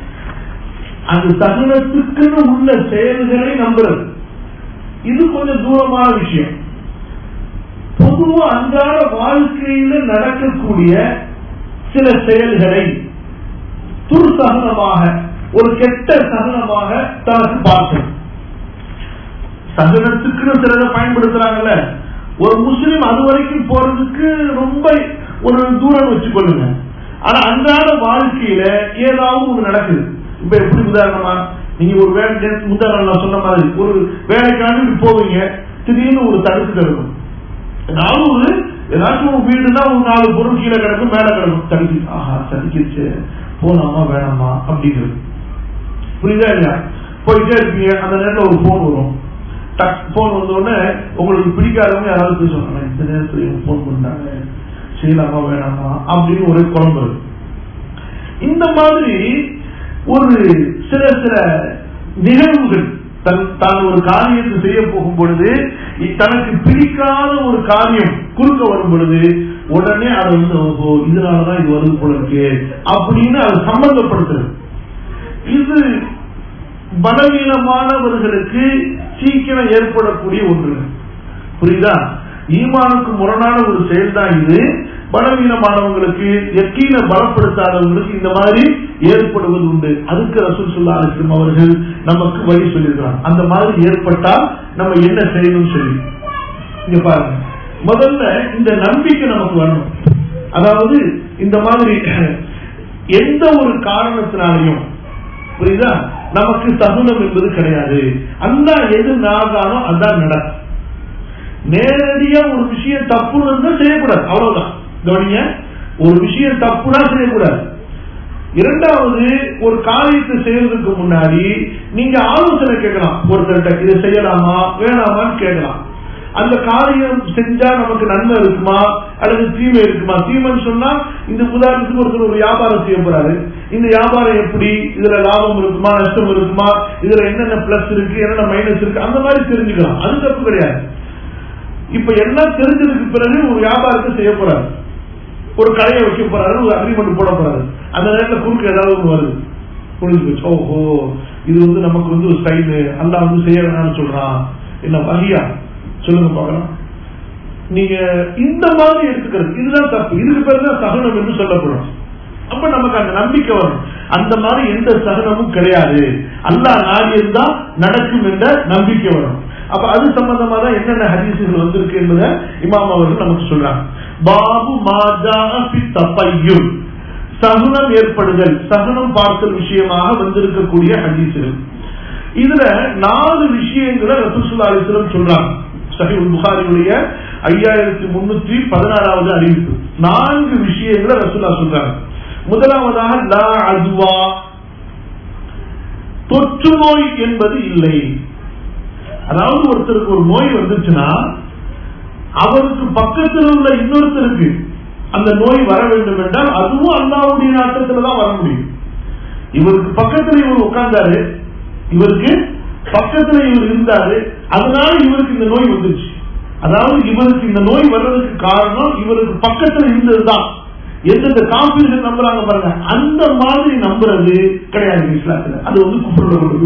அந்த சகனத்துக்குன்னு உள்ள செயல்களை நம்புறது இது கொஞ்சம் தூரமான விஷயம் பொதுவா அன்றாட வாழ்க்கையில நடக்கக்கூடிய சில செயல்களை துர்சகனமாக ஒரு கெட்ட சகனமாக தனக்கு பார்க்கணும் சகனத்துக்குன்னு சிலரை பயன்படுத்துறாங்கல்ல ஒரு முஸ்லீம் அது வரைக்கும் போறதுக்கு ரொம்ப ஒரு தூரம் வச்சுக்கொள்ளுங்க ஆனா அன்றாட வாழ்க்கையில ஏதாவது ஒண்ணு நடக்குது இப்ப எப்படி உதாரணமா நீங்க ஒரு வேலை உதாரணம் நான் சொன்ன மாதிரி ஒரு வேலைக்காண்டி போவீங்க திடீர்னு ஒரு தடுத்து கிடக்கும் ஏதாவது ஒரு ஏதாச்சும் ஒரு வீடுனா ஒரு நாலு பொருள் கீழே கிடக்கும் மேல கிடக்கும் தடுக்கி ஆஹா தடுக்கிடுச்சு போலாமா வேணாமா அப்படிங்கிறது புரியுதா இல்லையா போயிட்டே இருப்பீங்க அந்த நேரத்தில் ஒரு போன் வரும் டக் போன் வந்த உடனே உங்களுக்கு பிடிக்காதவங்க யாராவது பேசுவாங்க இந்த நேரத்தில் இவங்க போன் பண்ணாங்க செய்யலாமா வேணாமா அப்படின்னு ஒரு குழம்பு இந்த மாதிரி ஒரு சில சில நிகழ்வுகள் தன் தான் ஒரு காரியத்தை செய்ய போகும் பொழுது தனக்கு பிடிக்காத ஒரு காரியம் குறுக்க வரும் பொழுது உடனே அதை வந்து ஓஹோ இதனாலதான் இது வருது போல இருக்கு அப்படின்னு அதை சம்பந்தப்படுத்துறது இது பலவீனமானவர்களுக்கு சீக்கிரம் ஏற்படக்கூடிய ஒன்று புரியுதா ஈமானுக்கு முரணான ஒரு செயல் தான் இது பலவீனமானவங்களுக்கு எக்கீன பலப்படுத்தாதவங்களுக்கு இந்த மாதிரி ஏற்படுவது உண்டு அதுக்கு ரசூல் சொல்லா அலிஸ்லம் அவர்கள் நமக்கு வழி சொல்லியிருக்கிறார் அந்த மாதிரி ஏற்பட்டால் நம்ம என்ன செய்யணும் சொல்லி இங்க பாருங்க முதல்ல இந்த நம்பிக்கை நமக்கு வரணும் அதாவது இந்த மாதிரி எந்த ஒரு காரணத்தினாலையும் புரியுதா நமக்கு தகுனம் என்பது கிடையாது அந்த எது நாகானோ அதான் நடக்கும் நேரடியா ஒரு விஷயம் தப்புன்னு இருந்தா செய்யக்கூடாது அவ்வளவுதான் கவனிங்க ஒரு விஷயம் தப்புனா செய்யக்கூடாது இரண்டாவது ஒரு காரியத்தை செய்யறதுக்கு முன்னாடி நீங்க ஆலோசனை கேட்கலாம் ஒருத்தர்கிட்ட இதை செய்யலாமா வேணாமான்னு கேட்கலாம் அந்த காரியம் செஞ்சா நமக்கு நன்மை இருக்குமா அல்லது தீமை இருக்குமா தீமைன்னு சொன்னா இந்த உதாரணத்துக்கு ஒருத்தர் ஒரு வியாபாரம் செய்ய போறாரு இந்த வியாபாரம் எப்படி இதுல லாபம் இருக்குமா நஷ்டம் இருக்குமா இதுல என்னென்ன பிளஸ் இருக்கு என்னென்ன மைனஸ் இருக்கு அந்த மாதிரி தெரிஞ்சுக்கலாம் அது தப்பு கிடையாது இப்ப எல்லாம் தெரிஞ்சதுக்கு பிறகு ஒரு வியாபாரத்தை செய்ய போறாரு ஒரு கடையை வைக்க போறாரு ஒரு அக்ரிமெண்ட் போட போறாரு அந்த நேரத்தில் குறுக்கு ஏதாவது ஒன்று வருது புரிஞ்சு போச்சு ஓஹோ இது வந்து நமக்கு வந்து ஒரு ஸ்டைலு அல்லா வந்து செய்ய வேணாம்னு சொல்றான் என்ன வகையா சொல்லுங்க பார்க்கலாம் நீங்க இந்த மாதிரி எடுத்துக்கிறது இதுதான் தப்பு இதுக்கு பேர் தான் சகனம் என்று சொல்லப்படும் அப்ப நமக்கு அந்த நம்பிக்கை வரும் அந்த மாதிரி எந்த சகனமும் கிடையாது அல்லா நாடியது தான் நடக்கும் என்ற நம்பிக்கை வரும் அப்ப அது சம்பந்தமா தான் என்னென்ன ஹதீசுகள் வந்திருக்கு என்பதை இமாம் அவர்கள் நமக்கு சொல்றாங்க பாபு மாஜா தப்பையும் சகுனம் ஏற்படுதல் சகுனம் பார்த்தல் விஷயமாக வந்திருக்கக்கூடிய ஹதீசுகள் இதுல நாலு விஷயங்களை ரசூசுல்லா அலிஸ்லம் சொல்றாங்க சஹி புகாரியுடைய ஐயாயிரத்தி முன்னூத்தி பதினாறாவது அறிவிப்பு நான்கு விஷயங்களை ரசூல்லா சொல்றாங்க முதலாவதாக லா அஜ்வா தொற்று நோய் என்பது இல்லை அதாவது ஒருத்தருக்கு ஒரு நோய் வந்துச்சுன்னா அவருக்கு பக்கத்தில் உள்ள இன்னொருத்தருக்கு அந்த நோய் வர வேண்டும் என்றால் அதுவும் அல்லாவுடைய நாட்டத்துல தான் வர முடியும் இவருக்கு பக்கத்துல இவர் உட்கார்ந்தாரு இவருக்கு பக்கத்துல இவர் இருந்தாரு அதனால இவருக்கு இந்த நோய் வந்துருச்சு அதாவது இவருக்கு இந்த நோய் வர்றதுக்கு காரணம் இவருக்கு பக்கத்துல இருந்ததுதான் எந்தெந்த காப்பீர்கள் நம்புறாங்க பாருங்க அந்த மாதிரி நம்புறது கிடையாது இஸ்லாத்துல அது வந்து குப்பரோட கொண்டு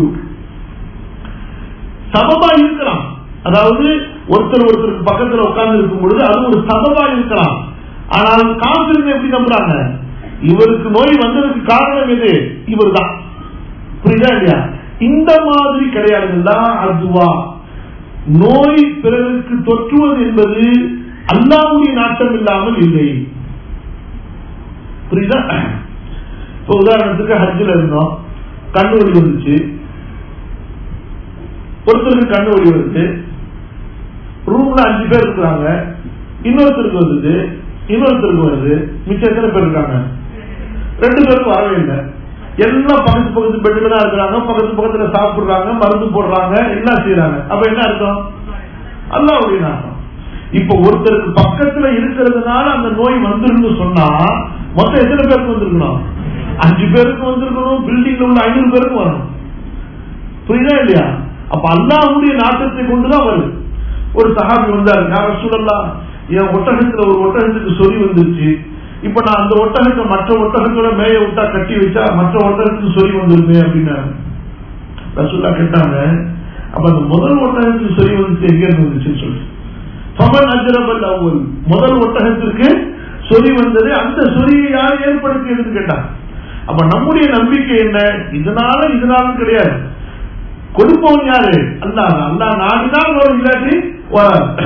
சபபா இருக்கலாம் அதாவது ஒருத்தர் ஒருத்தருக்கு பக்கத்துல உட்கார்ந்து இருக்கும் பொழுது அது ஒரு சபபா இருக்கலாம் ஆனால் காப்பீர்கள் எப்படி நம்புறாங்க இவருக்கு நோய் வந்ததுக்கு காரணம் எது இவர் தான் புரியுதா இல்லையா இந்த மாதிரி கிடையாதுங்களா அதுவா நோய் பிறருக்கு தொற்றுவது என்பது அல்லாவுடைய நாட்டம் இல்லாமல் இல்லை புரியுதா இப்ப உதாரணத்துக்கு ஹஜ்ஜில் இருந்தோம் கண்ணு வலி வந்துச்சு ஒருத்தருக்கு கண்ணு வலி வருது ரூம்ல அஞ்சு பேர் இருக்கிறாங்க இன்னொருத்தருக்கு வருது இன்னொருத்தருக்கு வருது மிச்சம் எத்தனை பேர் இருக்காங்க ரெண்டு பேருக்கு வரவே இல்லை எல்லாம் பக்கத்து பக்கத்து பெட்ல தான் இருக்கிறாங்க பக்கத்து பக்கத்துல சாப்பிடுறாங்க மருந்து போடுறாங்க எல்லாம் செய்யறாங்க அப்ப என்ன அர்த்தம் அல்லாவுடைய நாட்டம் இப்ப ஒருத்தருக்கு பக்கத்துல இருக்கிறதுனால அந்த நோய் வந்துருந்து சொன்னா மொத்தம் எத்தனை பேருக்கு வந்திருக்கணும் அஞ்சு பேருக்கு வந்திருக்கணும் பில்டிங்ல உள்ள ஐநூறு பேருக்கு வரணும் புரியுதா இல்லையா அப்ப அல்லாவுடைய நாட்டத்தை கொண்டுதான் வருது ஒரு சஹாபி வந்தாரு யார சொல்லலாம் என் ஒட்டகத்துல ஒரு ஒட்டகத்துக்கு சொல்லி வந்துருச்சு இப்ப நான் அந்த ஒட்டகத்தை மற்ற ஒட்டகத்தோட மேய விட்டா கட்டி வச்சா மற்ற ஒட்டகத்துக்கு சொல்லி வந்துருமே அப்படின்னாரு ரசூல்லா கேட்டாங்க அப்ப அந்த முதல் ஒட்டகத்துக்கு சொல்லி வந்துச்சு எங்க இருந்து வந்துச்சுன்னு சொல்லி பவன் அஜரபல் அவ்வல் முதல் ஒட்டகத்திற்கு சொல்லி வந்தது அந்த சொலியை யார் ஏற்படுத்தியதுன்னு கேட்டாங்க அப்ப நம்முடைய நம்பிக்கை என்ன இதனால இதனால கிடையாது கொடுப்பவன் யாரு அல்லா அல்லா நாடினால் வரும் இல்லாட்டி வராது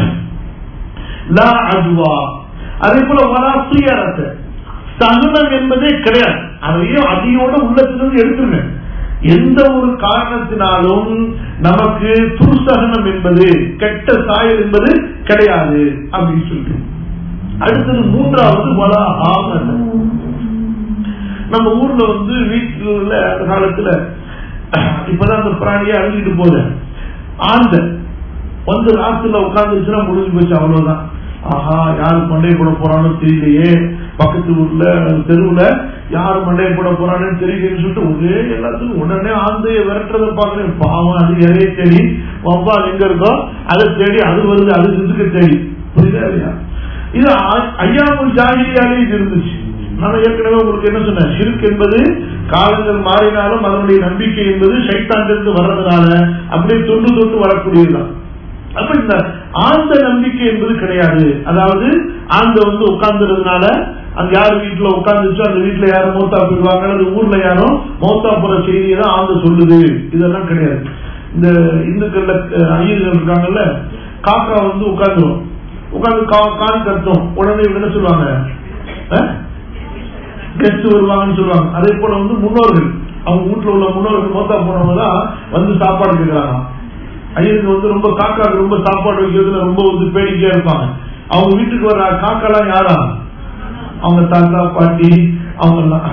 லா அஜுவா அதே போல வரா சுயரத்தை சகுனம் என்பதே கிடையாது அதையும் அதையோட உள்ளத்திலிருந்து எடுத்துருங்க எந்த ஒரு காரணத்தினாலும் நமக்கு துர்சகனம் என்பது கெட்ட சாயல் என்பது கிடையாது அப்படின்னு சொல்லிட்டு அடுத்தது மூன்றாவது வலா ஆமன் நம்ம ஊர்ல வந்து வீட்டுல உள்ள அந்த காலத்துல இப்பதான் அந்த பிராணியை அழிஞ்சிட்டு போகுது ஆந்த வந்து ராத்துல உட்காந்துச்சுன்னா முடிஞ்சு போச்சு அவ்வளவுதான் ஆஹா யாரு மண்டையை போட போறான்னு தெரியலையே பக்கத்து ஊர்ல தெருவுல யாரு மண்டையை போட போறான்னு தெரியலன்னு சொல்லிட்டு ஒரே எல்லாத்துக்கும் உடனே ஆந்தைய விரட்டுறத பாக்குறேன் பாவம் அது இறைய தேடி வவ்வால் எங்க இருக்கோ அதை தேடி அது வருது அது சிந்துக்க தேடி புரியுதா இல்லையா இது ஐயாமுல் ஜாகிரியாலே இது இருந்துச்சு நான் ஏற்கனவே உங்களுக்கு என்ன சொன்னேன் ஷிர்க் என்பது காலங்கள் மாறினாலும் அதனுடைய நம்பிக்கை என்பது சைத்தாண்டிலிருந்து வர்றதுனால அப்படியே தொண்டு தொட்டு வரக்கூடியதுதான் அப்ப இந்த ஆழ்ந்த நம்பிக்கை என்பது கிடையாது அதாவது ஆழ்ந்த வந்து உட்கார்ந்துறதுனால அந்த யார் வீட்டுல உட்கார்ந்துச்சோ அந்த வீட்டுல யாரும் மௌத்தா போயிடுவாங்க அல்லது ஊர்ல யாரும் மௌத்தா போற செய்தியை தான் ஆழ்ந்த சொல்லுது இதெல்லாம் கிடையாது இந்த இந்துக்கள்ல ஐயர்கள் இருக்காங்கல்ல காக்கா வந்து உட்கார்ந்துரும் உட்கார்ந்து கான் கத்தும் உடனே என்ன சொல்லுவாங்க கெஸ்ட் வருவாங்கன்னு சொல்லுவாங்க அதே போல வந்து முன்னோர்கள் அவங்க வீட்டுல உள்ள முன்னோர்கள் மோத்தா போனவங்க தான் வந்து சாப்பாடு கேட்கிறாங்க ஐயருக்கு வந்து ரொம்ப காக்காக்கு ரொம்ப சாப்பாடு வைக்கிறதுல ரொம்ப வந்து பேடிக்கையா இருப்பாங்க அவங்க வீட்டுக்கு வர காக்காலாம் யாரா அவங்க தாத்தா பாட்டி அவங்க எல்லாம்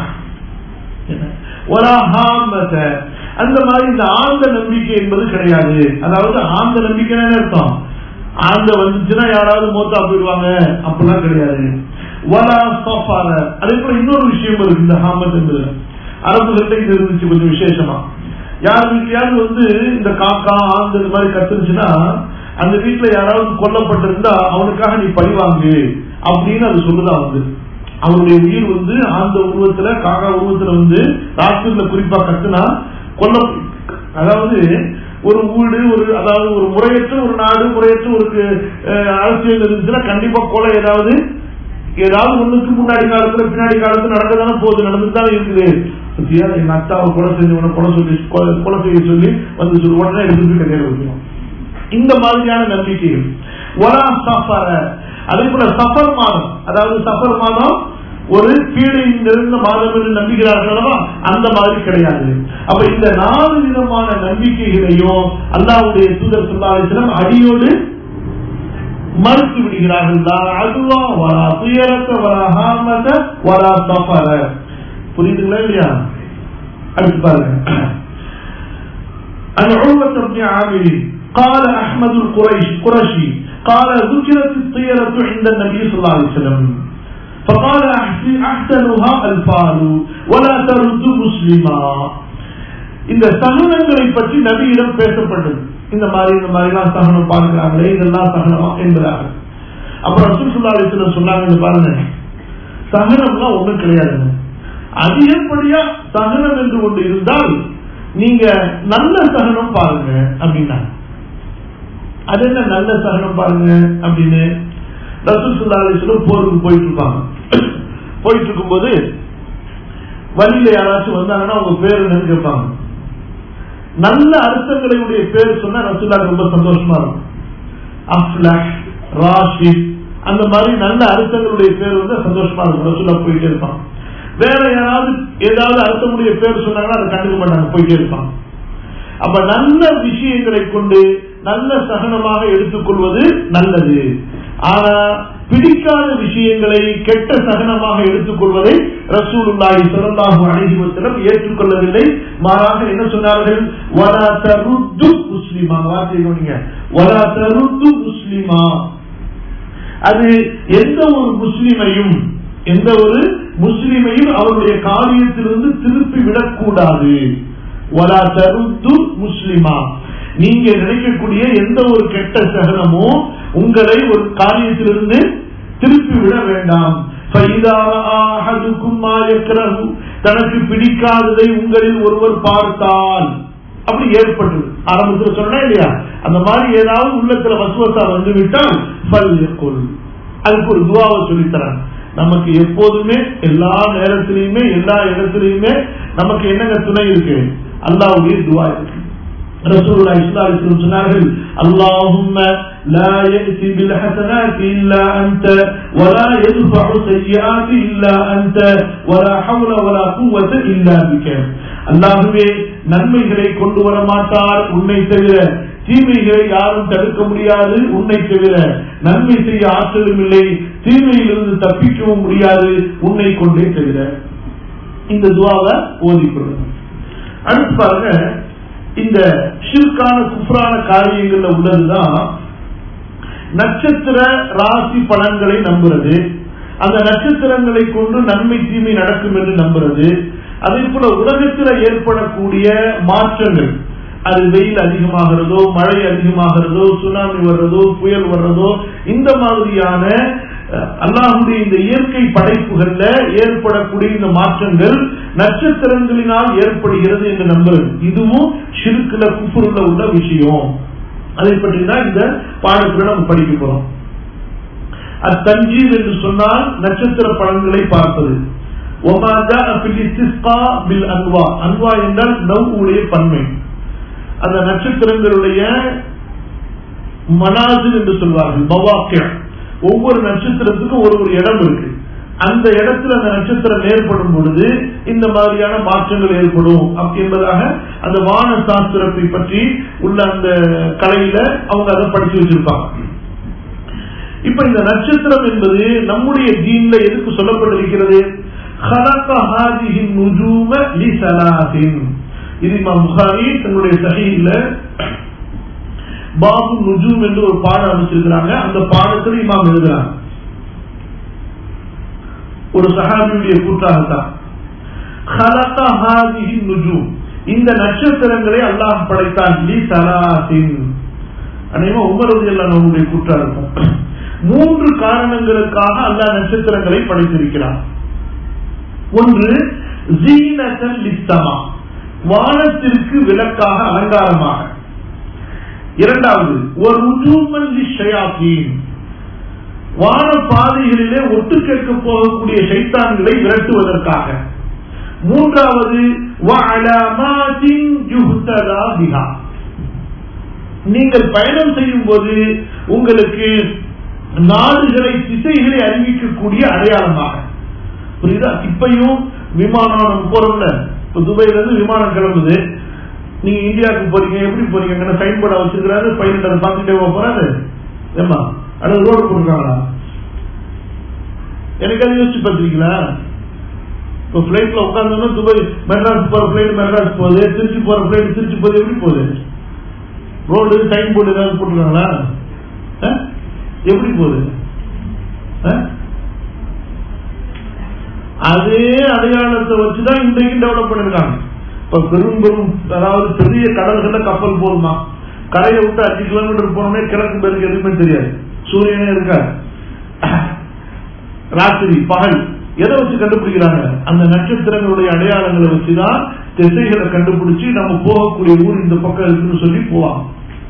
அந்த மாதிரி இந்த ஆழ்ந்த நம்பிக்கை என்பது கிடையாது அதாவது ஆழ்ந்த நம்பிக்கை அர்த்தம் ஆழ்ந்த வந்துச்சுன்னா யாராவது மூத்தா போயிடுவாங்க அப்படிலாம் கிடையாது வலா சஃபார அதே போல இன்னொரு விஷயம் இருக்கு இந்த ஹாமத் என்பது அரபுகள்கிட்ட இது இருந்துச்சு கொஞ்சம் விசேஷமா யார் வீட்லயாவது வந்து இந்த காக்கா ஆந்து இந்த மாதிரி கத்துருச்சுன்னா அந்த வீட்டுல யாராவது கொல்லப்பட்டிருந்தா அவனுக்காக நீ பழிவாங்கு அப்படின்னு அது சொல்லுதா வந்து அவனுடைய உயிர் வந்து அந்த உருவத்துல காக்கா உருவத்துல வந்து ராஷ்டிரத்துல குறிப்பா கத்துனா கொல்ல அதாவது ஒரு வீடு ஒரு அதாவது ஒரு முறையற்ற ஒரு நாடு முறையற்ற ஒரு அரசியல் இருந்துச்சுன்னா கண்டிப்பா கொலை ஏதாவது ஏதாவது ஒண்ணுக்கு முன்னாடி காலத்துல பின்னாடி காலத்துல நடக்கதானே போகுது நடந்துதான் இருக்குது எங்க அத்தாவை கொலை செஞ்சவன கொலை சொல்லி கொலை செய்ய சொல்லி வந்து சொல்லி உடனே எடுத்துட்டு கையில வைக்கணும் இந்த மாதிரியான நம்பிக்கைகள் ஒலா சஃபர அதே போல சஃபர் மாதம் அதாவது சஃபர் மாதம் ஒரு பீடை நிறைந்த மாதம் என்று நம்புகிறார்களா அந்த மாதிரி கிடையாது அப்ப இந்த நாலு விதமான நம்பிக்கைகளையும் அல்லாவுடைய தூதர் சொல்லாலும் அடியோடு மறுத்து விடுகிறார்கள் அதுவா வரா துயரத்தை வரா ஹாமத வரா சஃபர புரியுதுங்களா இல்லையா அடுத்து பாருங்க عن عروة بن عامر قال أحمد القريش قرشي قال ذكرت الطيرة عند النبي صلى الله عليه وسلم فقال أحسنها الفال ولا ترد مسلما இந்த சகனங்களை பற்றி நபியிடம் பேசப்பட்டது இந்த மாதிரி இந்த மாதிரி எல்லாம் சகனம் பார்க்கிறாங்களே இதெல்லாம் சகனமா என்பதாக அப்புறம் சுற்றுலா சொன்னாங்க பாருங்க சகனம்லாம் ஒண்ணும் கிடையாதுங்க அதிகப்படியா சகனம் என்று ஒன்று இருந்தால் நீங்க நல்ல சகனம் பாருங்க அப்படின்னா அது என்ன நல்ல சகனம் பாருங்க அப்படின்னு ரசூசுல்லா அலிஸ்லம் போருக்கு போயிட்டு இருப்பாங்க போயிட்டு இருக்கும்போது வழியில யாராச்சும் வந்தாங்கன்னா அவங்க பேர் என்னன்னு கேட்பாங்க நல்ல அர்த்தங்களுடைய பேர் சொன்னா ரசூல்லா ரொம்ப சந்தோஷமா இருக்கும் அஃப்லஹ் ராஷித் அந்த மாதிரி நல்ல அர்த்தங்களுடைய பேர் வந்து சந்தோஷமா இருக்கும் ரசூல்லா போயிட்டே இருப்பாங்க வேற யாராவது ஏதாவது அர்த்தமுடைய பேர் சொன்னாங்கன்னா அதை கண்டுக்க மாட்டாங்க போயிட்டே இருப்பாங்க அப்ப நல்ல விஷயங்களை கொண்டு நல்ல சகனமாக எடுத்துக்கொள்வது நல்லது ஆனா பிடிக்காத விஷயங்களை கெட்ட சகனமாக எடுத்துக்கொள்வதை ரசூலுல்லாஹி ஸல்லல்லாஹு அலைஹி வஸல்லம் ஏற்றுக்கொள்ளவில்லை மாறாக என்ன சொன்னார்கள் வலா தருத்து முஸ்லிமா வார்த்தை கவனிங்க வலா தருத்து முஸ்லிமா அது எந்த ஒரு முஸ்லிமையும் எந்த ஒரு முஸ்லிமையும் அவருடைய காரியத்திலிருந்து திருப்பி விடக்கூடாது வலா தருத்து முஸ்லிமா நீங்க நினைக்கக்கூடிய எந்த ஒரு கெட்ட சகனமோ உங்களை ஒரு காரியத்திலிருந்து திருப்பி விட வேண்டாம் தனக்கு பிடிக்காததை உங்களில் ஒருவர் பார்த்தால் அப்படி ஏற்பட்டது ஆரம்பத்தில் சொன்னா இல்லையா அந்த மாதிரி ஏதாவது உள்ளத்துல வசுவசா வந்து விட்டால் அதுக்கு ஒரு துவாவை சொல்லித்தரான் நமக்கு எப்போதுமே எல்லா நேரத்திலையுமே எல்லா இடத்திலையுமே நமக்கு என்னங்க துணை இருக்கு அல்லாவுடைய துவா இருக்கு رسول الله சொன்னார்கள் اللهم لا يأتي بالحسنات إلا أنت ولا يدفع السيئات إلا أنت ولا حول ولا قوة إلا بك அல்லாஹுவே நன்மைகளை கொண்டு வர மாட்டார் உன்னை தவிர தீமைகளை யாரும் தடுக்க முடியாது உன்னை தவிர நன்மை செய்ய ஆற்றலும் இல்லை தீமையிலிருந்து தப்பிக்கவும் முடியாது உன்னை கொண்டே தவிர இந்த துவாவை ஓதிக்கொள்ளுங்க அடுத்து பாருங்க இந்த ஷிர்கான குஃப்ரான காரியங்கள்ல உள்ளதுதான் நட்சத்திர ராசி பலன்களை நம்புறது அந்த நட்சத்திரங்களை கொண்டு நன்மை தீமை நடக்கும் என்று நம்புறது அதே போல உலகத்தில் ஏற்படக்கூடிய மாற்றங்கள் அது வெயில் அதிகமாகிறதோ மழை அதிகமாகிறதோ சுனாமி வர்றதோ புயல் வர்றதோ இந்த மாதிரியான அல்லாஹுடைய இந்த இயற்கை படைப்புகள்ல ஏற்படக்கூடிய இந்த மாற்றங்கள் நட்சத்திரங்களினால் ஏற்படுகிறது என்று நம்புறது இதுவும் சிறுக்குல குப்புருல உள்ள விஷயம் அதை பற்றி தான் இந்த பாடத்துல நம்ம படிக்க போறோம் அத்தஞ்சீர் என்று சொன்னால் நட்சத்திர பலன்களை பார்ப்பது அன்வா அன்வா என்றால் நவ்வுடைய பன்மை அந்த நட்சத்திரங்களுடைய மனாது என்று சொல்வார்கள் மவாக்கியம் ஒவ்வொரு நட்சத்திரத்துக்கும் ஒரு ஒரு இடம் இருக்கு அந்த இடத்துல அந்த நட்சத்திரம் ஏற்படும் பொழுது இந்த மாதிரியான மாற்றங்கள் ஏற்படும் என்பதாக அந்த வான சாஸ்திரத்தை பற்றி உள்ள அந்த கலையில அவங்க அதை படிச்சு வச்சிருப்பாங்க இப்ப இந்த நட்சத்திரம் என்பது நம்முடைய தீன்ல எதுக்கு சொல்லப்பட்டிருக்கிறது இது புகாரி தன்னுடைய சகையில பாபு நுஜூம் என்று ஒரு பாடம் அமைச்சிருக்கிறாங்க அந்த பாடத்தில் இமாம் எழுதுறாங்க ஒரு சஹாபியுடைய கூட்டாகத்தான் இந்த நட்சத்திரங்களை அல்லாஹ் படைத்தான் அநேகமா உமரது எல்லாம் நம்முடைய கூட்டா இருக்கும் மூன்று காரணங்களுக்காக அல்லாஹ் நட்சத்திரங்களை படைத்திருக்கிறான் ஒன்று ஜீனத்தன் லிஸ்தமா வானத்திற்கு விளக்காக அலங்காரமாக இரண்டாவது ஒரு ருஜூமன் வான பாதைகளிலே ஒட்டு கேட்க போகக்கூடிய சைத்தான்களை விரட்டுவதற்காக மூன்றாவது நீங்கள் பயணம் செய்யும் போது உங்களுக்கு நாடுகளை திசைகளை அறிவிக்கக்கூடிய அடையாளமாக புரியுதா இப்பையும் விமானம் போறோம்ல இப்ப துபாயில இருந்து விமானம் கிளம்புது நீங்க இந்தியாவுக்கு போறீங்க எப்படி போறீங்க சைன் போர்டா வச்சிருக்கிறாரு பைலட் அதை பார்த்துட்டே போறாரு ஏமா அல்லது ரோடு போட்டுருக்காங்களா எனக்கு அதை யோசிச்சு பார்த்துருக்கீங்களா இப்போ பிளைட்ல உட்காந்தோம்னா துபாய் மெட்ராஸ் போற பிளைட் மெட்ராஸ் போகுது திருச்சி போற பிளைட் திருச்சி போகுது எப்படி போகுது ரோடு சைன் போர்டு ஏதாவது போட்டுருக்காங்களா எப்படி போகுது அதே அடையாளத்தை வச்சுதான் இன்றைக்கு டெவலப் பண்ணிருக்காங்க இப்ப பெரும் பெரும் அதாவது பெரிய கடல்கள்ல கப்பல் போகுமா கரையை விட்டு அஞ்சு கிலோமீட்டர் போனோடனே கிழக்கு பேருக்கு எதுவுமே தெரியாது சூரியனே இருக்காது ராத்திரி பகல் எதை வச்சு கண்டுபிடிக்கிறாங்க அந்த நட்சத்திரங்களுடைய அடையாளங்களை வச்சுதான் திசைகளை கண்டுபிடிச்சு நம்ம போகக்கூடிய ஊர் இந்த பக்கம் இருக்குன்னு சொல்லி போவாங்க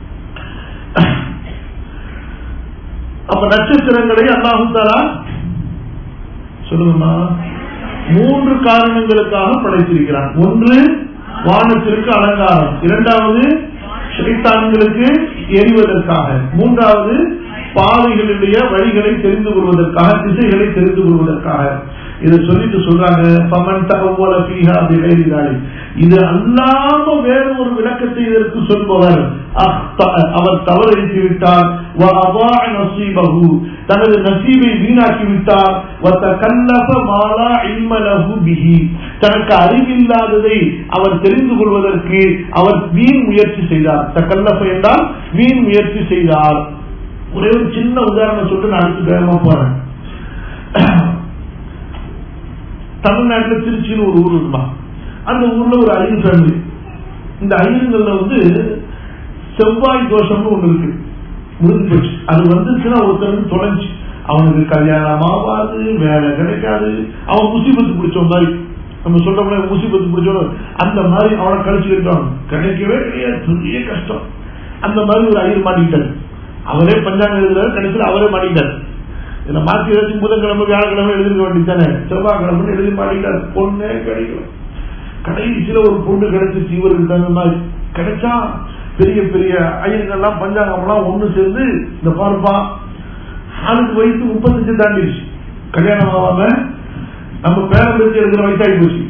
அப்ப நட்சத்திரங்களை அல்லாஹுத்தாரா சொல்லுங்கம்மா மூன்று காரணங்களுக்காக படைத்திருக்கிறான் ஒன்று வானத்திற்கு அலங்காரம் இரண்டாவது சைத்தான்களுக்கு எரிவதற்காக மூன்றாவது பாதைகளுடைய வழிகளை தெரிந்து கொள்வதற்காக திசைகளை தெரிந்து கொள்வதற்காக இதை சொல்லிட்டு சொல்றாங்க பமன் தகவல பீஹா பிகைரி தாலிக் இது அல்லாம வேற ஒரு விளக்கத்தை இதற்கு சொல்பவர் அஹ்தஅ, அவர் தவறித்து விட்டார் வ அதாஅ நஸீபஹு, தனது நசீபை வீணாக்கி விட்டார் வ தகல்லஃப மா லா இல்ம லஹு பிஹி. தனக்கு அறிவில்லாததை அவர் தெரிந்து கொள்வதற்கு அவர் வீண் முயற்சி செய்தார் தகல்லஃப என்றால் வீண் முயற்சி செய்தார் ஒரே ஒரு சின்ன உதாரணம் சொல்லிட்டு நான் அடுத்து வேகமா போறேன் தமிழ்நாட்டுல திருச்சின்னு ஒரு ஊர் இருக்குமா அந்த ஊர்ல ஒரு ஐயர் ஃபேமிலி இந்த ஐயர்கள்ல வந்து செவ்வாய் தோஷம்னு ஒண்ணு இருக்கு முடிஞ்சு போச்சு அது வந்துச்சுன்னா ஒருத்தருக்கு தொலைஞ்சு அவனுக்கு கல்யாணம் ஆகாது வேலை கிடைக்காது அவன் முசிபத்து பிடிச்ச மாதிரி நம்ம சொல்றோம்ல முசிபத்து பிடிச்சவன் அந்த மாதிரி அவனை கழிச்சு வைக்கிறான் கிடைக்கவே கிடையாது பெரிய கஷ்டம் அந்த மாதிரி ஒரு ஐயர் மாட்டிக்கிட்டாரு அவரே பஞ்சாங்க எழுதுறாரு கடைசியில் அவரே மாட்டிக்கிட்டாரு இதுல மாத்தி வச்சு புதன்கிழமை வியாழக்கிழமை எழுதிருக்க வேண்டியதானே செவ்வாய்க்கிழமை எழுதி மாட்டிக்கிட்டாரு பொண்ணே கிடைக்கல கடைசியில ஒரு பொண்ணு கிடைச்சிச்சு இவருக்கு தகுந்த மாதிரி கிடைச்சா பெரிய பெரிய ஐயங்கள்லாம் பஞ்சாங்கம்லாம் ஒண்ணு சேர்ந்து இந்த பார்ப்பா ஆளுக்கு வயசு முப்பத்தஞ்சு தாண்டிடுச்சு கல்யாணம் ஆகாம நம்ம பேரம் வச்சு எடுக்கிற வயசாகி போச்சு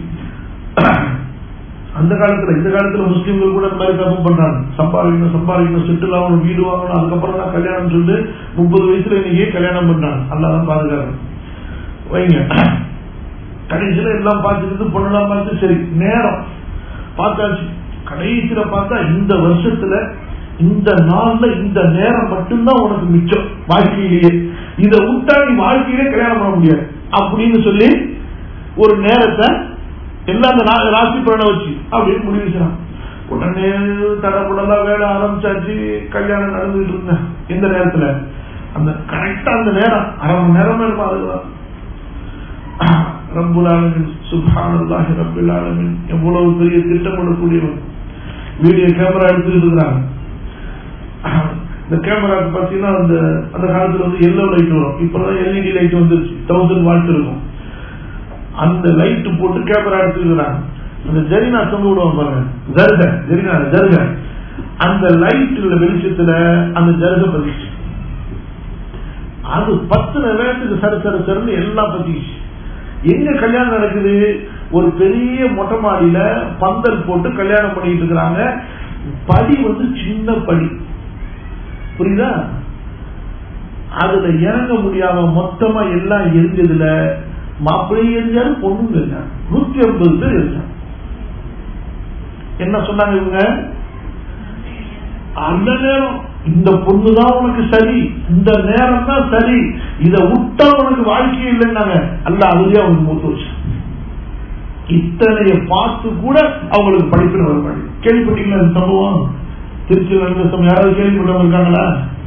அந்த காலத்துல இந்த காலத்துல முஸ்லீம்கள் கூட இந்த மாதிரி தப்பு பண்றாங்க சம்பாதிக்கணும் சம்பாதிக்கணும் செட்டில் ஆகணும் வீடு வாங்கணும் அதுக்கப்புறம் தான் கல்யாணம் சொல்லிட்டு முப்பது வயசுல இன்னைக்கு கல்யாணம் பண்றாங்க அல்லாதான் பாதுகாக்கணும் வைங்க கடைசியில எல்லாம் பார்த்துட்டு பொண்ணெல்லாம் பார்த்து சரி நேரம் பார்த்தாச்சு கடைசியில பார்த்தா இந்த வருஷத்துல இந்த நாள்ல இந்த நேரம் மட்டும்தான் உனக்கு மிச்சம் வாழ்க்கையிலேயே இதை விட்டா நீ வாழ்க்கையிலே கல்யாணம் பண்ண முடியாது அப்படின்னு சொல்லி ஒரு நேரத்தை எல்லாம் அந்த ரா- ராசி பலனை வச்சு அப்படின்னு முடிவு செய்யலாம் உடனே தடப்புடலாம் வேலை ஆரம்பிச்சாச்சு கல்யாணம் நடந்துட்டு இருந்தேன் எந்த நேரத்துல அந்த கரெக்டா அந்த நேரம் அரை மணி நேரம் இருக்கும் அதுதான் ரப்புல் ஆலமின் சுப்ஹானல்லாஹி ரப்புல் ஆலமின் எவ்வளவு பெரிய திட்டமிடக்கூடியவன் வீடியோ கேமரா எடுத்துட்டு இருக்கிறாங்க இந்த கேமராக்கு பாத்தீங்கன்னா அந்த அந்த காலத்துல வந்து எல்லோ லைட் வரும் இப்பதான் எல்இடி லைட் வந்துருச்சு தௌசண்ட் வாட்ஸ் இருக்கும் அந்த லைட் போட்டு கேமரா எடுத்துக்கிறாங்க அந்த ஜரினா தொங்க விடுவாங்க பாருங்க ஜருக ஜரினா ஜருக அந்த லைட்ல வெளிச்சத்துல அந்த ஜருக பதிச்சு அது பத்துன வேகத்துக்கு சர சர சரன்னு எல்லாம் பத்திச்சு எங்க கல்யாணம் நடக்குது ஒரு பெரிய மொட்டை மாடியில பந்தல் போட்டு கல்யாணம் பண்ணிட்டு இருக்கிறாங்க படி வந்து சின்ன படி புரியுதா அதுல இறங்க முடியாம மொத்தமா எல்லாம் எரிஞ்சதுல மாப்பிள்ளை எரிஞ்சாரு பொண்ணுங்க இருந்தாங்க நூத்தி ஐம்பது பேர் இருந்தாங்க என்ன சொன்னாங்க இவங்க அந்த நேரம் இந்த பொண்ணு தான் உனக்கு சரி இந்த நேரம் தான் சரி இதை விட்டா உனக்கு வாழ்க்கையே இல்லைன்னாங்க அல்ல அதுலயே அவங்க மூத்து வச்சு இத்தனைய பார்த்து கூட அவங்களுக்கு படிப்பின வர மாட்டேங்குது கேள்விப்பட்டீங்களா இந்த சம்பவம் திருச்சி நடந்த சம்பவம் யாராவது கேள்விப்பட்டவங்க இருக்காங்களா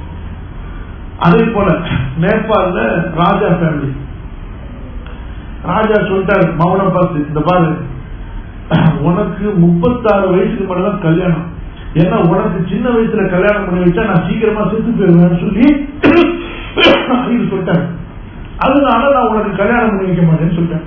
அதே போல நேபாளில ராஜா ஃபேமிலி ராஜா சொல்லிட்டாரு மௌன பார்த்து இந்த பாரு உனக்கு முப்பத்தாறு வயசுக்கு மேலதான் கல்யாணம் ஏன்னா உனக்கு சின்ன வயசுல கல்யாணம் பண்ணி வச்சா நான் சீக்கிரமா செத்து போயிருவேன்னு சொல்லி இது சொல்லிட்டாரு அதனால நான் உனக்கு கல்யாணம் பண்ணி வைக்க மாட்டேன்னு சொல்லிட்டேன்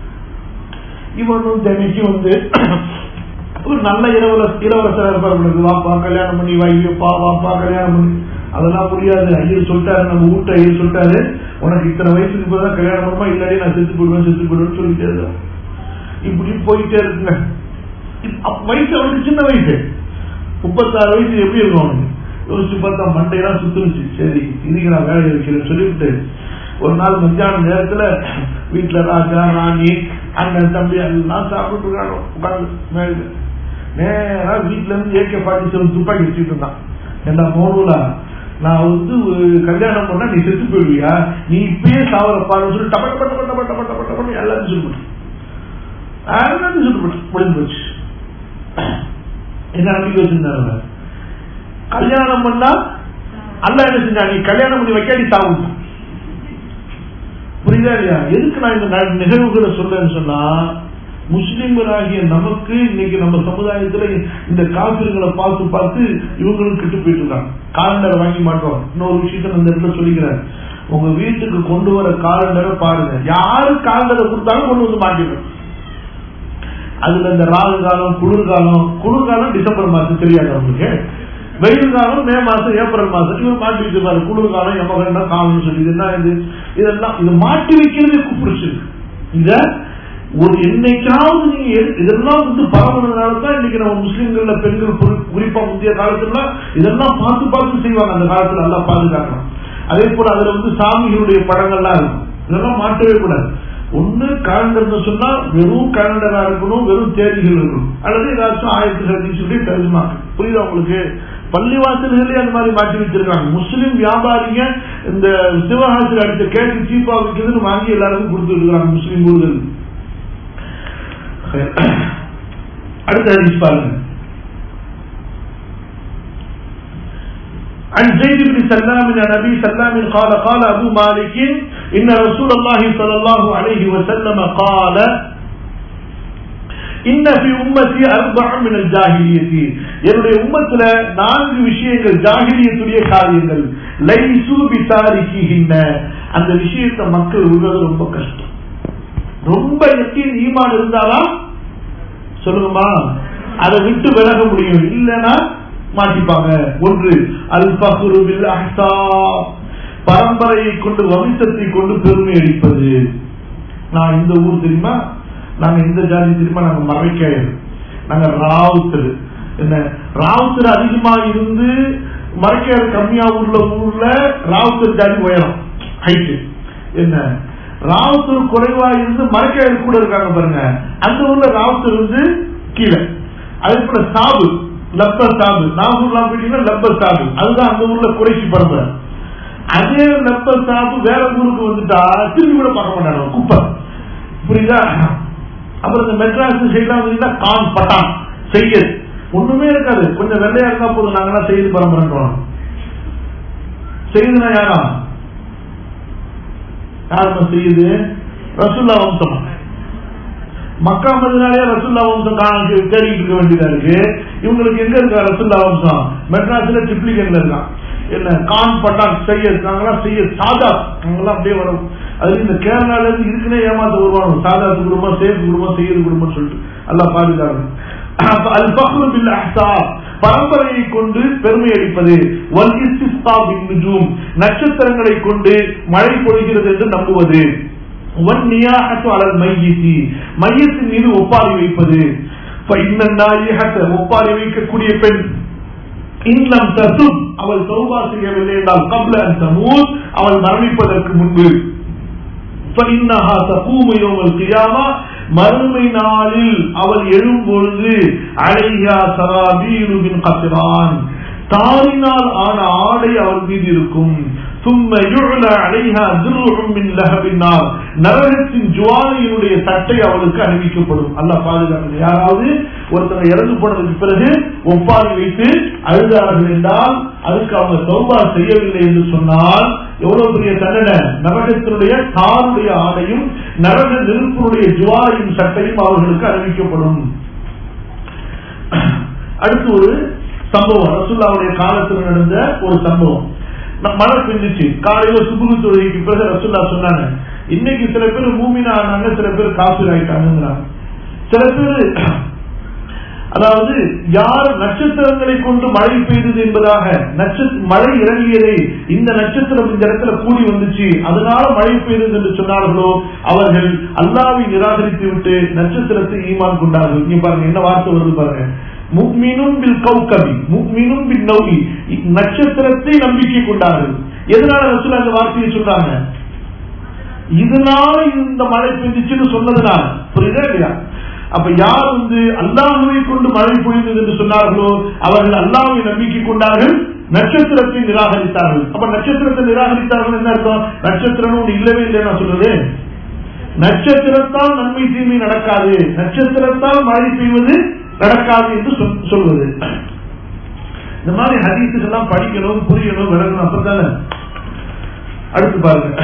இவனும் தினைக்கு வந்து ஒரு நல்ல இளவரச இளவரசர் இருப்பார் உனக்கு வாப்பா கல்யாணம் பண்ணி வைப்பா வாப்பா கல்யாணம் பண்ணி அதெல்லாம் முடியாது ஐயர் சொல்லிட்டாரு நம்ம வீட்டு ஐயர் சொல்லிட்டாரு உனக்கு இத்தனை வயசுக்கு போதான் கல்யாணம் பண்ணுமா இல்லாடி நான் செத்து போடுவேன் செத்து போடுவேன்னு சொல்லிட்டே இருந்தேன் இப்படி போயிட்டே இருக்குங்க இப்ப- அப்ப வயசு அவனுக்கு சின்ன வயசு முப்பத்தாறு வயசு எப்படி இருக்கும் அவனுக்கு யோசிச்சு பார்த்தா மண்டையெல்லாம் சுத்துருச்சு சரி இன்னைக்கு நான் வேலை இருக்கிறேன்னு சொல்லிவிட்டு ஒரு நாள் மத்தியான நேரத்துல வீட்டுல ராஜா ராணி அண்ணன் தம்பி எல்லாம் சாப்பிட்டு இருக்காங்க உட்காந்து மேல நேரா வீட்டுல இருந்து ஏகே ஃபார்ட்டி செவன் துப்பாக்கி வச்சுட்டு இருந்தான் என்ன மோனூலா நான் வந்து ஒரு கல்யாணம் பண்ணா நீ செத்து போயிடுவியா நீ இப்பயே சாவர பாருன்னு சொல்லி டப்ப டப்ப டப்ப டப்ப டப்ப டப்ப டப்ப எல்லாத்தையும் சொல்லிவிட்டேன் எல்லாத்தையும் சொல்லிவிட்டேன் முடிஞ்சு போச்சு என்ன நம்பிக்கை வச்சிருந்தாரு அவர்? கல்யாணம் பண்ணா அல்ல என்ன செஞ்சா நீ கல்யாணம் பண்ணி வைக்காடி சாவு புரியுதா இல்லையா எதுக்கு நான் இந்த ந- நிகழ்வுகளை சொல்றேன்னு சொன்னா முஸ்லிம்களாகிய நமக்கு இன்னைக்கு நம்ம சமுதாயத்துல இந்த காப்பிர்களை பார்த்து பார்த்து இவங்களும் கெட்டு போயிட்டு இருக்காங்க காலண்டரை வாங்கி மாட்டோம் இன்னொரு விஷயத்த நான் இந்த இடத்துல சொல்லிக்கிறேன் உங்க வீட்டுக்கு கொண்டு வர காலண்டரை பாருங்க யாரு காலண்டரை கொடுத்தாலும் கொண்டு வந்து மாட்டிடும் அதுல இந்த ராகு காலம் குளிர்காலம் குளிர்காலம் டிசம்பர் மாசம் தெரியாது அவங்களுக்கு வெயில் காலம் மே மாசம் ஏப்ரல் மாசம் இவர் மாட்டி வச்சிருப்பாரு குளிர்காலம் எமகண்ட காலம்னு சொல்லி இது என்ன இது இதெல்லாம் இது மாட்டி வைக்கிறது குப்பிடிச்சிருக்கு இத ஒரு என்னைக்காவது நீங்க எது- இதெல்லாம் வந்து பரவனதுனால தான் இன்னைக்கு நம்ம முஸ்லிம்கள்ல பெண்கள் குறி- குறிப்பா முந்தைய காலத்துல இதெல்லாம் பார்த்து பார்த்து செய்வாங்க அந்த காலத்துல நல்லா பாதுகாக்கணும் அதே போல அதுல வந்து சாமிகளுடைய படங்கள்லாம் இருக்கும் இதெல்லாம் மாட்டவே கூடாது ஒண்ணு காலண்டர்னு சொன்னா வெறும் காலண்டரா இருக்கணும் வெறும் தேதிகள் இருக்கணும் அல்லது ஏதாச்சும் ஆயிரத்தி சதீசுடைய தர்ஜுமா புரியுதா உங்களுக்கு பள்ளிவாசல்களே அந்த மாதிரி மாற்றி வச்சிருக்காங்க முஸ்லிம் வியாபாரிங்க இந்த சிவகாசியில் அடித்த கேட்டு சீப்பா விற்கிறதுன்னு வாங்கி எல்லாருக்கும் கொடுத்துட்டு இருக்காங்க முஸ்லிம் ஊர்கள் அடுத்த ஹதீஸ் பாருங்க عن زيد بن سلام عن ابي سلام قال قال ابو مالك ان رسول الله صلى الله عليه وسلم قال இன்ன ஃபி உம்மத்தி அர்பஅ மின் அல்-ஜாஹிலியத்தி என்னுடைய உம்மத்துல நான்கு விஷயங்கள் ஜாஹிலியத்துடைய காரியங்கள் லைசு பிசாரிக்கிஹின்ன அந்த விஷயத்தை மக்கள் விடுறது ரொம்ப கஷ்டம் ரொம்ப யக்கீன் ஈமான் இருந்தாதான் சொல்லுங்கம்மா அதை விட்டு விலக முடியும் இல்லைன்னா மாட்டிப்பாங்க ஒன்று அல் பஹ்ரு பில் அஹ்சா பரம்பரையை கொண்டு வம்சத்தை கொண்டு பெருமை அடிப்பது நான் இந்த ஊர் தெரியுமா நாங்க இந்த ஜாதி தெரியுமா நாங்க மறைக்காயர் நாங்க ராவுத்தர் என்ன ராவுத்தர் அதிகமா இருந்து மறைக்காயர் கம்மியா உள்ள ஊர்ல ராவுத்தர் ஜாதி உயரம் ஹைட்டு என்ன ராவுத்தர் குறைவா இருந்து மறைக்காயர் கூட இருக்காங்க பாருங்க அந்த ஊர்ல ராவுத்தர் வந்து கீழே அதே போல சாபு லப்பர் சாபு நாகூர்லாம் போயிட்டீங்கன்னா லப்பர் சாபு அதுதான் அந்த ஊர்ல குறைச்சி பரம்பரை அதே லப்பர் சாபு வேற ஊருக்கு வந்துட்டா திரும்பி கூட பார்க்க மாட்டாங்க குப்பை புரியுதா அப்புறம் இந்த மெட்ராஸ் சைட்லாம் வந்தீங்கன்னா கான் பட்டான் செய்யது ஒண்ணுமே இருக்காது கொஞ்சம் வெள்ளையா இருந்தா போதும் நாங்கெல்லாம் செய்து பரம்பரைன்றோம் செய்யுதுன்னா யாரா யாருமா செய்யுது ரசுல்லா வம்சம் மக்கா மதினாலே ரசுல்லா வம்சம் காண தேடிட்டு இருக்க வேண்டியதா இருக்கு இவங்களுக்கு எங்க இருக்கா ரசுல்லா வம்சம் மெட்ராஸ்ல டிப்ளிகன்ல இருக்கான் என்ன கான் பட்டான் செய்ய நாங்கெல்லாம் செய்ய சாதா நாங்கெல்லாம் அப்படியே வரும் அது இந்த கேரளால இருந்து இருக்குன்னே ஏமாத்த வருவாங்க சாதாத்து குடும்பம் சேஃப் குடும்பம் செய்யறது குடும்பம் சொல்லிட்டு எல்லாம் பாதுகாப்பு அல் பஹ்ரு பில் அஹ்சாப் பரம்பரையை கொண்டு பெருமை அளிப்பது வல் இஸ்திஸ்கா பின் நுஜூம் நட்சத்திரங்களை கொண்டு மழை பொழிகிறது என்று நம்புவது வன் நியாஹத்து அலல் மையித்தி மையத்தின் மீது ஒப்பாரி வைப்பது ஃபஇன்ன நாயிஹத்த ஒப்பாரி வைக்கக்கூடிய பெண் இன்லம் தசும் அவள் சௌபா செய்யவில்லை என்றால் கப்ல தமூத் அவள் மரணிப்பதற்கு முன்பு فإنها تقوم يوم القيامة மறுமை நாளில் அவள் எழும்பொழுது அலையா சராபீரு மின் கசிரான் தாரினால் ஆன ஆடை அவள் மீது இருக்கும் ثم يعلى عليها درع من لهب النار நரகத்தின் ஜுவாலையினுடைய சட்டை அவளுக்கு அணிவிக்கப்படும் அல்லாஹ் பாதுகாப்பு யாராவது ஒருத்தர் இறந்து போனதுக்கு பிறகு ஒப்பாரி வைத்து அழுதார்கள் என்றால் அதுக்கு அவங்க சௌபா செய்யவில்லை என்று சொன்னால் எவ்வளவு பெரிய தண்டனை நரகத்தினுடைய தாருடைய ஆடையும் நரக நெருப்பினுடைய ஜுவாலையும் சட்டையும் அவர்களுக்கு அறிவிக்கப்படும் அடுத்து ஒரு சம்பவம் ரசுல்லாவுடைய காலத்தில் நடந்த ஒரு சம்பவம் ந- மழை பெஞ்சிச்சு காலையில சுபுகு தொழுகைக்கு பிறகு ரசுல்லா சொன்னாங்க இன்னைக்கு சில பேர் மூமினா ஆனாங்க சில பேர் காசு ஆயிட்டாங்கிறாங்க சில பேர் அதாவது யார் நட்சத்திரங்களை கொண்டு மழை பெய்தது என்பதாக நட்சத்திர மழை இறங்கியதை இந்த நட்சத்திரம் இந்த இடத்துல கூடி வந்துச்சு அதனால மழை பெய்தது என்று சொன்னார்களோ அவர்கள் அல்லாவை நிராகரித்து விட்டு நட்சத்திரத்தை ஈமான் கொண்டார்கள் நீ பாருங்க என்ன வார்த்தை வருது பாருங்க முக்மீனும் பில் கௌகபி முக்மீனும் பின் நௌகி நட்சத்திரத்தை நம்பிக்கை கொண்டார்கள் எதனால ரசூல் அந்த வார்த்தையை சொல்றாங்க இதனால இந்த மழை பெஞ்சிச்சுன்னு சொன்னதுனால புரியுதா இல்லையா அப்ப யார் வந்து அல்லாஹுவை கொண்டு மழை பொழிந்தது என்று சொன்னார்களோ அவர்கள் அல்லாஹ்வை நம்பிக்கை கொண்டார்கள் நட்சத்திரத்தை நிராகரித்தார்கள் அப்ப நட்சத்திரத்தை நிராகரித்தார்கள் என்ன அர்த்தம் நட்சத்திரம் ஒன்று இல்லவே இல்லை நான் சொல்றது நட்சத்திரத்தால் நன்மை தீமை நடக்காது நட்சத்திரத்தால் மழை பெய்வது நடக்காது என்று சொல்- சொல்வது இந்த மாதிரி ஹதீஸுக்கு எல்லாம் படிக்கணும் புரியணும் விளங்கணும் அப்பதானே அடுத்து பாருங்க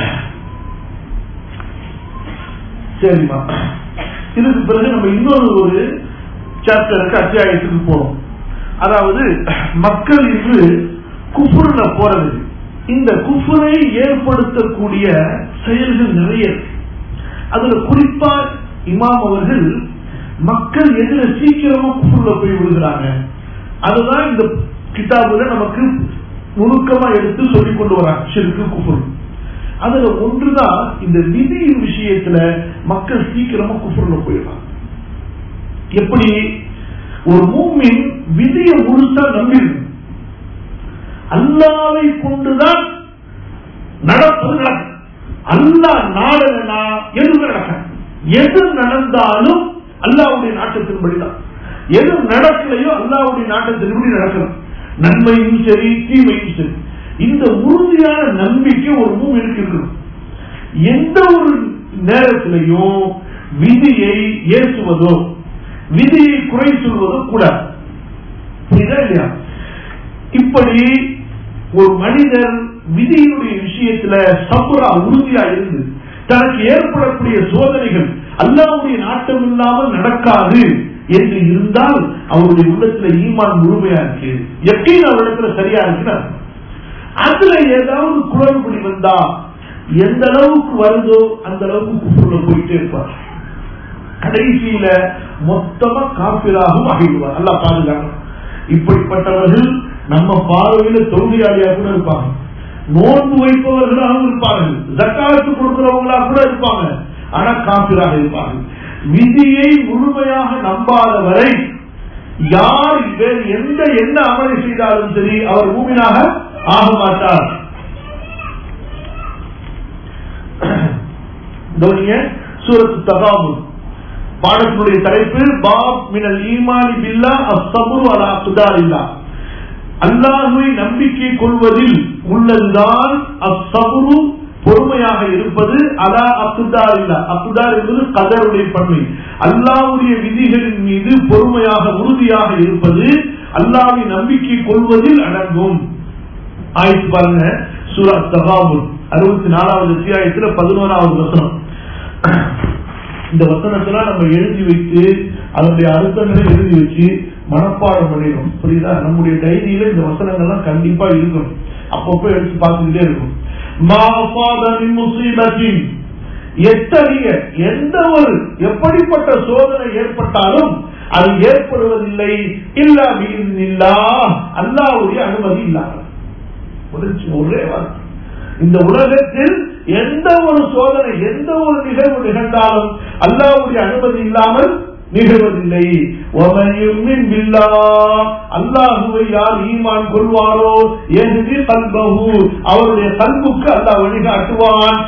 சரிம்மா இதுக்கு பிறகு நம்ம இன்னொரு ஒரு சாப்டருக்கு அத்தியாயத்துக்கு போறோம் அதாவது மக்கள் இன்று குஃபுர்ல போறது இந்த குஃபுரை ஏற்படுத்தக்கூடிய செயல்கள் நிறைய இருக்கு. அதுல குறிப்பா இமாம் அவர்கள் மக்கள் எதுல சீக்கிரமா குஃபுர்ல போய் விழுகிறாங்க அதுதான் இந்த கிதாபுல நமக்கு நுணுக்கமா எடுத்து சொல்லிக் கொண்டு வராங்க ஷிருக்கு குஃபுர் அதுல ஒன்றுதான் இந்த விதியின் விஷயத்துல மக்கள் சீக்கிரமா குஃபுர்ல போயிடலாம் எப்படி ஒரு மூமின் விதியை முழுசா நம்பிடும் அல்லாவை கொண்டுதான் நடப்பது நடக்கும் அல்லா நாடனா எதுவும் நடக்க எது நடந்தாலும் அல்லாவுடைய நாட்டத்தின்படிதான் எது நடக்கலையோ அல்லாவுடைய நாட்டத்தின்படி நடக்கணும் நன்மையும் சரி தீமையும் சரி இந்த உறுதியான நம்பிக்கை ஒரு மூவிற்கு இருக்கணும் எந்த ஒரு நேரத்திலையும் விதியை ஏசுவதோ விதியை குறை சொல்வதோ கூடாது புரியுதா இல்லையா இப்படி ஒரு மனிதர் விதியினுடைய விஷயத்துல சப்புரா உறுதியா இருந்து தனக்கு ஏற்படக்கூடிய சோதனைகள் அல்லாவுடைய நாட்டம் இல்லாமல் நடக்காது என்று இருந்தால் அவருடைய உள்ளத்துல ஈமான் முழுமையா இருக்கு எப்படி அவரிடத்துல சரியா இருக்குன்னு அதுல ஏதாவது குளறுபடி வந்தா எந்த அளவுக்கு வருதோ அந்த அளவுக்கு குப்புல போயிட்டே இருப்பார் கடைசியில மொத்தமா காப்பிராகவும் ஆகிடுவார் நல்லா பாதுகாக்கணும் இப்படிப்பட்டவர்கள் நம்ம பார்வையில தொழுகையாளியா கூட இருப்பாங்க நோன்பு வைப்பவர்களாகவும் இருப்பார்கள் ஜக்காத்து கொடுக்கிறவங்களா கூட இருப்பாங்க ஆனா காப்பிராக இருப்பார்கள் விதியை முழுமையாக நம்பாத வரை யார் வேறு எந்த என்ன அமலை செய்தாலும் சரி அவர் மூமினாக ஆக மாட்டார் சூரத்து தகாமும் பாடத்தினுடைய தலைப்பு பாப் மினல் ஈமானி பில்லா அஸ்தபுரு அலா சுதார் இல்லா அல்லாஹுவை நம்பிக்கை கொள்வதில் உள்ளதுதான் அஸ்தபுரு பொறுமையாக இருப்பது அலா அப்துதார் இல்லா அப்துதார் என்பது கதருடைய பன்மை அல்லாவுடைய விதிகளின் மீது பொறுமையாக உறுதியாக இருப்பது அல்லாவை நம்பிக்கை கொள்வதில் அடங்கும் ஆயிடுச்சு பாருங்க சூரா தகாபுல் அறுபத்தி நாலாவது அத்தியாயத்துல பதினோராவது வசனம் இந்த வசனத்துல நம்ம எழுதி வைத்து அதனுடைய அர்த்தங்களை எழுதி வச்சு மனப்பாடம் பண்ணிடும் புரியுதா நம்முடைய டைரியில இந்த வசனங்கள்லாம் கண்டிப்பா இருக்கணும் அப்பப்போ எடுத்து பார்த்துக்கிட்டே இருக்கும் முசீபத்தின் எத்தகைய எந்த ஒரு எப்படிப்பட்ட சோதனை ஏற்பட்டாலும் அது ஏற்படுவதில்லை இல்லா இல்லா அல்லாவுடைய அனுமதி இல்லாமல் ஒரே வார்த்தை இந்த உலகத்தில் எந்த ஒரு சோதனை எந்த ஒரு நிகழ்வு நிகழ்ந்தாலும் அல்லாவுடைய அனுமதி இல்லாமல் நிகழ்வதில்லை அல்லாஹுவை யார் ஈமான் கொள்வாரோ எது கல்பகு அவருடைய கல்புக்கு அல்லாஹ் வழிகாட்டுவான்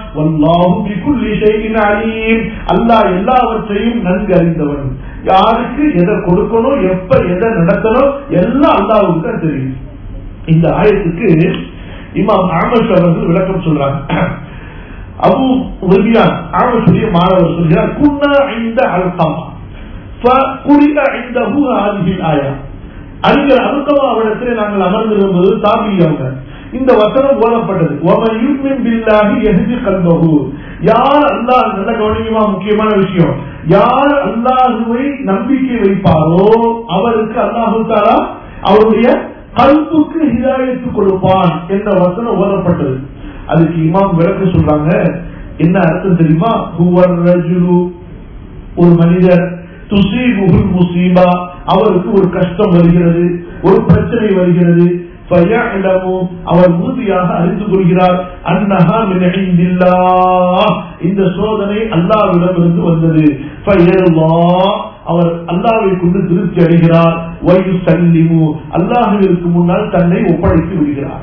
அல்லாஹ் எல்லாவற்றையும் நன்கு அறிந்தவன் யாருக்கு எதை கொடுக்கணும் எப்ப எதை நடத்தணும் எல்லாம் அல்லாவுக்கு தான் தெரியும் இந்த ஆயத்துக்கு இமாம் ஆமஸ் அவர்கள் விளக்கம் சொல்றாங்க அபு உதவியான் ஆமசுடைய மாணவர் சொல்கிறார் குன்னா இந்த அழுத்தம் فقرئ عنده هذه الآية அறிஞர் அனுத்தவா அவரிடத்திலே நாங்கள் அமர்ந்திருந்தது தாபி அவங்க இந்த வசனம் ஓதப்பட்டது ஒமன் யூமின் பில்லாஹி எஹ்தி கல்பஹு யார் அல்லாஹ் நல்ல கவனிக்குமா முக்கியமான விஷயம் யார் அல்லாஹுவை நம்பிக்கை வைப்பாரோ அவருக்கு அல்லாஹு தாலா அவருடைய கல்புக்கு ஹிதாயத்து கொடுப்பான் என்ற வசனம் ஓதப்பட்டது அதுக்கு இமாம் விளக்க சொல்றாங்க என்ன அர்த்தம் தெரியுமா ஹுவர் ரஜுலு ஒரு மனிதர் துசீபுகுல் முசீபா அவருக்கு ஒரு கஷ்டம் வருகிறது ஒரு பிரச்சனை வருகிறது அவர் உறுதியாக அறிந்து கொள்கிறார் அன்னஹா இந்த சோதனை அல்லாவிடமிருந்து வந்தது அவர் அல்லாவை கொண்டு திருப்தி அடைகிறார் வயு சல்லிமு அல்லாஹுவிற்கு முன்னால் தன்னை ஒப்படைத்து விடுகிறார்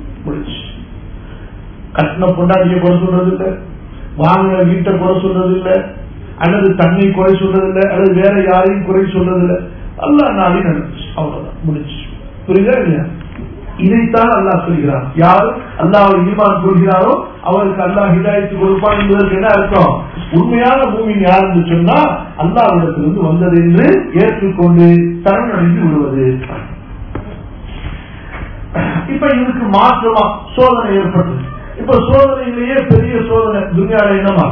கட்டின பொண்டாட்டிய குறை சொல்றது இல்லை வாங்கின வீட்டை குறை சொல்றது இல்லை அல்லது தன்னை குறை சொல்றது இல்லை அல்லது வேற யாரையும் குறை சொல்றது இல்லை அல்லா நாளை நடந்துச்சு அவ்வளவுதான் முடிச்சு புரியுதா இல்லையா இதைத்தான் அல்லாஹ் சொல்கிறார் யார் அல்லாஹ் ஈமான் கொள்கிறாரோ அவருக்கு அல்லாஹ் ஹிதாயத்து கொடுப்பான் என்பதற்கு என்ன அர்த்தம் உண்மையான பூமி யாருன்னு சொன்னா அல்லாவிடத்திலிருந்து வந்தது என்று ஏற்றுக்கொண்டு சரணடைந்து விடுவது இப்ப இதுக்கு மாற்றமா சோதனை ஏற்பட்டது இப்ப சோதனையிலேயே பெரிய சோதனை துணியால என்னமா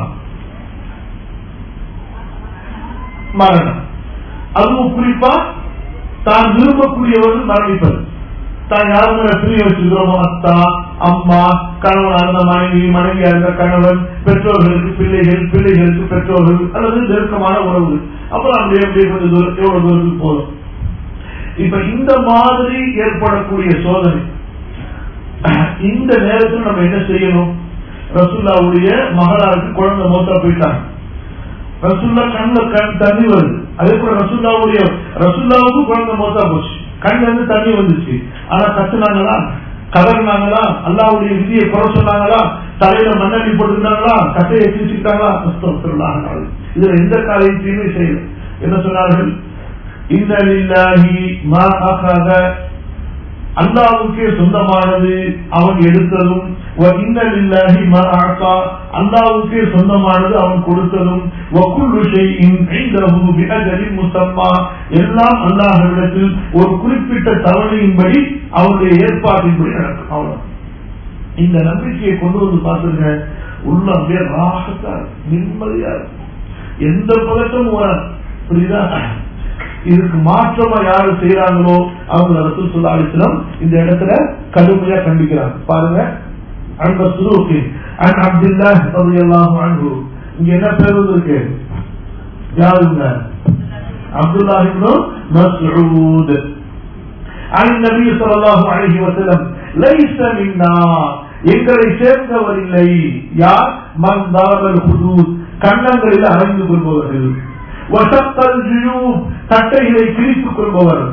மரணம் அதுவும் குறிப்பா தான் விரும்பக்கூடியவர்கள் மரணிப்பது தான் யார் மேல பிரிய வச்சிருக்கிறோமோ அத்தா அம்மா கணவன் அந்த மனைவி மனைவியா இருந்த கணவன் பெற்றோர்களுக்கு பிள்ளைகள் பிள்ளைகளுக்கு பெற்றோர்கள் அல்லது நெருக்கமான உறவுகள் அப்புறம் அப்படியே அப்படியே கொஞ்சம் தூரம் எவ்வளவு தூரத்துக்கு போதும் இப்ப இந்த மாதிரி ஏற்படக்கூடிய சோதனை இந்த நேரத்தில் நம்ம என்ன செய்யணும் ரசுல்லாவுடைய மகளாருக்கு குழந்தை மோத்தா போயிட்டாங்க ரசுல்லா கண்ணுல கண் தண்ணி வருது அதே போல ரசுல்லாவுடைய ரசுல்லாவுக்கும் குழந்தை மோத்தா போச்சு கண்ணுல இருந்து தண்ணி வந்துச்சு ஆனா கத்துனாங்களா கதறினாங்களா அல்லாவுடைய விதியை குறை சொன்னாங்களா தலையில மண்ணெண்ணி போட்டுக்கிட்டாங்களா கட்டையை கிழிச்சுக்கிட்டாங்களா இதுல எந்த காரியத்தையுமே செய்யல என்ன சொன்னார்கள் இன்னலில்லாஹி மா அகத அல்லாவுக்கே சொந்தமானது அவன் எடுத்ததும் இன்னலில்லாஹி மா ஆக்கா அல்லாவுக்கே சொந்தமானது அவன் கொடுத்ததும் வக்குல்லு ஷைஇன் இன்தஹு பிஅஜலின் முஸம்மா எல்லாம் அல்லாஹ்விடத்தில் ஒரு குறிப்பிட்ட தவணையின்படி அவருடைய ஏற்பாட்டின்படி நடக்கும் அவ்வளவு இந்த நம்பிக்கையை கொண்டு வந்து பார்த்துங்க உள்ள அப்படியே ராகத்தா நிம்மதியா இருக்கும் எந்த பதட்டமும் வராது புரியுதா இதுக்கு மாற்றமா யாரு செய்யறாங்களோ அவங்க ரசூல் சுல்லா அலிஸ்லாம் இந்த இடத்துல கடுமையா கண்டிக்கிறாங்க பாருங்க அந்த சுருக்கி அன் அப்துல்லா ரலியல்லாஹு அன்ஹு இங்க என்ன பேர் இருக்கு யாருங்க அப்துல்லா இப்னு மஸ்ஊத் عن النبي صلى الله عليه وسلم ليس منا எங்களை சேர்ந்தவர் இல்லை யார் மன் தாரல் ஹுதூத் கண்ணங்களில் அறைந்து கொள்பவர்கள் வசத்தல் ஜுயூப் சட்டைகளை கிழித்துக் கொள்பவர்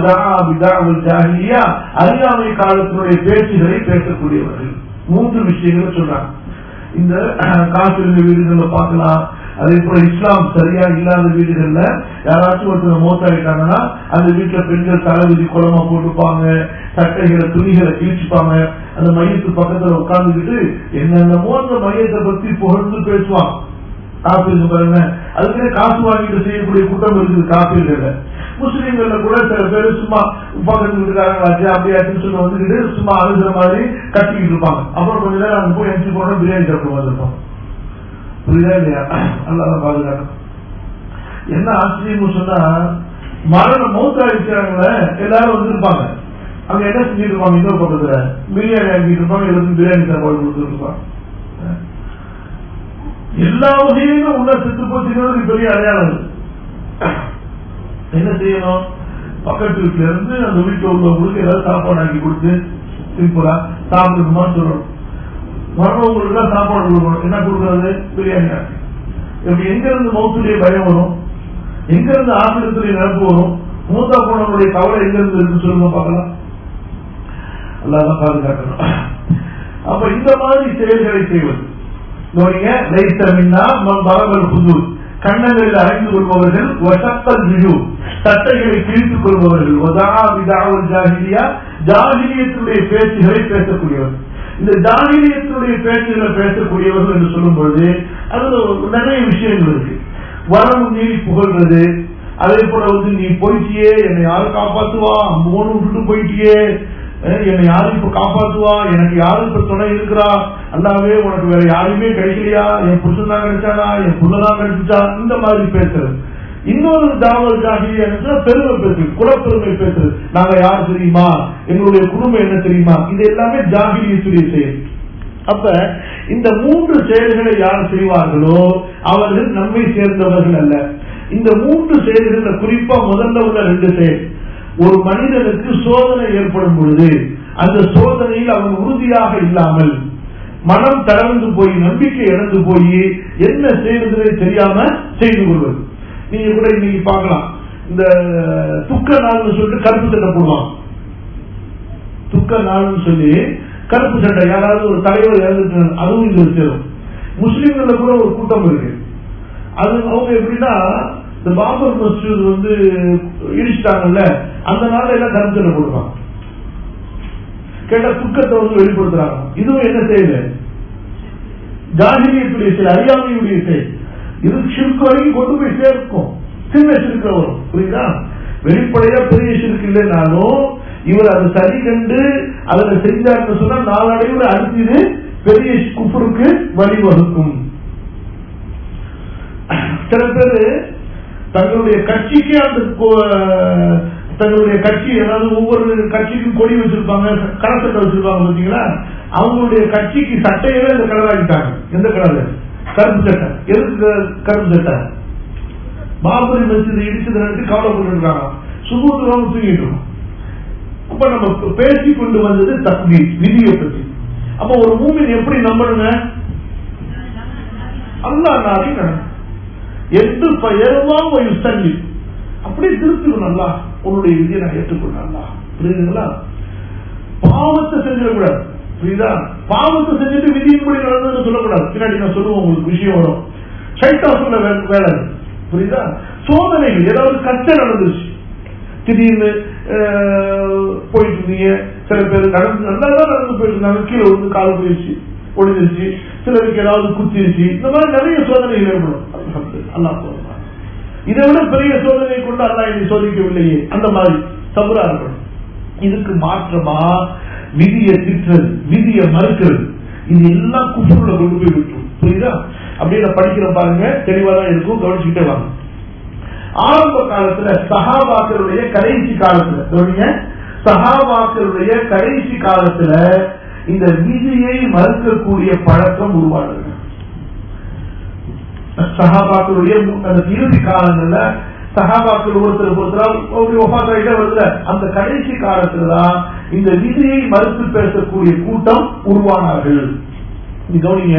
அறியாமை காலத்தினுடைய பேச்சுகளை பேசக்கூடியவர்கள் மூன்று விஷயங்கள் சொல்றாங்க இந்த காப்பிருந்த வீடுகள்ல பார்க்கலாம் அதே போல இஸ்லாம் சரியா இல்லாத வீடுகள்ல யாராச்சும் ஒருத்தர் மோத்தாயிட்டாங்கன்னா அந்த வீட்டுல பெண்கள் தலைவிதி குளமா போட்டுப்பாங்க சட்டைகளை துணிகளை கிழிச்சுப்பாங்க அந்த மையத்து பக்கத்துல உட்கார்ந்துக்கிட்டு என்னென்னமோ அந்த மையத்தை பத்தி புகழ்ந்து பேசுவாங்க காப்பீடு பாருங்க அதுக்கு காசு வாங்கிட்டு செய்யக்கூடிய குற்றம் இருக்குது காப்பீடுல முஸ்லீம்கள்ல கூட சில பேர் சும்மா பக்கத்து வீட்டுக்காரங்களாச்சு அப்படியாச்சுன்னு சொல்லி வந்துக்கிட்டு சும்மா அழுகிற மாதிரி கட்டிக்கிட்டு இருப்பாங்க அப்புறம் கொஞ்ச நேரம் அங்க போய் எஞ்சி போனா பிரியாணி சாப்பிட்டு வந்திருப்போம் புரியுதா இல்லையா அல்லாத பாதுகாக்கும் என்ன ஆச்சரியம் சொன்னா மரணம் மௌத்தா இருக்கிறாங்களே எல்லாரும் வந்திருப்பாங்க அங்க என்ன செஞ்சுட்டு இருப்பாங்க இன்னொரு பக்கத்துல பிரியாணி ஆக்கிட்டு இருப்பாங்க எல்லாத்தையும் பிரியாணி சாப்பாடு கொடுத்துருப்பாங்க எல்லா வகையிலும் உள்ள செத்து போச்சுங்கிறது பெரிய அடையாளம் என்ன செய்யணும் பக்கத்து வீட்டுல இருந்து அந்த வீட்டுல உள்ளவங்களுக்கு ஏதாவது சாப்பாடு ஆக்கி கொடுத்து சிம்பிளா சாப்பிடுமா சொல்லணும் மரணவங்களுக்கு தான் சாப்பாடு கொடுக்கணும் என்ன கொடுக்கறது பிரியாணி ஆக்கி இப்படி எங்க இருந்து மௌத்துடைய பயம் வரும் எங்க இருந்து ஆசிரியத்துடைய நிரப்பு வரும் மூத்தா போனவருடைய கவலை எங்க இருந்து இருக்கு சொல்லுங்க பார்க்கலாம் அல்லாத பாதுகாக்கணும் அப்ப இந்த மாதிரி செயல்களை செய்வது கவனிங்க லைத்தமின்னா பரவல் புதூர் கண்ணங்களில் அடைந்து கொள்பவர்கள் வசத்தல் விழு சட்டைகளை கிழித்துக் கொள்பவர்கள் ஜாகிலியா ஜாகிலியத்தினுடைய பேச்சுகளை பேசக்கூடியவர்கள் இந்த ஜாகிலியத்தினுடைய பேச்சுகளை பேசக்கூடியவர்கள் என்று சொல்லும் பொழுது அதுல நிறைய விஷயங்கள் இருக்கு வரவு மீறி புகழ்றது அதே போல வந்து நீ போயிட்டியே என்னை யாரு காப்பாத்துவா மூணு விட்டுட்டு போயிட்டியே என்னை யாரு இப்ப காப்பாத்துவா எனக்கு யாரு இப்ப துணை இருக்கிறா அல்லாவே உனக்கு வேற யாருமே கிடைக்கலையா என் புருஷன் தான் கிடைச்சானா என் புள்ளதான் கிடைச்சா இந்த மாதிரி பேசுறது இன்னொரு தாவல் ஜாகி பெருமை பேசுறது குலப்பெருமை பேசுறது நாங்க யார் தெரியுமா எங்களுடைய குடும்பம் என்ன தெரியுமா இது எல்லாமே ஜாகிரியத்துடைய செயல் அப்ப இந்த மூன்று செயல்களை யார் செய்வார்களோ அவர்கள் நம்மை சேர்ந்தவர்கள் அல்ல இந்த மூன்று செயல்கள் குறிப்பா முதல்ல உள்ள ரெண்டு செயல் ஒரு மனிதனுக்கு சோதனை ஏற்படும் பொழுது அந்த சோதனையில் அவன் உறுதியாக இல்லாமல் மனம் தளர்ந்து போய் நம்பிக்கை இழந்து போய் என்ன செய்வதே தெரியாம செய்து கொள்வது நீங்க கூட இன்னைக்கு பார்க்கலாம் இந்த துக்க நாள்னு சொல்லிட்டு கருப்பு சட்டை போடுவான் துக்க நாள்னு சொல்லி கருப்பு சட்டை யாராவது ஒரு தலைவர் இறந்துட்டு அதுவும் இது சேரும் முஸ்லீம்கள கூட ஒரு கூட்டம் இருக்கு அது அவங்க எப்படின்னா இந்த பாபர் மசூத் வந்து இடிச்சிட்டாங்கல்ல அந்த நாள்ல எல்லாம் கருப்பு சட்டை போடுவாங்க கேட்டா துக்கத்தை வந்து வெளிப்படுத்துறாங்க இதுவும் என்ன செய்யல ஜாகிரியத்துடைய செயல் அறியாமையுடைய செயல் இது சிறுக்கு வரைக்கும் கொண்டு போய் சேர்க்கும் சின்ன சிறுக்க வரும் புரியுதா வெளிப்படையா பெரிய சிறுக்கு இல்லைனாலும் இவர் அதை சரி கண்டு அதுல செஞ்சாருன்னு சொன்னா நாளடைவில் அடுத்தது பெரிய குஃபருக்கு வழிவகுக்கும் சில பேரு தங்களுடைய கட்சிக்கு அந்த தங்களுடைய கட்சி ஏதாவது ஒவ்வொரு கட்சிக்கும் கொடி வச்சிருப்பாங்க கலர் சட்டை வச்சிருப்பாங்க பாத்தீங்களா அவங்களுடைய கட்சிக்கு சட்டையவே அந்த கலர் ஆகிட்டாங்க எந்த கலர் கருப்பு சட்டை எதுக்கு கருப்பு சட்டை பாபரி மசித் இடிச்சதை நினைச்சு கவலைப்பட்டு இருக்காங்க சுமூத்திரம் தூங்கிட்டு இருக்கோம் அப்ப நம்ம பேசி கொண்டு வந்தது தக்தி விதியை பற்றி அப்ப ஒரு மூமின் எப்படி நம்பணுங்க அல்லா நாடி நடக்கும் என்று பெயர்வாம் ஒரு சல்லி அப்படியே திருத்திக்கணும் அல்லா உன்னுடைய விதியை நான் ஏற்றுக்கொள்ள அல்லா புரியுதுங்களா பாவத்தை செஞ்சிடக்கூடாது புரியுதா பாவத்தை செஞ்சுட்டு விதியின்படி நடந்ததுன்னு சொல்லக்கூடாது பின்னாடி நான் சொல்லுவேன் உங்களுக்கு விஷயம் வரும் சைட்டா சொல்ல வே- வேலை அது. புரியுதா சோதனைகள் ஏதாவது கஷ்டம் நடந்துருச்சு திடீர்னு அஹ், போயிட்டு இருந்தீங்க சில பேர் நடந்து நல்லா தான் நடந்து போயிட்டு இருந்தாங்க கீழே வந்து கால் போயிடுச்சு ஒடிஞ்சிருச்சு சிலருக்கு ஏதாவது குத்திருச்சு இந்த மாதிரி நிறைய சோதனைகள் ஏற்படும் அல்லா சொல்றான் இதை விட பெரிய சோதனையை கொண்டு அல்லா என்னை சோதிக்கவில்லையே அந்த மாதிரி தவறா இருக்கணும் இதுக்கு மாற்றமா விதியை திட்டுறது விதியை மறுக்கிறது இது எல்லாம் குஃபுருல கொண்டு போய் விட்டுரும் புரியுதா அப்படியே நான் படிக்கிறேன் பாருங்க தெளிவா தான் இருக்கும் கவனிச்சுக்கிட்டே வாங்க ஆரம்ப காலத்துல சஹாபாக்களுடைய கடைசி காலத்துல கவனிங்க சஹாபாக்களுடைய கடைசி காலத்துல இந்த விதியை மறுக்கக்கூடிய பழக்கம் உருவானது சஹாபாக்களுடைய மு- அந்த இறுதி காலங்கள்ல சஹாபாக்கள் ஒருத்தர் ஒருத்தர் ஒரு ஒப்பாத்தாயிட்ட வருதுல அந்த கடைசி காலத்துலதான் இந்த விதியை மறுத்து பேசக்கூடிய கூட்டம் உருவானார்கள் இது கவனிங்க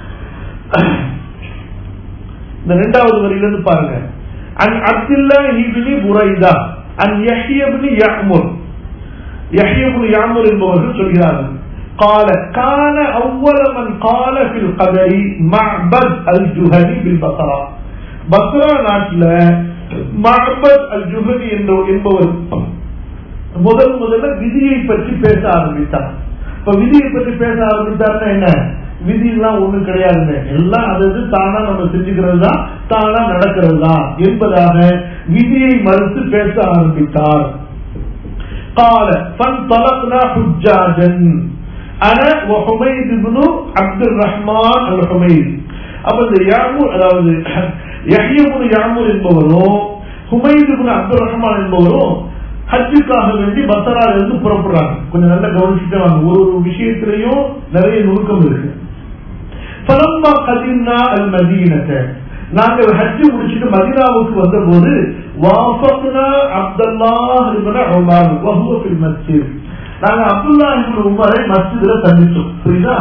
இந்த இரண்டாவது வரியிலிருந்து பாருங்க அன் அப்துல்லா இப்னி புரைதா அன் யஹ்யப்னி யஅமுர் யஹ்யப்னு யாமுர் என்பவர்கள் சொல்கிறார்கள் قال كان أول من قال في القدر معبد الجهني بالبصرة பஸ்ரா நாட்டில் மஹபத் அல் ஜுஹனி என்பவர் முதல் முதல்ல விதியை பற்றி பேச ஆரம்பித்தார் இப்ப விதியை பற்றி பேச ஆரம்பித்தார்னா என்ன விதி எல்லாம் ஒண்ணும் கிடையாதுங்க எல்லாம் அது அது தானா நம்ம செஞ்சுக்கிறது தான் தானா நடக்கிறது தான் என்பதாக விதியை மறுத்து பேச ஆரம்பித்தார் قال فانطلقنا حجاجا انا وحميد بن عبد الرحمن الحميد அப்ப இந்த யாமூர் அதாவது யஹ்யபுன் யாமூர் என்பவரும் ஹுமைது பின் அப்துல் ரஹ்மான் என்பவரும் ஹஜ்ஜுக்காக வேண்டி பசரால இருந்து புறப்படுறாங்க கொஞ்சம் நல்லா கவனிச்சுட்டே வாங்க ஒரு ஒரு விஷயத்திலையும் நிறைய நுணுக்கம் இருக்கு பலம்மா கதிர்னா அல் மதீனத்தை நாங்கள் ஹஜ்ஜு முடிச்சுட்டு மதீனாவுக்கு வந்த போது வாஃபக்னா அப்துல்லாஹ் இப்னு உமர் வஹுவ ஃபில் மஸ்ஜித் நாங்க அப்துல்லாஹ் இப்னு உமரை மஸ்ஜித்ல சந்திச்சோம் புரியுதா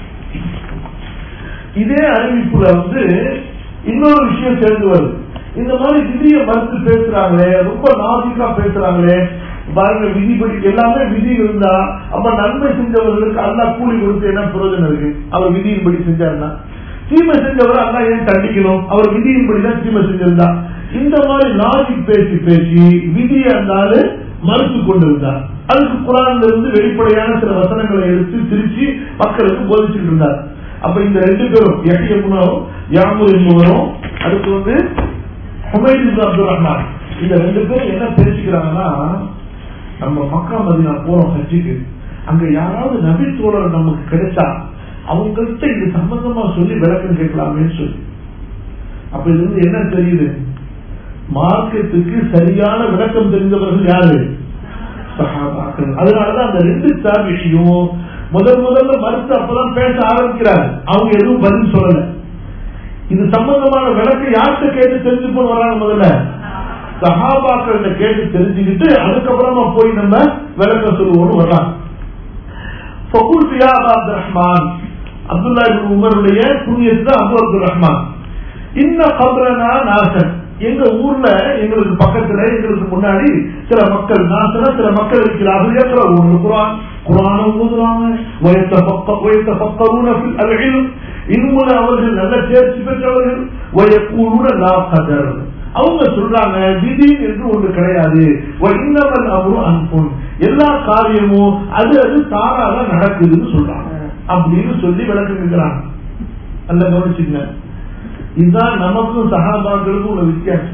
இதே அறிவிப்புல வந்து இன்னொரு விஷயம் சேர்ந்து வருது இந்த மாதிரி விதிய மறுத்து பேசுறாங்களே ரொம்ப நாசிக்கா பேசுறாங்களே பாருங்க விதிப்படி எல்லாமே விதி இருந்தா அப்ப நன்மை செஞ்சவர்களுக்கு அல்லா கூலி கொடுத்து என்ன பிரயோஜனம் இருக்கு அவர் விதியின்படி செஞ்சாருன்னா தீமை செஞ்சவர் அல்லா ஏன் தண்டிக்கணும் அவர் விதியின்படி தான் தீமை செஞ்சிருந்தா இந்த மாதிரி லாஜிக் பேசி பேசி விதியை இருந்தாலும் மறுத்து கொண்டிருந்தார் அதுக்கு குரான்ல இருந்து வெளிப்படையான சில வசனங்களை எடுத்து திருச்சி மக்களுக்கு போதிச்சுட்டு இருந்தார் அப்ப இந்த ரெண்டு பேரும் எட்டியமுனும் யாமூர் என்பவரும் அடுத்து வந்து ஹுமைது இப்னு அப்துல் ரஹ்மான் இந்த ரெண்டு பேரும் என்ன பேசிக்கிறாங்கன்னா நம்ம மக்கா மதினா போறோம் ஹஜ்ஜுக்கு அங்க யாராவது நபி தோழர் நமக்கு கிடைச்சா அவங்கள்ட்ட இது சம்பந்தமா சொல்லி விளக்கம் கேட்கலாமேன்னு சொல்லி அப்ப இது வந்து என்ன தெரியுது மார்க்கத்துக்கு சரியான விளக்கம் தெரிந்தவர்கள் யாரு சஹாபாக்கள் அதனாலதான் அந்த ரெண்டு சாபிஷியும் முதல் முதல்ல மறுத்து அப்பதான் பேச ஆரம்பிக்கிறாங்க அவங்க எதுவும் பதில் சொல்லல இது சம்பந்தமான விளக்கம் யார்கிட்ட கேட்டு தெரிஞ்சுக்கணும் வராங்க முதல்ல சஹாபாக்கள் கேட்டு தெரிஞ்சுக்கிட்டு அதுக்கப்புறமா போய் நம்ம விளக்கம் சொல்லுவோம்னு வர்றாங்க ஃபகுல்து யா அபா அப்துல் ரஹ்மான் அப்துல்லா இப்னு உமருடைய புண்ணியத்து அபு அப்துல் ரஹ்மான் இன்ன கபரனா நாசன் எங்க ஊர்ல எங்களுக்கு பக்கத்துல எங்களுக்கு முன்னாடி சில மக்கள் நாசன சில மக்கள் இருக்கிறார்கள் என்ற ஊர்ல குரான் குரான ஓதுறாங்க வயத்த பக்க வயத்த பக்கருன அல்இல்ம் இல்முல அவர்கள் நல்ல தேர்ச்சி பெற்றவர்கள் வயக்கூறுன லா கதர் அவங்க சொல்றாங்க விதி என்று ஒன்று கிடையாது இன்னவன் அவரும் அன்பும் எல்லா காரியமும் அது அது தாராக நடக்குதுன்னு சொல்றாங்க அப்படின்னு சொல்லி விளக்குகிறாங்க நல்ல கவனிச்சுங்க இதுதான் நமக்கும் சகாபாக்களுக்கும் உள்ள வித்தியாசம்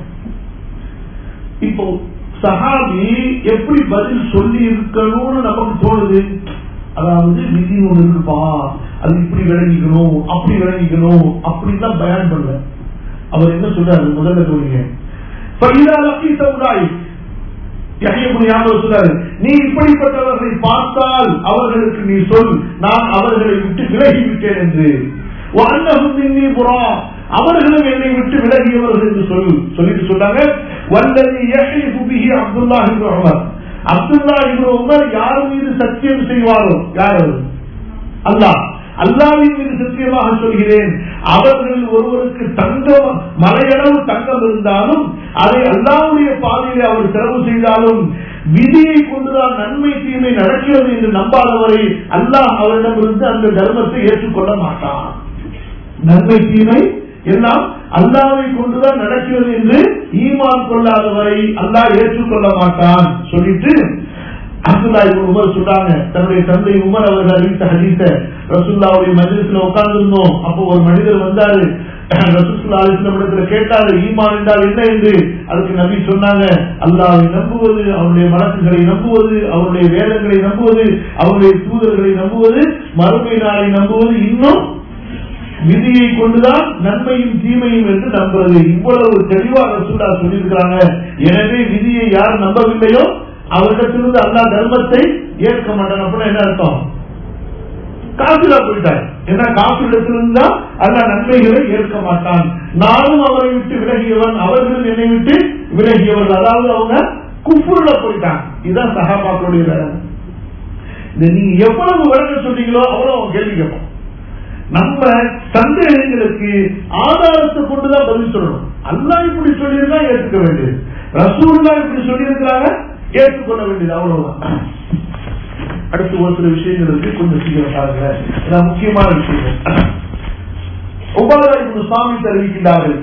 இப்போ சஹாபி எப்படி பதில் சொல்லி இருக்கணும்னு நமக்கு தோணுது அதாவது விதி ஒண்ணு இருக்குப்பா அது இப்படி விளங்கிக்கணும் அப்படி விளங்கிக்கணும் அப்படின்லாம் பயன் பண்ணல அவர் என்ன சொல்றாரு முதல்ல சொல்லுங்க சொல்றாரு நீ இப்படிப்பட்டவர்களை பார்த்தால் அவர்களுக்கு நீ சொல் நான் அவர்களை விட்டு விலகிவிட்டேன் என்று நீ புறா அவர்களும் என்னை விட்டு விலகியவர்கள் என்று சொல் சொல்லிட்டு சொன்னாங்க வல்லதி யஹ்லிஃபு அப்துல்லா இப்னு உமர் அப்துல்லா இப்னு உமர் யார் மீது சத்தியம் செய்வாரோ யார் அவர் அல்லாஹ் அல்லாவின் மீது சத்தியமாக சொல்கிறேன் அவர்கள் ஒருவருக்கு தங்கம் மலையளவு தங்கம் இருந்தாலும் அதை அல்லாவுடைய பாதையிலே அவர் செலவு செய்தாலும் விதியை கொண்டுதான் நன்மை தீமை நடக்கிறது என்று நம்பாதவரை அல்லாஹ் அவரிடமிருந்து அந்த தர்மத்தை ஏற்றுக்கொள்ள மாட்டான் நன்மை தீமை எல்லாம் அல்லாவை கொண்டுதான் நடக்கிறது என்று ஈமான் கொள்ளாதவரை அல்லாஹ் ஏற்றுக்கொள்ள மாட்டான் சொல்லிட்டு அப்துல்லா இப்னு உமர் சொல்றாங்க தன்னுடைய தந்தை உமர் அவர்கள் அறிவித்த ஹதீஸ ரசூல்லாவுடைய மஜிலிஸ்ல உட்கார்ந்திருந்தோம் அப்போ ஒரு மனிதர் வந்தாரு ரசூல்லா அலிஸ்லமிடத்துல கேட்டாரு ஈமான் என்றால் என்ன என்று அதுக்கு நபி சொன்னாங்க அல்லாவை நம்புவது அவருடைய வழக்குகளை நம்புவது அவருடைய வேதங்களை நம்புவது அவருடைய தூதர்களை நம்புவது மறுமை நாளை நம்புவது இன்னும் விதியை கொண்டுதான் நன்மையும் தீமையும் என்று நம்புவது இவ்வளவு தெளிவாக சூடா சொல்லியிருக்கிறாங்க எனவே விதியை யார் நம்பவில்லையோ அவரிடத்திலிருந்து அல்லா தர்மத்தை ஏற்க மாட்டான் அப்படின்னா என்ன அர்த்தம் காசுலா போயிட்டார் ஏன்னா காசுடத்திலிருந்து தான் அல்லா நன்மைகளை ஏற்க மாட்டான் நானும் அவரை விட்டு விலகியவன் அவர்களும் என்னை விட்டு விலகியவர்கள் அதாவது அவங்க குப்புள்ள போயிட்டாங்க இதுதான் சகாபாக்களுடைய வேலை இந்த நீங்க எவ்வளவு விளக்கம் சொன்னீங்களோ அவ்வளவு கேள்வி கேட்போம் நம்ம சந்தேகங்களுக்கு ஆதாரத்தை கொண்டுதான் பதில் சொல்லணும் அல்லா இப்படி சொல்லியிருந்தா ஏற்றுக்க வேண்டியது ரசூல்லா இப்படி சொல்லியிருக்கிறாங்க ஏற்றுக்கொள்ள வேண்டியது அவ்வளவுதான் அடுத்து ஒரு சில விஷயங்கள் இருக்கு கொஞ்சம் சீக்கிரம் பாருங்க இதான் முக்கியமான விஷயங்கள் உபாதாரி சுவாமி தெரிவிக்கின்றார்கள்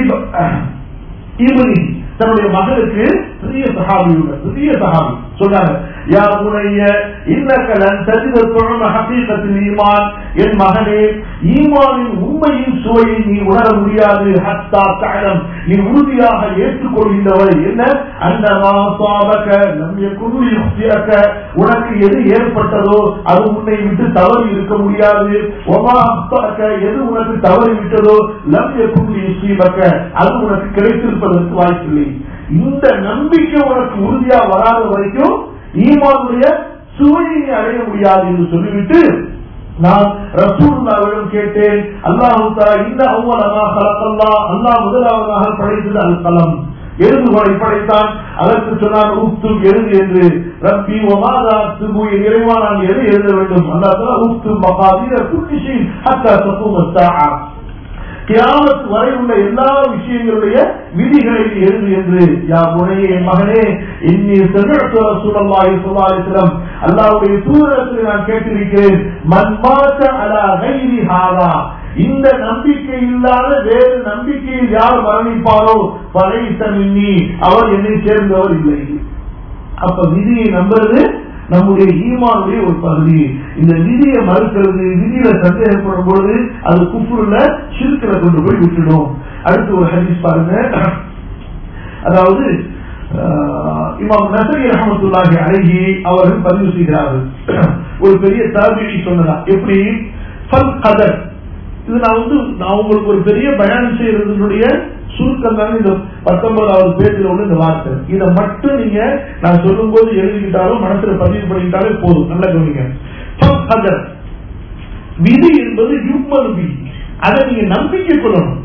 இவனி தன்னுடைய மகளுக்கு பெரிய சகாபி உள்ள பெரிய சகாபி சொல்றாங்க யா உனைய இன்னக்க லன் தஜித துழம ஹகீகத்தில் ஈமான் என் மகனே ஈமானின் உண்மையின் சுவையை நீ உணர முடியாது ஹத்தா தஅலம் நீ உறுதியாக ஏற்றுக்கொள்கின்றவரை என்ன அந்த மாசாபக லம் யகுன் யுக்தியக உனக்கு எது ஏற்பட்டதோ அது உன்னை விட்டு தவறி இருக்க முடியாது ஒமா அக்தக எது உனக்கு தவறி விட்டதோ லம் யகுன் யுசீபக அது உனக்கு கிடைத்திருப்பதற்கு வாய்ப்பில்லை இந்த நம்பிக்கை உனக்கு உறுதியா வராத வரைக்கும் ஈமானுடைய சுவையை அடைய முடியாது என்று சொல்லிவிட்டு நான் ரசூல்லாவிடம் கேட்டேன் அல்லாஹு இந்த அவ்வளமா கலக்கல்லா அல்லாஹ் முதலாவதாக படைத்தது அல் கலம் எழுதுகோலை படைத்தான் அதற்கு சொன்னான் உப்து எழுது என்று ரப்பி ஒமாதா துபு இறைவா நான் எது எழுத வேண்டும் அல்லா உப்து மகாதீர குட்டிஷி ஹத்தா தப்பு கியாமத் வரை உள்ள எல்லா விஷயங்களுடைய விதிகளை எழுது என்று யா முனையே என் மகனே இன்னி சூழல்லாய் சொல்லாலிசிலம் அல்லாவுடைய தூதரத்தில் நான் கேட்டிருக்கிறேன் மன்மாத்த அலா கைரி ஹாரா இந்த நம்பிக்கை இல்லாத வேறு நம்பிக்கையில் யார் மரணிப்பாரோ பழைத்தமின்னி அவர் என்னை சேர்ந்தவர் இல்லை அப்ப விதியை நம்புறது நம்முடைய ஈமானுடைய ஒரு பகுதி இந்த விதியை மறுக்கிறது விதியில சந்தேகப்படும் பொழுது அது குப்புருல சிறுக்கில கொண்டு போய் விட்டுடும் அடுத்து ஒரு ஹதீஸ் பாருங்க அதாவது இமாம் நசரி ரஹமத்துல்லாஹி அழகி அவர்கள் பதிவு செய்கிறார்கள் ஒரு பெரிய தாபியை சொன்னதா எப்படி ஃபல் கதர் இது நான் வந்து நான் உங்களுக்கு ஒரு பெரிய பயணம் செய்யறதுடைய சுருக்கம் தானே இந்த பத்தொன்பதாவது பேஜில் உள்ள இந்த வார்த்தை இதை மட்டும் நீங்க நான் சொல்லும் போது எழுதிக்கிட்டாலும் மனசுல பதிவு பண்ணிக்கிட்டாலே போதும் நல்ல கவனிங்க விதி என்பது யுக்மனுபி அதை நீங்க நம்பிக்கை கொள்ளணும்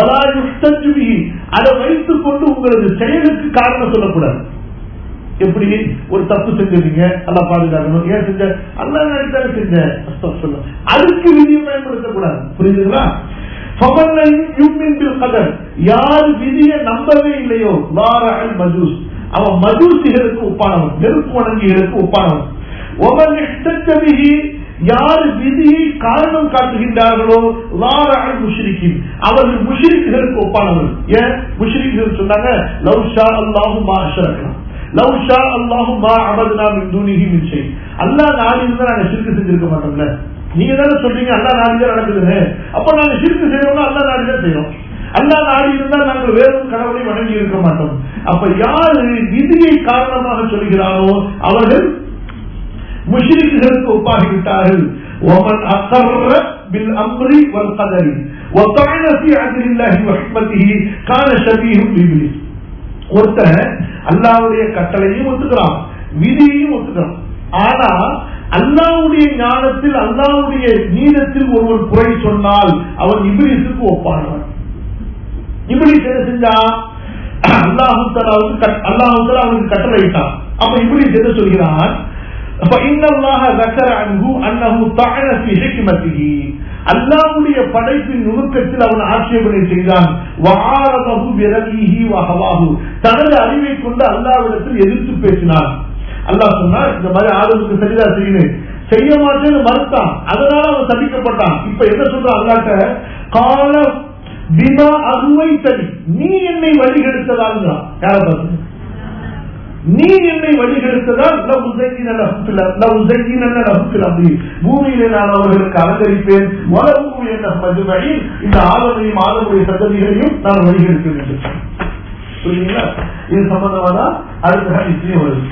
அதை வைத்துக் கொண்டு உங்களது செயலுக்கு காரணம் சொல்லக்கூடாது எப்படி ஒரு தப்பு செஞ்சிருக்கீங்க அல்லா பாதுகாக்கணும் ஏன் செஞ்ச அல்லா நினைத்தாலும் செஞ்சேன் சொல்ல அதுக்கு விதியை பயன்படுத்தக்கூடாது புரியுதுங்களா யார் விதியை நம்பவே இல்லையோ வாரால் மஜூஸ் அவன் மஜூசிகளுக்கு ஒப்பானவன் நெருப்பு வணங்கிகளுக்கு ஒப்பானவன் ஒவன் இஷ்டக்கவிகி யார் விதியை காரணம் காட்டுகின்றார்களோ வாரால் முஷ்ரிக்கின் அவர்கள் முஷ்ரிக்குகளுக்கு ஒப்பானவர்கள் ஏன் முஷ்ரிக்குகள் சொன்னாங்க லவ் ஷா அல்லாஹும் மா அஷரக்கலாம் லவ் ஷா அல்லாஹும் மா அபத்னா மின் தூனிஹி மின் ஷை அல்லாஹ் நாடி இருந்தா நாங்க சிறுக்கு செஞ்சிருக்க மாட்டோம்ல நீங்க தானே சொல்றீங்க அல்லா நாடிதான் நடக்குதுன்னு அப்ப நாங்க சிறுக்கு செய்யறோம்னா அல்லா நாடிதான் செய்யறோம் அல்லா நாடி இருந்தா நாங்கள் வேறும் கடவுளை வணங்கி இருக்க மாட்டோம் அப்ப யாரு விதியை காரணமாக சொல்கிறாரோ அவர்கள் முஷ்ரிக்குகளுக்கு ஒப்பாகிவிட்டார்கள் ومن أقر بالأمر والقدر وطعن في عدل الله وحكمته كان شبيه بإبليس ஒருத்தன் அல்லாவுடைய கட்டளையும் ஒத்துக்கிறான் விதியையும் ஒத்துக்கிறான் ஆனா அல்லாவுடைய ஞானத்தில் அல்லாவுடைய நீதத்தில் ஒருவன் குறை சொன்னால் அவன் இபிலிசுக்கு ஒப்பானவன் இபிலிஸ் என்ன செஞ்சா அல்லாஹு அல்லாஹு அவனுக்கு கட்டளை இட்டான் அப்ப இபிலிஸ் என்ன சொல்கிறான் فإن الله ذكر عنه أنه طعن في حكمته அல்லாவுடைய படைப்பின் நுணுக்கத்தில் அவன் ஆட்சேபனை செய்தான் வஆரதஹு பிரதிஹி வஹவாஹு தனது அறிவை கொண்டு அல்லாவிடத்தில் எதிர்த்து பேசினான் அல்லாஹ் சொன்னா இந்த மாதிரி ஆதமுக்கு சரிதா செய்யணும் செய்ய மாட்டேன்னு மறுத்தான் அதனால அவன் தண்டிக்கப்பட்டான் இப்ப என்ன சொல்றான் அல்லாட்ட கால பிமா அருவை தனி நீ என்னை வழிகெடுத்ததால் யார பார்த்து நீ என்னை வழிகெடுத்ததால் பூமியிலே நான் அவர்களுக்கு அலங்கரிப்பேன் வளர்வு என்ற மதுமையில் இந்த ஆதமையும் ஆதமுடைய சந்ததிகளையும் நான் வழிகெடுக்க வேண்டும் புரியுங்களா இது சம்பந்தமா தான் அடுத்த ஹரிசையும் வருது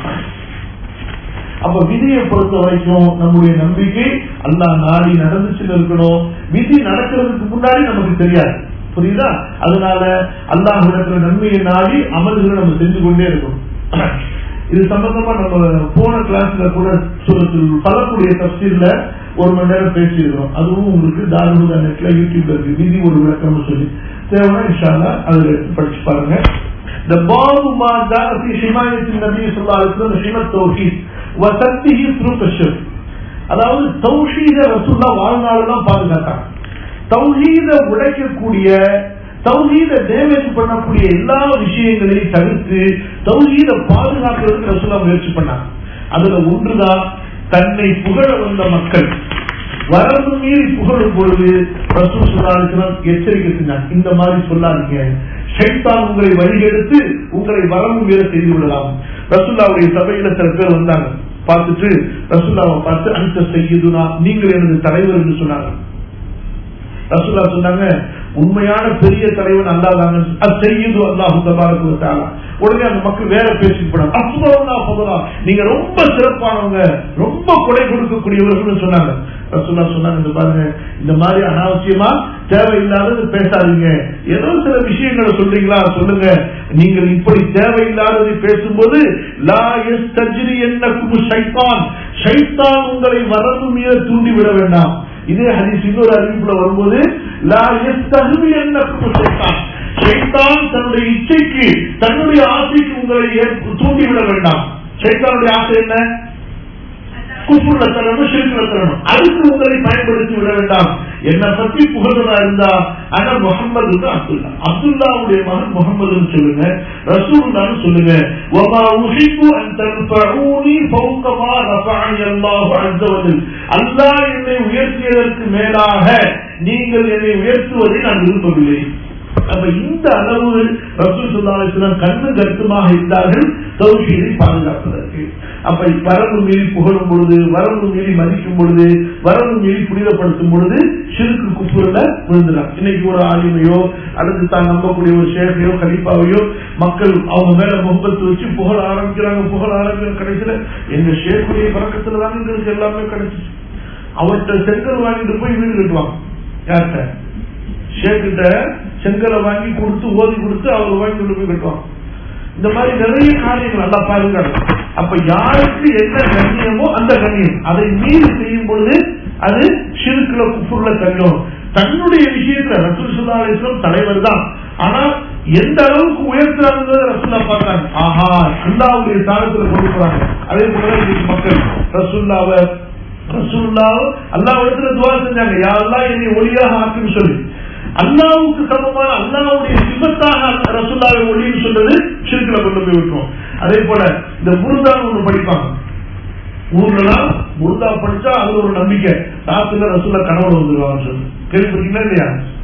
அப்ப விதியை பொறுத்த வரைக்கும் நம்முடைய நம்பிக்கை அல்லா நாடி நடந்துச்சுன்னு இருக்கணும் விதி நடக்கிறதுக்கு முன்னாடி நமக்கு தெரியாது புரியுதா அதனால அல்லாஹ் நடக்கிற நன்மையை நாடி அமல்களை நம்ம செஞ்சு கொண்டே இருக்கணும் இது சம்பந்தமா நம்ம போன கிளாஸ்ல கூட சொல்லக்கூடிய தப்சீர்ல ஒரு மணி நேரம் பேசியிருக்கிறோம் அதுவும் உங்களுக்கு தாரூதா நெட்ல யூடியூப்ல இருக்கு விதி ஒரு விளக்கம் சொல்லி தேவைன்னா இன்ஷால்லா அதுல எடுத்து படிச்சு பாருங்க இந்த பாபு மா ஜாதி ஹிமாயத்தின் நபி சொல்லா இருக்கிற ஹிமத் தௌஹீத் வசத்திஹி த்ரூ கஷர் அதாவது தௌஹீத ரசூல்லா வாழ்நாள் தான் பாதுகாத்தாங்க தௌஹீத உடைக்கக்கூடிய தௌஹீத டேமேஜ் பண்ணக்கூடிய எல்லா விஷயங்களையும் தவிர்த்து தௌஹீத பாதுகாக்கிறதுக்கு ரசூலா முயற்சி பண்ணாங்க அதுல ஒன்றுதான் தன்னை புகழ வந்த மக்கள் வரம்பு மீறி புகழும் பொழுது ரசூல் சொல்லாருக்கிறோம் எச்சரிக்கை செஞ்சாங்க இந்த மாதிரி சொல்லாதீங்க ஷைத்தான் உங்களை வழிகெடுத்து உங்களை வரம்பு மீற செய்து விடலாம் ரசூல்லாவுடைய சபையில சில பேர் வந்தாங்க பார்த்துட்டு ரசூல்லாவை பார்த்து அந்த செய்யுதுனா நீங்கள் எனது தலைவர் என்று சொன்னாங்க ரசூல்லா சொன்னாங்க உண்மையான பெரிய தலைவன் அல்லாதாங்க அது செய்யுது அல்லாஹு தபாரக்கு உடனே அந்த மக்கள் வேற பேசிட்டு போனாங்க அசுபவனா பதலா நீங்க ரொம்ப சிறப்பானவங்க ரொம்ப கொடை கொடுக்கக்கூடியவர்கள் சொன்னாங்க ரசூல்லா சொன்னாங்க இந்த பாருங்க இந்த மாதிரி அனாவசியமா தேவையில்லாதது பேசாதீங்க ஏதோ சில விஷயங்களை சொல்றீங்களா சொல்லுங்க நீங்கள் இப்படி தேவையில்லாததை பேசும்போது லா எஸ் தஜ்ரி என்ன சைத்தான் சைத்தான் உங்களை வரம்பு மீத தூண்டி விட வேண்டாம் இதே ஹதீஸ் இன்னொரு அறிவிப்புல வரும்போது லா எஸ் தகுதி என்ன சைத்தான் சைத்தான் தன்னுடைய இச்சைக்கு தன்னுடைய ஆசைக்கு உங்களை தூண்டிவிட வேண்டாம் சைத்தானுடைய ஆசை என்ன குப்புல தரணும் சிறுக்குல தரணும் அதுக்கு உங்களை பயன்படுத்தி விட வேண்டாம் என்னை பத்தி புகழ்றதா இருந்தா ஆனா முகமது அப்துல்லா அப்துல்லாவுடைய மகன் முகமதுன்னு சொல்லுங்க ரசூல்லான்னு சொல்லுங்க وما أحب أن ترفعوني فوق ما رفعني الله عز وجل அல்லாஹ் என்னை உயர்த்தியதற்கு மேலாக நீங்கள் என்னை உயர்த்துவதை நான் விரும்பவில்லை அப்ப இந்த அளவு ரசூல் சுல்லாஸ்லாம் கண்ணு கருத்துமாக இருந்தார்கள் தௌஷீரை பாதுகாப்பதற்கு அப்ப வரம்பு மீறி புகழும் பொழுது வரம்பு மீறி மதிக்கும் பொழுது வரம்பு மீறி புனிதப்படுத்தும் பொழுது சிறுக்கு குப்புறல விழுந்துறான் இன்னைக்கு ஒரு ஆலிமையோ அல்லது தான் நம்பக்கூடிய ஒரு ஷேஃபையோ கலிப்பாவையோ மக்கள் அவங்க மேல முகப்பத்து வச்சு புகழ ஆரம்பிக்கிறாங்க புகழ ஆரம்பிக்கிற கடைசியில எங்க ஷேஃபுடைய பழக்கத்துல தான் எங்களுக்கு எல்லாமே கிடைச்சிச்சு அவர்கிட்ட செங்கல் வாங்கிட்டு போய் வீடு கட்டுவாங்க யார்கிட்ட ஷேக்கிட்ட செங்கலை வாங்கி கொடுத்து ஓதி கொடுத்து அவர் வாங்கி கொண்டு போய் கட்டுவாங்க இந்த மாதிரி நிறைய காரியங்கள் நல்லா பாருங்க அப்ப யாருக்கு என்ன கண்ணியமோ அந்த கண்ணியம் அதை மீறி செய்யும் பொழுது அது சிறுக்குல குப்புள்ள தங்கும் தன்னுடைய விஷயத்துல ரசூல் சுல்லாஸ்லம் தலைவர் தான் ஆனா எந்த அளவுக்கு உயர்த்துறாங்க ரசூல்லா பார்த்தாங்க ஆஹா அல்லாவுடைய தாளத்துல கொண்டு போறாங்க அதே போல இன்னைக்கு மக்கள் ரசூல்லாவை ரசூல்லா அல்லாவிடத்துல துவா செஞ்சாங்க யாரெல்லாம் என்னை ஒளியாக ஆக்குன்னு சொல்லி அல்லாவுக்கு சமமான அல்லாவுடைய சிவத்தாக ரசூல்லாவை ஒளின்னு சொல்றது சிறுக்கில கொண்டு போய் விட்டுரும் அதே போல இந்த முருதான் ஒண்ணு படிப்பாங்க ஊர்லாம் முருதா படிச்சா அது ஒரு நம்பிக்கை ராத்துல ரசூல்லா கனவுல வந்துருவாங்க சொல்லி கேள்விப்பட்டீங்களா இல்லையா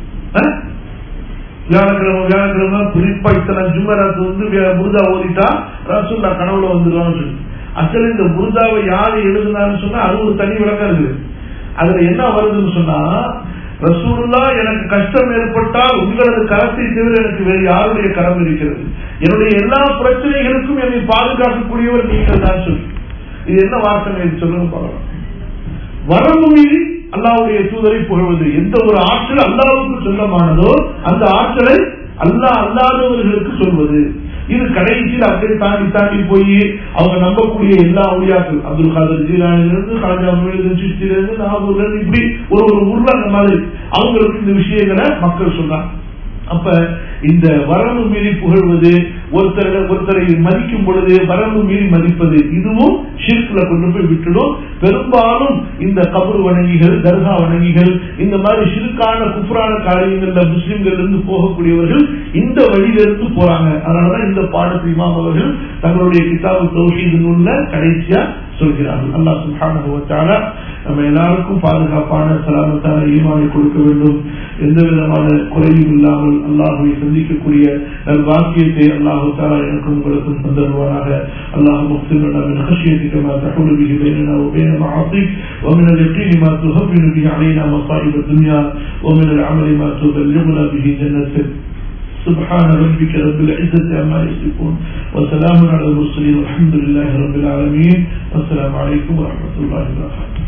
வியாழக்கிழமை வியாழக்கிழமை குறிப்பா இத்தனை ஜும்மராத்து வந்து முருதா ஓதிட்டா ரசூல்லா கனவுல வந்துருவான்னு சொல்லி அசல் இந்த முருதாவை யாரு எழுதுனான்னு சொன்னா அது ஒரு தனி விளக்கம் இருக்குது அதுல என்ன வருதுன்னு சொன்னா ரசூல்லா எனக்கு கஷ்டம் ஏற்பட்டால் உங்களது கரத்தை தவிர எனக்கு வேறு யாருடைய கரம் இருக்கிறது என்னுடைய எல்லா பிரச்சனைகளுக்கும் என்னை பாதுகாக்கக்கூடியவர் நீங்கள் தான் சொல்லி இது என்ன வார்த்தை சொல்லுங்க பார்க்கலாம் வரம்பு மீறி அல்லாவுடைய தூதரை புகழ்வது எந்த ஒரு ஆற்றல் அல்லாவுக்கு சொந்தமானதோ அந்த ஆற்றலை அல்லா அல்லாதவர்களுக்கு சொல்வது இது கடைசியில் அப்படியே தாண்டி தாண்டி போய் அவங்க நம்பக்கூடிய எல்லா ஒளியாக்கள் அப்துல் காதர் ஜீரானிலிருந்து கலஜாமிலிருந்து சித்திலிருந்து நாகூர்ல இருந்து இப்படி ஒரு ஒரு ஊர்ல அந்த மாதிரி அவங்களுக்கு இந்த விஷயங்களை மக்கள் சொன்னாங்க அப்ப இந்த வரம்பு மீறி புகழ்வது ஒருத்தர ஒருத்தரை மதிக்கும் பொழுது வரம்பு மீறி மதிப்பது இதுவும் ஷிர்க்ல கொண்டு போய் விட்டுடும் பெரும்பாலும் இந்த கபர் வணங்கிகள் தர்கா வணங்கிகள் இந்த மாதிரி ஷிருக்கான குஃப்ரான காரியங்கள்ல முஸ்லிம்கள் இருந்து போகக்கூடியவர்கள் இந்த வழியிலிருந்து போறாங்க அதனாலதான் இந்த பாடத்தை இமாம் அவர்கள் தங்களுடைய கிதாபு தௌஹீது நூல்ல கடைசியா சொல்கிறார்கள் அல்லாஹ் சுப்ஹானஹு வ தஆலா நம்ம எல்லாருக்கும் பாதுகாப்பான சலாமத்தான ஈமானை கொடுக்க வேண்டும் எந்த விதமான குறையும் இல்லாமல் அல்லாஹுவை சந்திக்கக்கூடிய நல்வாக்கியத்தை அல்லாஹு தாலா எனக்கும் உங்களுக்கும் தந்தருவானாக அல்லாஹ் مغفرنا من خشيتك ما تحول به بيننا وبين معاصيك ومن اليقين ما تهون به علينا مصائب الدنيا ومن العمل ما تبلغنا به جنتك سبحان ربك رب العزة عما يصفون وسلام على المرسلين والحمد لله رب العالمين والسلام عليكم ورحمة الله وبركاته